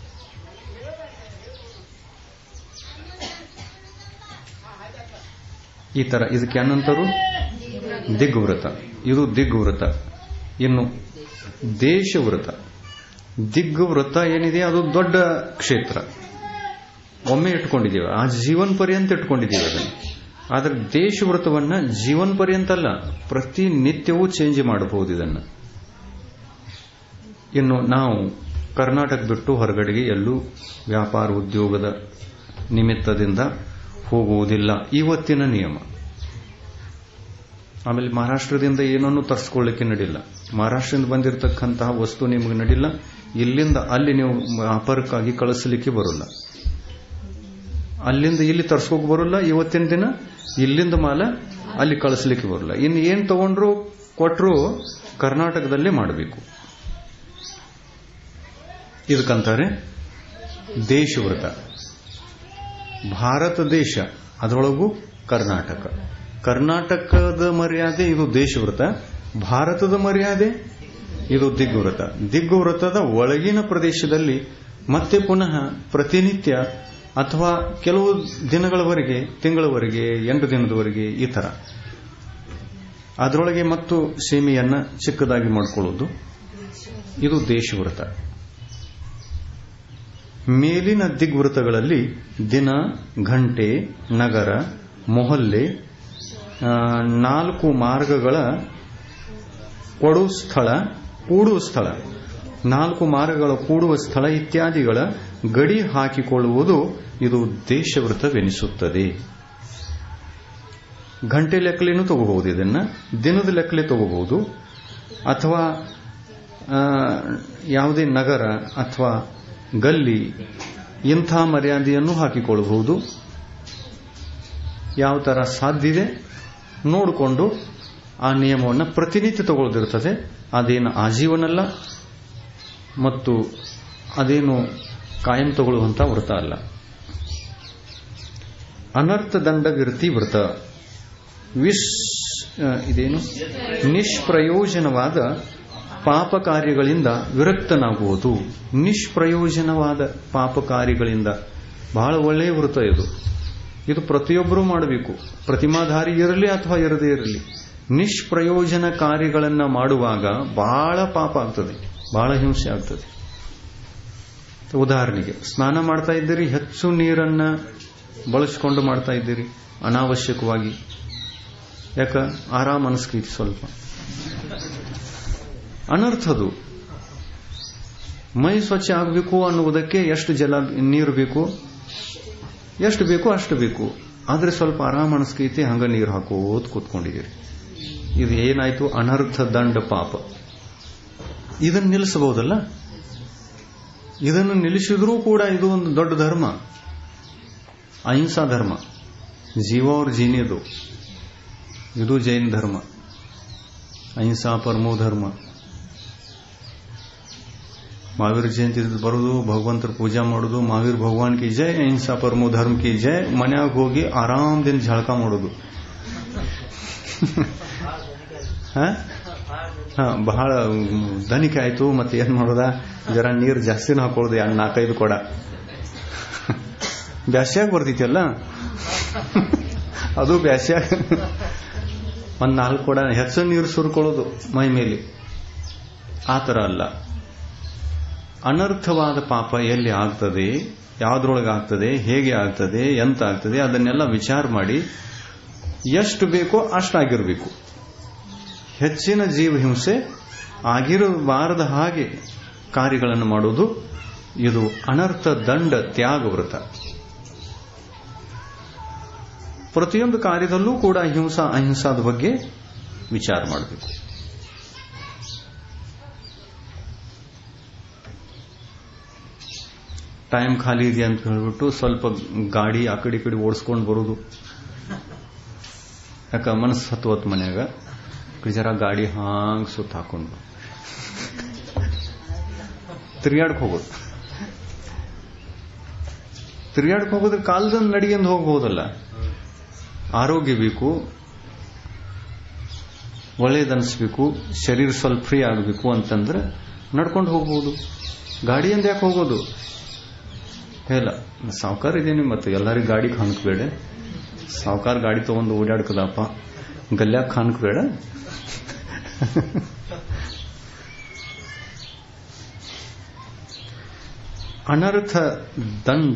ಈ ತರ ಇದಕ್ಕೆ ಏನಂತರು ದಿಗ್ವ್ರತ ಇದು ದಿಗ್ವ್ರತ ಇನ್ನು ದೇಶವ್ರತ ದಿಗ್ವ್ರತ ಏನಿದೆ ಅದು ದೊಡ್ಡ ಕ್ಷೇತ್ರ ಒಮ್ಮೆ ಇಟ್ಕೊಂಡಿದ್ದೀವಿ ಆ ಜೀವನ್ ಪರ್ಯಂತ ಇಟ್ಕೊಂಡಿದ್ದೀವಿ ಅದನ್ನು ಆದರೆ ದೇಶವ್ರತವನ್ನ ಜೀವನ್ ಪರ್ಯಂತ ಅಲ್ಲ ಪ್ರತಿನಿತ್ಯವೂ ಚೇಂಜ್ ಮಾಡಬಹುದು ಇದನ್ನು ಇನ್ನು ನಾವು ಕರ್ನಾಟಕ ಬಿಟ್ಟು ಹೊರಗಡೆಗೆ ಎಲ್ಲೂ ವ್ಯಾಪಾರ ಉದ್ಯೋಗದ ನಿಮಿತ್ತದಿಂದ ಹೋಗುವುದಿಲ್ಲ ಇವತ್ತಿನ ನಿಯಮ ಆಮೇಲೆ ಮಹಾರಾಷ್ಟ್ರದಿಂದ ಏನನ್ನೂ ತರಿಸ್ಕೊಳ್ಳಿಕ್ಕೆ ನಡಿಲ್ಲ ಮಹಾರಾಷ್ಟ್ರದಿಂದ ಬಂದಿರತಕ್ಕಂತಹ ವಸ್ತು ನಿಮಗೆ ನಡಿಲ್ಲ ಇಲ್ಲಿಂದ ಅಲ್ಲಿ ನೀವು ವ್ಯಾಪಾರಕ್ಕಾಗಿ ಕಳಿಸಲಿಕ್ಕೆ ಬರೋಲ್ಲ ಅಲ್ಲಿಂದ ಇಲ್ಲಿ ತರಿಸ್ಕೋಕ್ ಬರೋಲ್ಲ ಇವತ್ತಿನ ದಿನ ಇಲ್ಲಿಂದ ಮಾಲ ಅಲ್ಲಿ ಕಳಿಸ್ಲಿಕ್ಕೆ ಬರೋಲ್ಲ ಇನ್ನು ಏನ್ ತಗೊಂಡ್ರು ಕೊಟ್ಟರು ಕರ್ನಾಟಕದಲ್ಲೇ ಮಾಡಬೇಕು ಇದಕ್ಕಂತಾರೆ ದೇಶವ್ರತ ಭಾರತ ದೇಶ ಅದರೊಳಗೂ ಕರ್ನಾಟಕ ಕರ್ನಾಟಕದ ಮರ್ಯಾದೆ ಇದು ದೇಶವ್ರತ ಭಾರತದ ಮರ್ಯಾದೆ ಇದು ದಿಗ್ವ್ರತ ದಿಗ್ವ್ರತದ ಒಳಗಿನ ಪ್ರದೇಶದಲ್ಲಿ ಮತ್ತೆ ಪುನಃ ಪ್ರತಿನಿತ್ಯ ಅಥವಾ ಕೆಲವು ದಿನಗಳವರೆಗೆ ತಿಂಗಳವರೆಗೆ ಎಂಟು ದಿನದವರೆಗೆ ಈ ತರ ಅದರೊಳಗೆ ಮತ್ತು ಸೀಮೆಯನ್ನ ಚಿಕ್ಕದಾಗಿ ಮಾಡಿಕೊಳ್ಳುವುದು ಇದು ದೇಶವ್ರತ ಮೇಲಿನ ದಿಗ್ವೃತಗಳಲ್ಲಿ ದಿನ ಗಂಟೆ ನಗರ ಮೊಹಲ್ಲೆ ನಾಲ್ಕು ಮಾರ್ಗಗಳ ಕೊಡು ಸ್ಥಳ ಕೂಡುವ ಸ್ಥಳ ನಾಲ್ಕು ಮಾರ್ಗಗಳ ಕೂಡುವ ಸ್ಥಳ ಇತ್ಯಾದಿಗಳ ಗಡಿ ಹಾಕಿಕೊಳ್ಳುವುದು ಇದು ದೇಶವೃತವೆನಿಸುತ್ತದೆ ಗಂಟೆ ಲೆಕ್ಕಲೇನು ತಗೋಬಹುದು ಇದನ್ನ ದಿನದ ಲೆಕ್ಕಲೆ ತಗೋಬಹುದು ಅಥವಾ ಯಾವುದೇ ನಗರ ಅಥವಾ ಗಲ್ಲಿ ಇಂಥ ಮರ್ಯಾದೆಯನ್ನು ಹಾಕಿಕೊಳ್ಳಬಹುದು ಯಾವ ತರ ಸಾಧ್ಯದೆ ನೋಡಿಕೊಂಡು ಆ ನಿಯಮವನ್ನು ಪ್ರತಿನಿತ್ಯ ತಗೊಳ್ದಿರ್ತದೆ ಅದೇನು ಆಜೀವನಲ್ಲ ಮತ್ತು ಅದೇನು ಕಾಯಂ ತಗೊಳ್ಳುವಂತ ವ್ರತ ಅಲ್ಲ ಅನರ್ಥ ದಂಡ ವಿರತಿ ವ್ರತ ವಿಶ್ ಇದೇನು ನಿಷ್ಪ್ರಯೋಜನವಾದ ಪಾಪ ಕಾರ್ಯಗಳಿಂದ ವಿರಕ್ತನಾಗುವುದು ನಿಷ್ಪ್ರಯೋಜನವಾದ ಪಾಪ ಕಾರ್ಯಗಳಿಂದ ಬಹಳ ಒಳ್ಳೆಯ ವೃತ ಇದು ಇದು ಪ್ರತಿಯೊಬ್ಬರೂ ಮಾಡಬೇಕು ಪ್ರತಿಮಾಧಾರಿ ಇರಲಿ ಅಥವಾ ಇರದೇ ಇರಲಿ ನಿಷ್ಪ್ರಯೋಜನ ಕಾರ್ಯಗಳನ್ನು ಮಾಡುವಾಗ ಬಹಳ ಪಾಪ ಆಗ್ತದೆ ಬಹಳ ಹಿಂಸೆ ಆಗ್ತದೆ ಉದಾಹರಣೆಗೆ ಸ್ನಾನ ಮಾಡ್ತಾ ಇದ್ದೀರಿ ಹೆಚ್ಚು ನೀರನ್ನ ಬಳಸಿಕೊಂಡು ಮಾಡ್ತಾ ಇದ್ದೀರಿ ಅನಾವಶ್ಯಕವಾಗಿ ಯಾಕ ಆರಾಮ್ ಅನಿಸ್ಕೈತಿ ಸ್ವಲ್ಪ ಅನರ್ಥದು ಮೈ ಸ್ವಚ್ಛ ಆಗಬೇಕು ಅನ್ನುವುದಕ್ಕೆ ಎಷ್ಟು ಜಲ ನೀರು ಬೇಕು ಎಷ್ಟು ಬೇಕು ಅಷ್ಟು ಬೇಕು ಆದ್ರೆ ಸ್ವಲ್ಪ ಆರಾಮ್ ಅನಿಸ್ಕೈತಿ ಹಂಗ ನೀರು ಹಾಕೋದ್ ಕೂತ್ಕೊಂಡಿದ್ದೀರಿ ಇದು ಏನಾಯ್ತು ಅನರ್ಥ ದಂಡ ಪಾಪ ಇದನ್ನು ನಿಲ್ಲಿಸಬಹುದಲ್ಲ ಇದನ್ನು ನಿಲ್ಲಿಸಿದ್ರೂ ಕೂಡ ಇದು ಒಂದು ದೊಡ್ಡ ಧರ್ಮ ಅಹಿಂಸಾ ಧರ್ಮ ಜೀವ ಅವ್ರ ಜೀನಿದು ಇದು ಜೈನ ಧರ್ಮ ಅಹಿಂಸಾ ಪರಮೋ ಧರ್ಮ ಮಹಾವೀರ ಜಯಂತಿ ಬರೋದು ಭಗವಂತರ ಪೂಜಾ ಮಾಡೋದು ಮಹಾವೀರ್ ಭಗವಾನ್ ಕಿ ಜೈ ಅಹಿಂಸಾ ಪರಮೋ ಧರ್ಮ ಕಿ ಜೈ ಮನ್ಯಾಗ ಹೋಗಿ ಆರಾಮದಿಂದ ಝಳಕ ಮಾಡೋದು ಬಹಳ ದನಿಕೆ ಆಯ್ತು ಮತ್ತೆ ಏನ್ ಮಾಡೋದ ಜರ ನೀರು ಜಾಸ್ತಿನ ಹಾಕೊಳ್ಳೋದು ಎರಡು ನಾಲ್ಕೈದು ಕೊಡ ಬ್ಯಾಸ್ಯಾಗ ಬರ್ತೈತಿಯಲ್ಲ ಅದು ಬ್ಯಾಸ್ಯಾಗ ಒಂದ್ ನಾಲ್ಕು ಕೊಡ ಹೆಚ್ಚು ನೀರು ಸುರ್ಕೊಳ್ಳೋದು ಮೈ ಮೇಲೆ ಆ ತರ ಅಲ್ಲ ಅನರ್ಥವಾದ ಪಾಪ ಎಲ್ಲಿ ಆಗ್ತದೆ ಯಾವ್ದ್ರೊಳಗೆ ಆಗ್ತದೆ ಹೇಗೆ ಆಗ್ತದೆ ಎಂತ ಆಗ್ತದೆ ಅದನ್ನೆಲ್ಲ ವಿಚಾರ ಮಾಡಿ ಎಷ್ಟು ಬೇಕೋ ಅಷ್ಟಾಗಿರ್ಬೇಕು ಹೆಚ್ಚಿನ ಜೀವ ಹಿಂಸೆ ಆಗಿರಬಾರದ ಹಾಗೆ ಕಾರ್ಯಗಳನ್ನು ಮಾಡುವುದು ಇದು ಅನರ್ಥ ದಂಡ ತ್ಯಾಗ ವ್ರತ ಪ್ರತಿಯೊಂದು ಕಾರ್ಯದಲ್ಲೂ ಕೂಡ ಹಿಂಸಾ ಅಹಿಂಸಾದ ಬಗ್ಗೆ ವಿಚಾರ ಮಾಡಬೇಕು ಟೈಮ್ ಖಾಲಿ ಇದೆ ಅಂತ ಹೇಳ್ಬಿಟ್ಟು ಸ್ವಲ್ಪ ಗಾಡಿ ಆ ಕಡೆ ಈ ಕಡೆ ಓಡಿಸ್ಕೊಂಡು ಬರೋದು ಯಾಕ ಮನಸ್ಸು ಹತ್ತು ಮನ್ಯಾಗ ಜರ ಗಾಡಿ ಹಾಂಗ್ ಸುತ್ತ ಹಾಕೊಂಡು ತಿರ್ಗಾಡಕ್ ಹೋಗೋದು ತಿರ್ಗಾಡಕ್ ಹೋಗೋದ್ರ ಕಾಲದಲ್ಲಿ ನಡಿಗೆಂದು ಹೋಗ್ಬೋದಲ್ಲ ಆರೋಗ್ಯ ಬೇಕು ಒಳ್ಳೇದನ್ಸ್ಬೇಕು ಶರೀರ ಸ್ವಲ್ಪ ಫ್ರೀ ಆಗಬೇಕು ಅಂತಂದ್ರೆ ನಡ್ಕೊಂಡು ಹೋಗ್ಬೋದು ಗಾಡಿಯಿಂದ ಯಾಕೆ ಹೋಗೋದು ಹೇಳ ಸಾವುಕಾರ ಇದೇನಿ ಮತ್ತೆ ಎಲ್ಲರಿಗೂ ಗಾಡಿ ಕಾಣ್ಕಬೇಡ ಸಾವುಕಾರ ಗಾಡಿ ತಗೊಂಡು ಓಡಾಡ್ಕದಪ್ಪ ಗಲ್ಯಾಗ ಕಾಣ್ಕಬೇಡ ಅನರ್ಥ ದಂಡ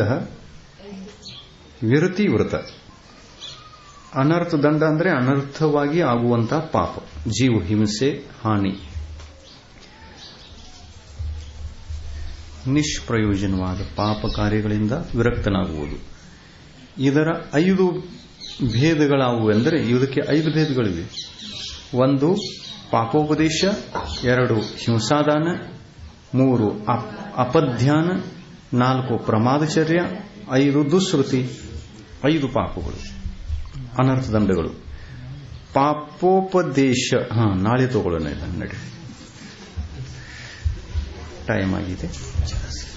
ವಿರತಿ ವ್ರತ ಅನರ್ಥ ದಂಡ ಅಂದ್ರೆ ಅನರ್ಥವಾಗಿ ಆಗುವಂತ ಪಾಪ ಜೀವ ಹಿಂಸೆ ಹಾನಿ ನಿಷ್ಪ್ರಯೋಜನವಾದ ಪಾಪ ಕಾರ್ಯಗಳಿಂದ ವಿರಕ್ತನಾಗುವುದು ಇದರ ಐದು ಭೇದಗಳಾವುವು ಎಂದರೆ ಇದಕ್ಕೆ ಐದು ಭೇದಗಳಿವೆ ಒಂದು ಪಾಪೋಪದೇಶ ಎರಡು ಹಿಂಸಾದಾನ ಮೂರು ಅಪಧ್ಯಾನ ನಾಲ್ಕು ಪ್ರಮಾದಚರ್ಯ ಐದು ದುಶ್ರುತಿ ಐದು ಪಾಪಗಳು ಅನರ್ಥ ದಂಡಗಳು ಪಾಪೋಪದೇಶ ಹಾ ನಾಳೆ ತಗೊಳ್ಳೋಣ ಇದನ್ನು ನಡಿ ಟೈಮ್ ಆಗಿದೆ